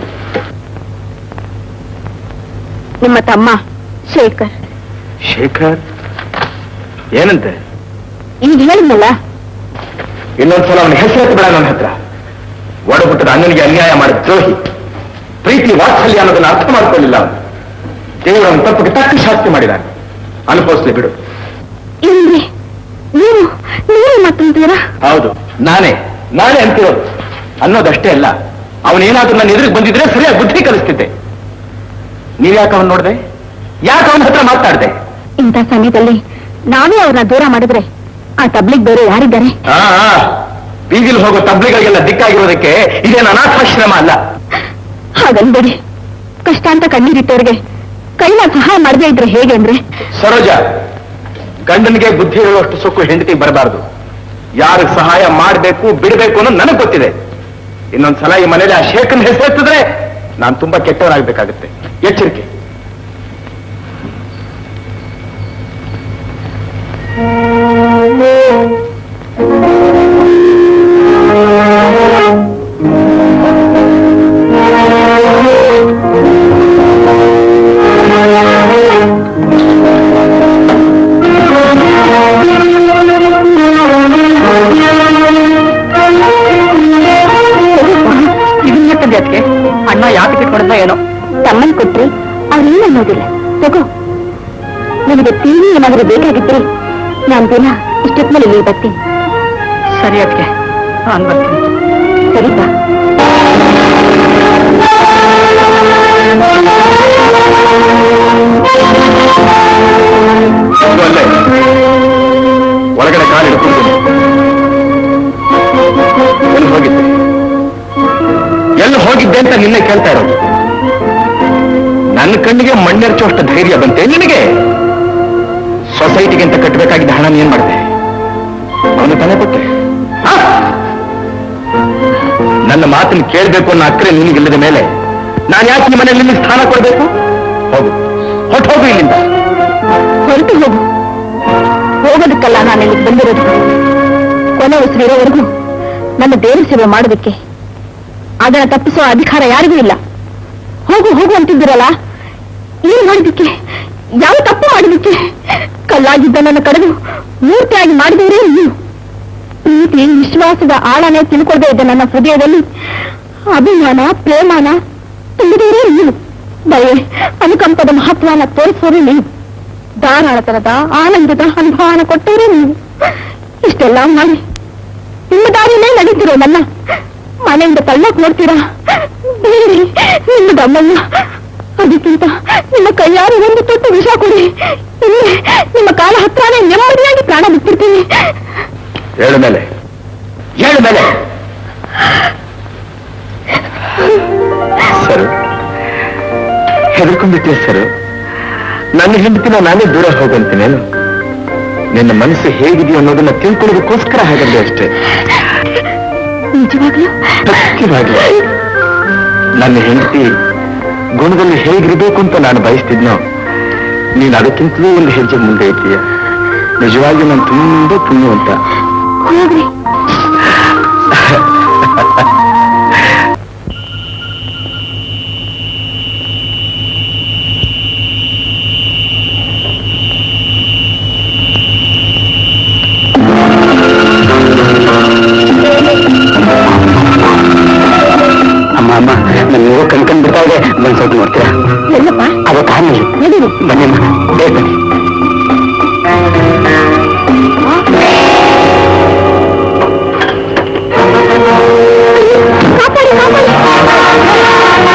ನಿಮ್ಮ ತಮ್ಮ ಶೇಖರ್ ಶೇಖರ್ ಏನಂತೆ ಈಗ ಹೇಳಿದ್ನಲ್ಲ ಇನ್ನೊಂದ್ಸಲ ಅವನ ಹೆಸರು ಬೇಡ ನನ್ನ ಹತ್ರ ಒಡಗುಟ್ಟದ ಅಣ್ಣನಿಗೆ ಅನ್ಯಾಯ ಮಾಡಿದ ದ್ರೋಹಿ ಪ್ರೀತಿ ವಾತ್ಸಲ್ಯ ಅನ್ನೋದನ್ನ ಅರ್ಥ ಮಾಡ್ಕೊಳ್ಳಿಲ್ಲ ಅವನು ದೇವರವನ ತಪ್ಪಿಗೆ ತಕ್ಕ ಶಾಸ್ತಿ ಮಾಡಿದಾನೆ ಅನುಭವಿಸ್ಲಿ ಬಿಡು ಏನ್ರಿ ನೀವು ನೀವು ಮತ್ತಂತೀರಾ ಹೌದು ನಾನೇ ನಾನೇ ಅಂತಿರೋದು ಅನ್ನೋದಷ್ಟೇ ಅಲ್ಲ ಅವನೇನಾದ್ರೂ ನನ್ನ ಎದುರಿಗೆ ಬಂದಿದ್ರೆ ಸರಿಯಾಗಿ ಬುದ್ಧಿ ಕಲಿಸ್ತಿದ್ದೆ ನೀವ್ಯಾಕೆ ಅವನ್ ನೋಡ್ದೆ ಯಾಕೆ ಅವನ ಹತ್ರ ಮಾತಾಡ್ದೆ ಇಂಥ ಸಮಯದಲ್ಲಿ ನಾವೇ ಅವ್ರನ್ನ ದೂರ ಮಾಡಿದ್ರೆ ಆ ತಬ್ಲಿಗ್ ಬೇರೆ ಯಾರಿದ್ದಾರೆ ಆ ಆ, ಬೀದಿಲ್ ಹೋಗೋ ತಬ್ಲಿಗಳಿಗೆಲ್ಲ ದಿಕ್ಕಾಗಿರೋದಕ್ಕೆ ಇದೇನು ಅನಾಥಾಶ್ರಮ ಅಲ್ಲ ಹಾಗನ್ಬೇಡಿ ಕಷ್ಟ ಅಂತ ಕಣ್ಣೀರಿಟ್ಟವ್ರಿಗೆ ಕೈನ ಸಹಾಯ ಮಾಡದೇ ಇದ್ರೆ ಹೇಗೆ ಅಂದ್ರೆ ಸರೋಜ ಗಂಡನಿಗೆ ಬುದ್ಧಿ ಹೇಳುವಷ್ಟು ಸೊಕ್ಕು ಹೆಂಡತಿ ಬರಬಾರದು ಯಾರಿಗೆ ಸಹಾಯ ಮಾಡಬೇಕು ಬಿಡಬೇಕು ಅನ್ನೋದು ನನಗೆ ಗೊತ್ತಿದೆ ಇನ್ನೊಂದ್ಸಲ ಈ ಮನೇಲಿ ಆ ಶೇಖನ್ ಹೆಸರು ಎತ್ತಿದ್ರೆ ನಾನು ತುಂಬಾ ಕೆಟ್ಟವನಾಗಬೇಕಾಗುತ್ತೆ ಎಚ್ಚರಿಕೆ ಇದನ್ನ ತಂದೆ ಅದಕ್ಕೆ ಅಣ್ಣ ಯಾಕೆ ಇಟ್ಕೊಂಡ ಏನೋ ತಮ್ಮನ್ ಕೊಟ್ರಿ ಅವ್ರೇನು ಅನ್ನೋದಿಲ್ಲ ತಗೋ ನಿನಗೆ ಟಿವಿ ಏನಾದರೂ ಬೇಕಾಗಿದ್ರೆ ನಾನು ದಿನ ಇಷ್ಟೊತ್ತಿನಲ್ಲಿ ಇಲ್ಲಿ ಬರ್ತೀನಿ ಸರಿ ಅದಕ್ಕೆ ನಾನು ಬರ್ತೀನಿ ಸರಿಪಾ ಅಲ್ಲೇ ಒಳಗಡೆ ಕಾಲು ಹಿಡ್ಕೊಂಡು ಎಲ್ಲಿ ಹೋಗಿದ್ದೆ ಎಲ್ಲಿ ಹೋಗಿದ್ದೆ ಅಂತ ನಿನ್ನೆ ಕೇಳ್ತಾ ಇರೋದು ನನ್ನ ಕಣ್ಣಿಗೆ ಮಣ್ಣೆರಚುವಷ್ಟು ಧೈರ್ಯ ಬಂತೆ ನಿನಗೆ ಸೊಸೈಟಿಗೆ ಅಂತ ಕಟ್ಟಬೇಕಾಗಿದ್ದ ಹಣ ಏನ್ ಮಾಡಿದೆ ಅವನು ತಾನೇ ಕೊಟ್ಟೆ ಆ? ನನ್ನ ಮಾತನ್ನು ಕೇಳಬೇಕು ಅನ್ನೋ ಅಕ್ಕರೆ ನಿನಗಿಲ್ಲದ ಮೇಲೆ ನಾನು ಯಾಕೆ ನಿಮ್ಮ ಮನೆಯಲ್ಲಿ ನಿನಗೆ ಸ್ಥಾನ ಕೊಡಬೇಕು ಹೋಗು ಹೊಟ್ಟು ಹೋಗು ಇಲ್ಲಿಂದ ಹೊರಟು ಹೋಗು ಹೋಗೋದಕ್ಕಲ್ಲ ನಾನು ಇಲ್ಲಿಗೆ ಬಂದಿರೋದು ಕೊನೆ ಉಸಿರಿರೋವರೆಗೂ ನನ್ನ ದೇವ್ರ ಸೇವೆ ಮಾಡೋದಕ್ಕೆ ಅದನ್ನ ತಪ್ಪಿಸೋ ಅಧಿಕಾರ ಯಾರಿಗೂ ಇಲ್ಲ ಹೋಗು ಹೋಗು ಅಂತಿದ್ದೀರಲ್ಲ ಏನ್ ಮಾಡಿದಕ್ಕೆ ಯಾವ ತಪ್ಪು ಮಾಡಿದಕ್ಕೆ ಕಲ್ಲಾಗಿದ್ದ ನನ್ನ ಕಡೆದು ಮೂರ್ತಿಯಾಗಿ ಮಾಡಿದವರೇ ನೀವು ಪ್ರೀತಿ ವಿಶ್ವಾಸದ ಆಳನೆ ತಿಳ್ಕೊಳ್ದೇ ಇದ್ದ ನನ್ನ ಹೃದಯದಲ್ಲಿ ಅಭಿಮಾನ ಪ್ರೇಮಾನ ತುಂಬಿದವರೇ ನೀವು ದಯೆ ಅನುಕಂಪದ ಮಹತ್ವನ ತೋರಿಸೋರೇ ನೀವು ಧಾರಾಳತನದ ಆನಂದದ ಅನುಭವನ ಕೊಟ್ಟವರೇ ನೀವು ಇಷ್ಟೆಲ್ಲ ಮಾಡಿ ನಿಮ್ಮ ದಾರಿಯಲ್ಲೇ ನಡೀತಿರೋ ನನ್ನ ಮನೆಯಿಂದ ತಳ್ಳಕ್ ನೋಡ್ತೀರಾ ಬೇಡಿ ನಿಮ್ಮ ಗಮ್ಮನ್ನ ಅದಕ್ಕಿಂತ ನಿಮ್ಮ ಕೈಯಾರೆ ಒಂದು ತೊಟ್ಟು ವಿಷ ಕೊಡಿ ಇಲ್ಲೇ ನಿಮ್ಮ ಕಾಲ ಹತ್ರನೇ ನೆಮ್ಮದಿಯಾಗಿ ಪ್ರಾಣ ಬಿಟ್ಟಿರ್ತೀನಿ ಹೇಳ ಮೇಲೆ ಹೇಳ ಮೇಲೆ ಸರ್ ಹೆದರ್ಕೊಂಡ್ಬಿಟ್ಟೆ ಸರ್ ನನ್ನ ಹೆಂಡತಿನ ನಾನೇ ದೂರ ಹೋಗಂತೇನೇನು ನಿನ್ನ ಮನಸ್ಸು ಹೇಗಿದೆಯೋ ಅನ್ನೋದನ್ನ ತಿಳ್ಕೊಳ್ಳೋದಕ್ಕೋಸ್ಕರ ಹಾಗಂದೆ ಅಷ್ಟೇ ನಿಜವಾಗ್ಲೂ ಸತ್ಯವಾಗಿ ನನ್ನ ಹೆಂಡತಿ ಗುಣದಲ್ಲಿ ಹೇಗಿರ್ಬೇಕು ಅಂತ ನಾನು ಬಯಸ್ತಿದ್ನೋ ನೀನು ಅದಕ್ಕಿಂತಲೂ ಒಂದು ಹೆಜ್ಜೆ ಮುಂದೆ ಇದ್ದೀಯ ನಿಜವಾಗಿ ನಾನು ತುಂಬಾ ಪುಣ್ಯವಂತ ಹೋಗ್ರಿ ಅಮ್ಮ ಅಮ್ಮ ನನ್ನ ನೀವು ಕಣ್ಕಂಡ್ ಬಿಡ್ತಾ ಇದೆ ಬಂದ್ ಸ್ವಲ್ಪ ನೋಡ್ತೀರಾ ಎಲ್ಲಪ್ಪ ಅವತ್ತು ಆಮೇಲೆ ನಡೀರಿ ಬನ್ನಿ ಅಮ್ಮ ಬೇಗ ಬನ್ನಿ ಕಾಪಾಡಿ ಕಾಪಾಡಿ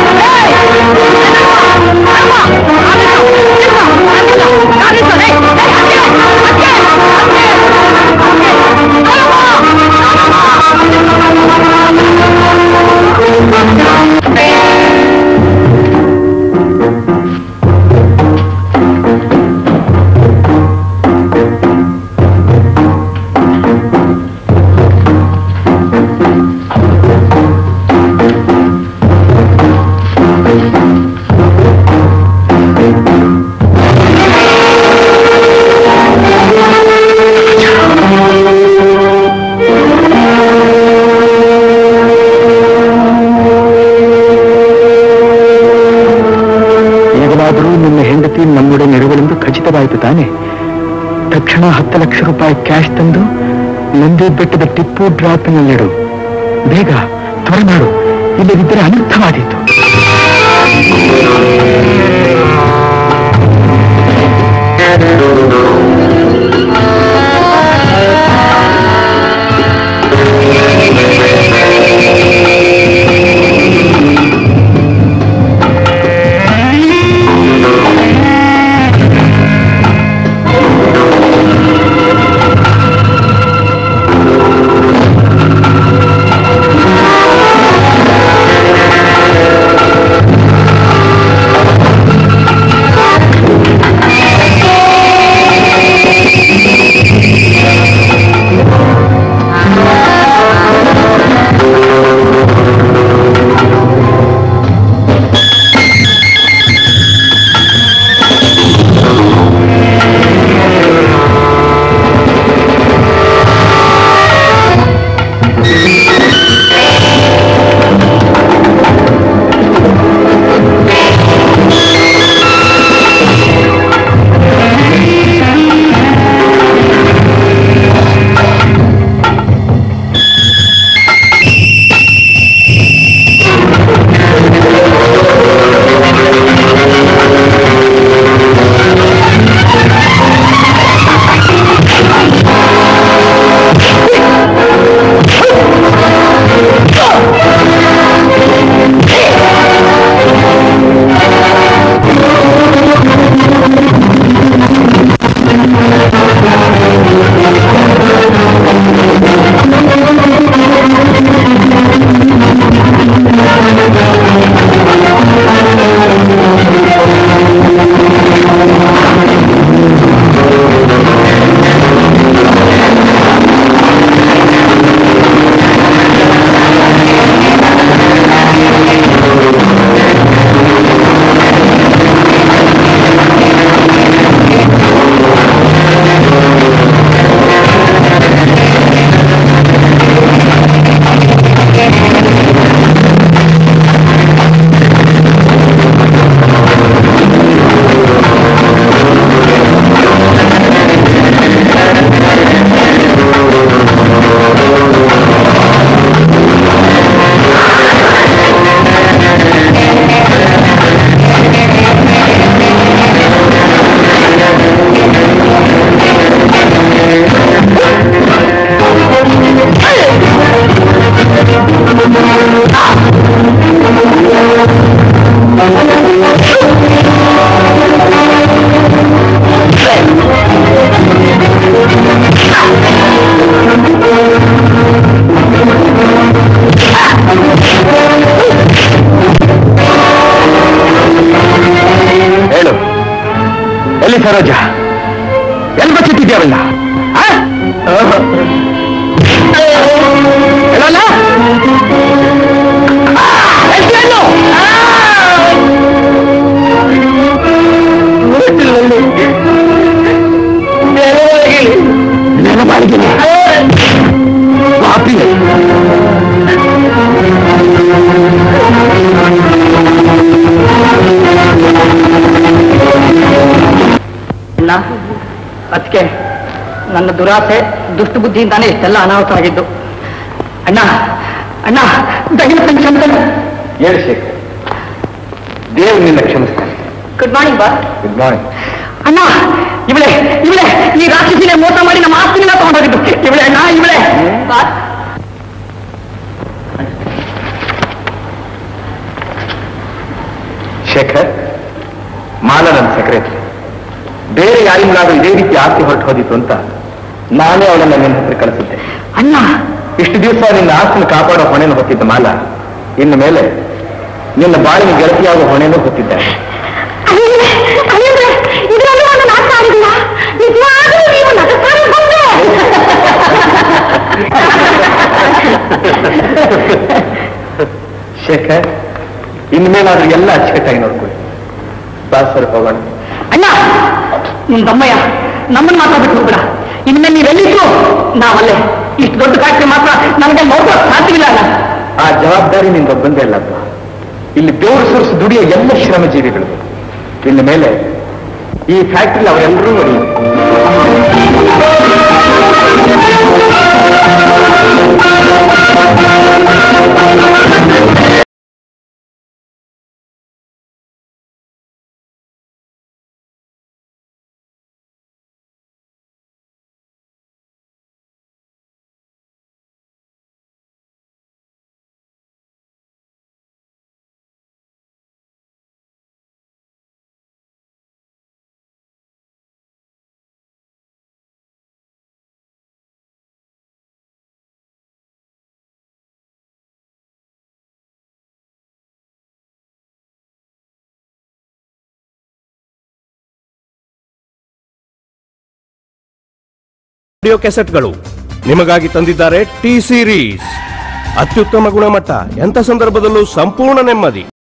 ಈಗಲಾದರೂ ನಿಮ್ಮ ಹೆಂಡತಿ ನಮ್ಮೊಡನೆ ಇರುವಳೆಂದು ಖಚಿತವಾಯಿತು ತಾನೆ ತಕ್ಷಣ ಹತ್ತು ಲಕ್ಷ ರೂಪಾಯಿ ಕ್ಯಾಶ್ ತಂದು ನಂದಿ ಬೆಟ್ಟದ ಟಿಪ್ಪು ಡ್ರಾಪ್ನಲ್ಲಿಡು ಬೇಗ ತ್ವರೆ ಮಾಡು ಇಲ್ಲದಿದ್ದರೆ ಅನರ್ಥವಾದೀತು ಎಲ್ಲಿ ಸರೋಜ ಎಲ್ಲಿ ಬಚ್ಚಿಟ್ಟಿದ್ಯಾವಲ್ಲ ಹೇಳಲ್ಲ ನೆಲ ಮಾಡಿದ್ದೀನಿ ಪಾಪಿ ಅಣ್ಣ ಅದಕ್ಕೆ ನನ್ನ ದುರಾಸೆ ದುಷ್ಟ ಬುದ್ಧಿಯಿಂದಾನೇ ಇಷ್ಟೆಲ್ಲ ಅನಾಹುತ ಆಗಿದ್ದು ಅಣ್ಣ ಅಣ್ಣ ದಯವಿಟ್ಟು ನಂಗೆ ಕ್ಷಮಿಸು. ಹೇಳಿ ಶೇಖರ್ ದೇವರು ನಿನ್ನ ಕ್ಷಮಿಸ್ತಾನೆ ಗುಡ್ ಮಾರ್ನಿಂಗ್ ಬಾ ಗುಡ್ ಮಾರ್ನಿಂಗ್ ಅಣ್ಣ ಇವಳೆ ಇವಳೆ ಈ ರಾಕ್ಷಸಿನೇ ಮೋಸ ಮಾಡಿ ನಮ್ಮ ಆಸ್ತಿನೆಲ್ಲ ತಗೊಂಡೋಗಿದ್ದು ಇವಳೆ ಅಣ್ಣ ಇವಳೆ ಬಾ. ಶೇಖರ್ ಮಾಲ ನನ್ನ ಸೆಕ್ರೆಟರಿ ಬೇರೆ ಯಾರಿಂದಾದ್ರೂ ಇದೇ ರೀತಿ ಆಸ್ತಿ ಹೊರಟು ಹೋದಿತ್ತು ಅಂತ ನಾನೇ ಅವಳನ್ನ ನಿನ್ನ ಹತ್ರ ಕಳಿಸಿದ್ದೆ ಅಣ್ಣ ಇಷ್ಟು ದಿವಸ ನಿನ್ನ ಆಸ್ತಿನ ಕಾಪಾಡೋ ಹೊಣೆನ ಹೊತ್ತಿದ್ದ ಮಾಲ ಇನ್ನು ಮೇಲೆ ನಿನ್ನ ಬಾಳಿನ ಗೆಳತಿಯಾಗುವ ಹೊಣೆನೂ ಹೊತ್ತಿದ್ದಾರೆ ಇದರಲ್ಲಿ ಒಂದು ನಾಟಕ ಆಡಿಲ್ಲ ನಿಜವಾಗ್ಲೂ ನೀವು ನಟಕಾರಿ ಬಂದೆ ಶೇಖರ್ ಇನ್ಮೇಲಾದ್ರೂ ಎಲ್ಲ ಅಚ್ಚುಕಟ್ಟಾಗಿ ನೋಡ್ಕೊಳ್ಳಿ ಬಾಸ್ ಸರ್ ಹೋಗೋಣ ಅಣ್ಣ ನಿನ್ ತಮ್ಮಯ್ಯ ನಮ್ಮನ್ನ ಮಾತ್ರ ಬಿಟ್ಟು ಹೋಗ್ಬೇಡ ಇನ್ಮೇಲೆ ನೀವೆಲ್ಲಿದ್ದು ನಾವಲ್ಲೇ ಇಷ್ಟು ದೊಡ್ಡ ಫ್ಯಾಕ್ಟ್ರಿ ಮಾತ್ರ ನನಗೆ ನೋಡೋ ಸಾಧ್ಯವಿಲ್ಲ ಅಣ್ಣ ಆ ಜವಾಬ್ದಾರಿ ನಿಂದೊಬ್ಬಂದೇ ಅಲ್ಲಪ್ಪ ಇಲ್ಲಿ ದೇವರು ಸುರಿಸಿ ದುಡಿಯೋ ಎಲ್ಲ ಶ್ರಮಜೀವಿಗಳು ಇನ್ನು ಮೇಲೆ ಈ ಫ್ಯಾಕ್ಟ್ರಿ ಅವರೆಲ್ಲರೂ ಒಡೆಯುತ್ತೆ ಆಡಿಯೋ ಕೆಸೆಟ್ಗಳು ನಿಮಗಾಗಿ ತಂದಿದ್ದಾರೆ ಟಿ ಸೀರೀಸ್ ಅತ್ಯುತ್ತಮ ಗುಣಮಟ್ಟ ಎಂಥ ಸಂದರ್ಭದಲ್ಲೂ ಸಂಪೂರ್ಣ ನೆಮ್ಮದಿ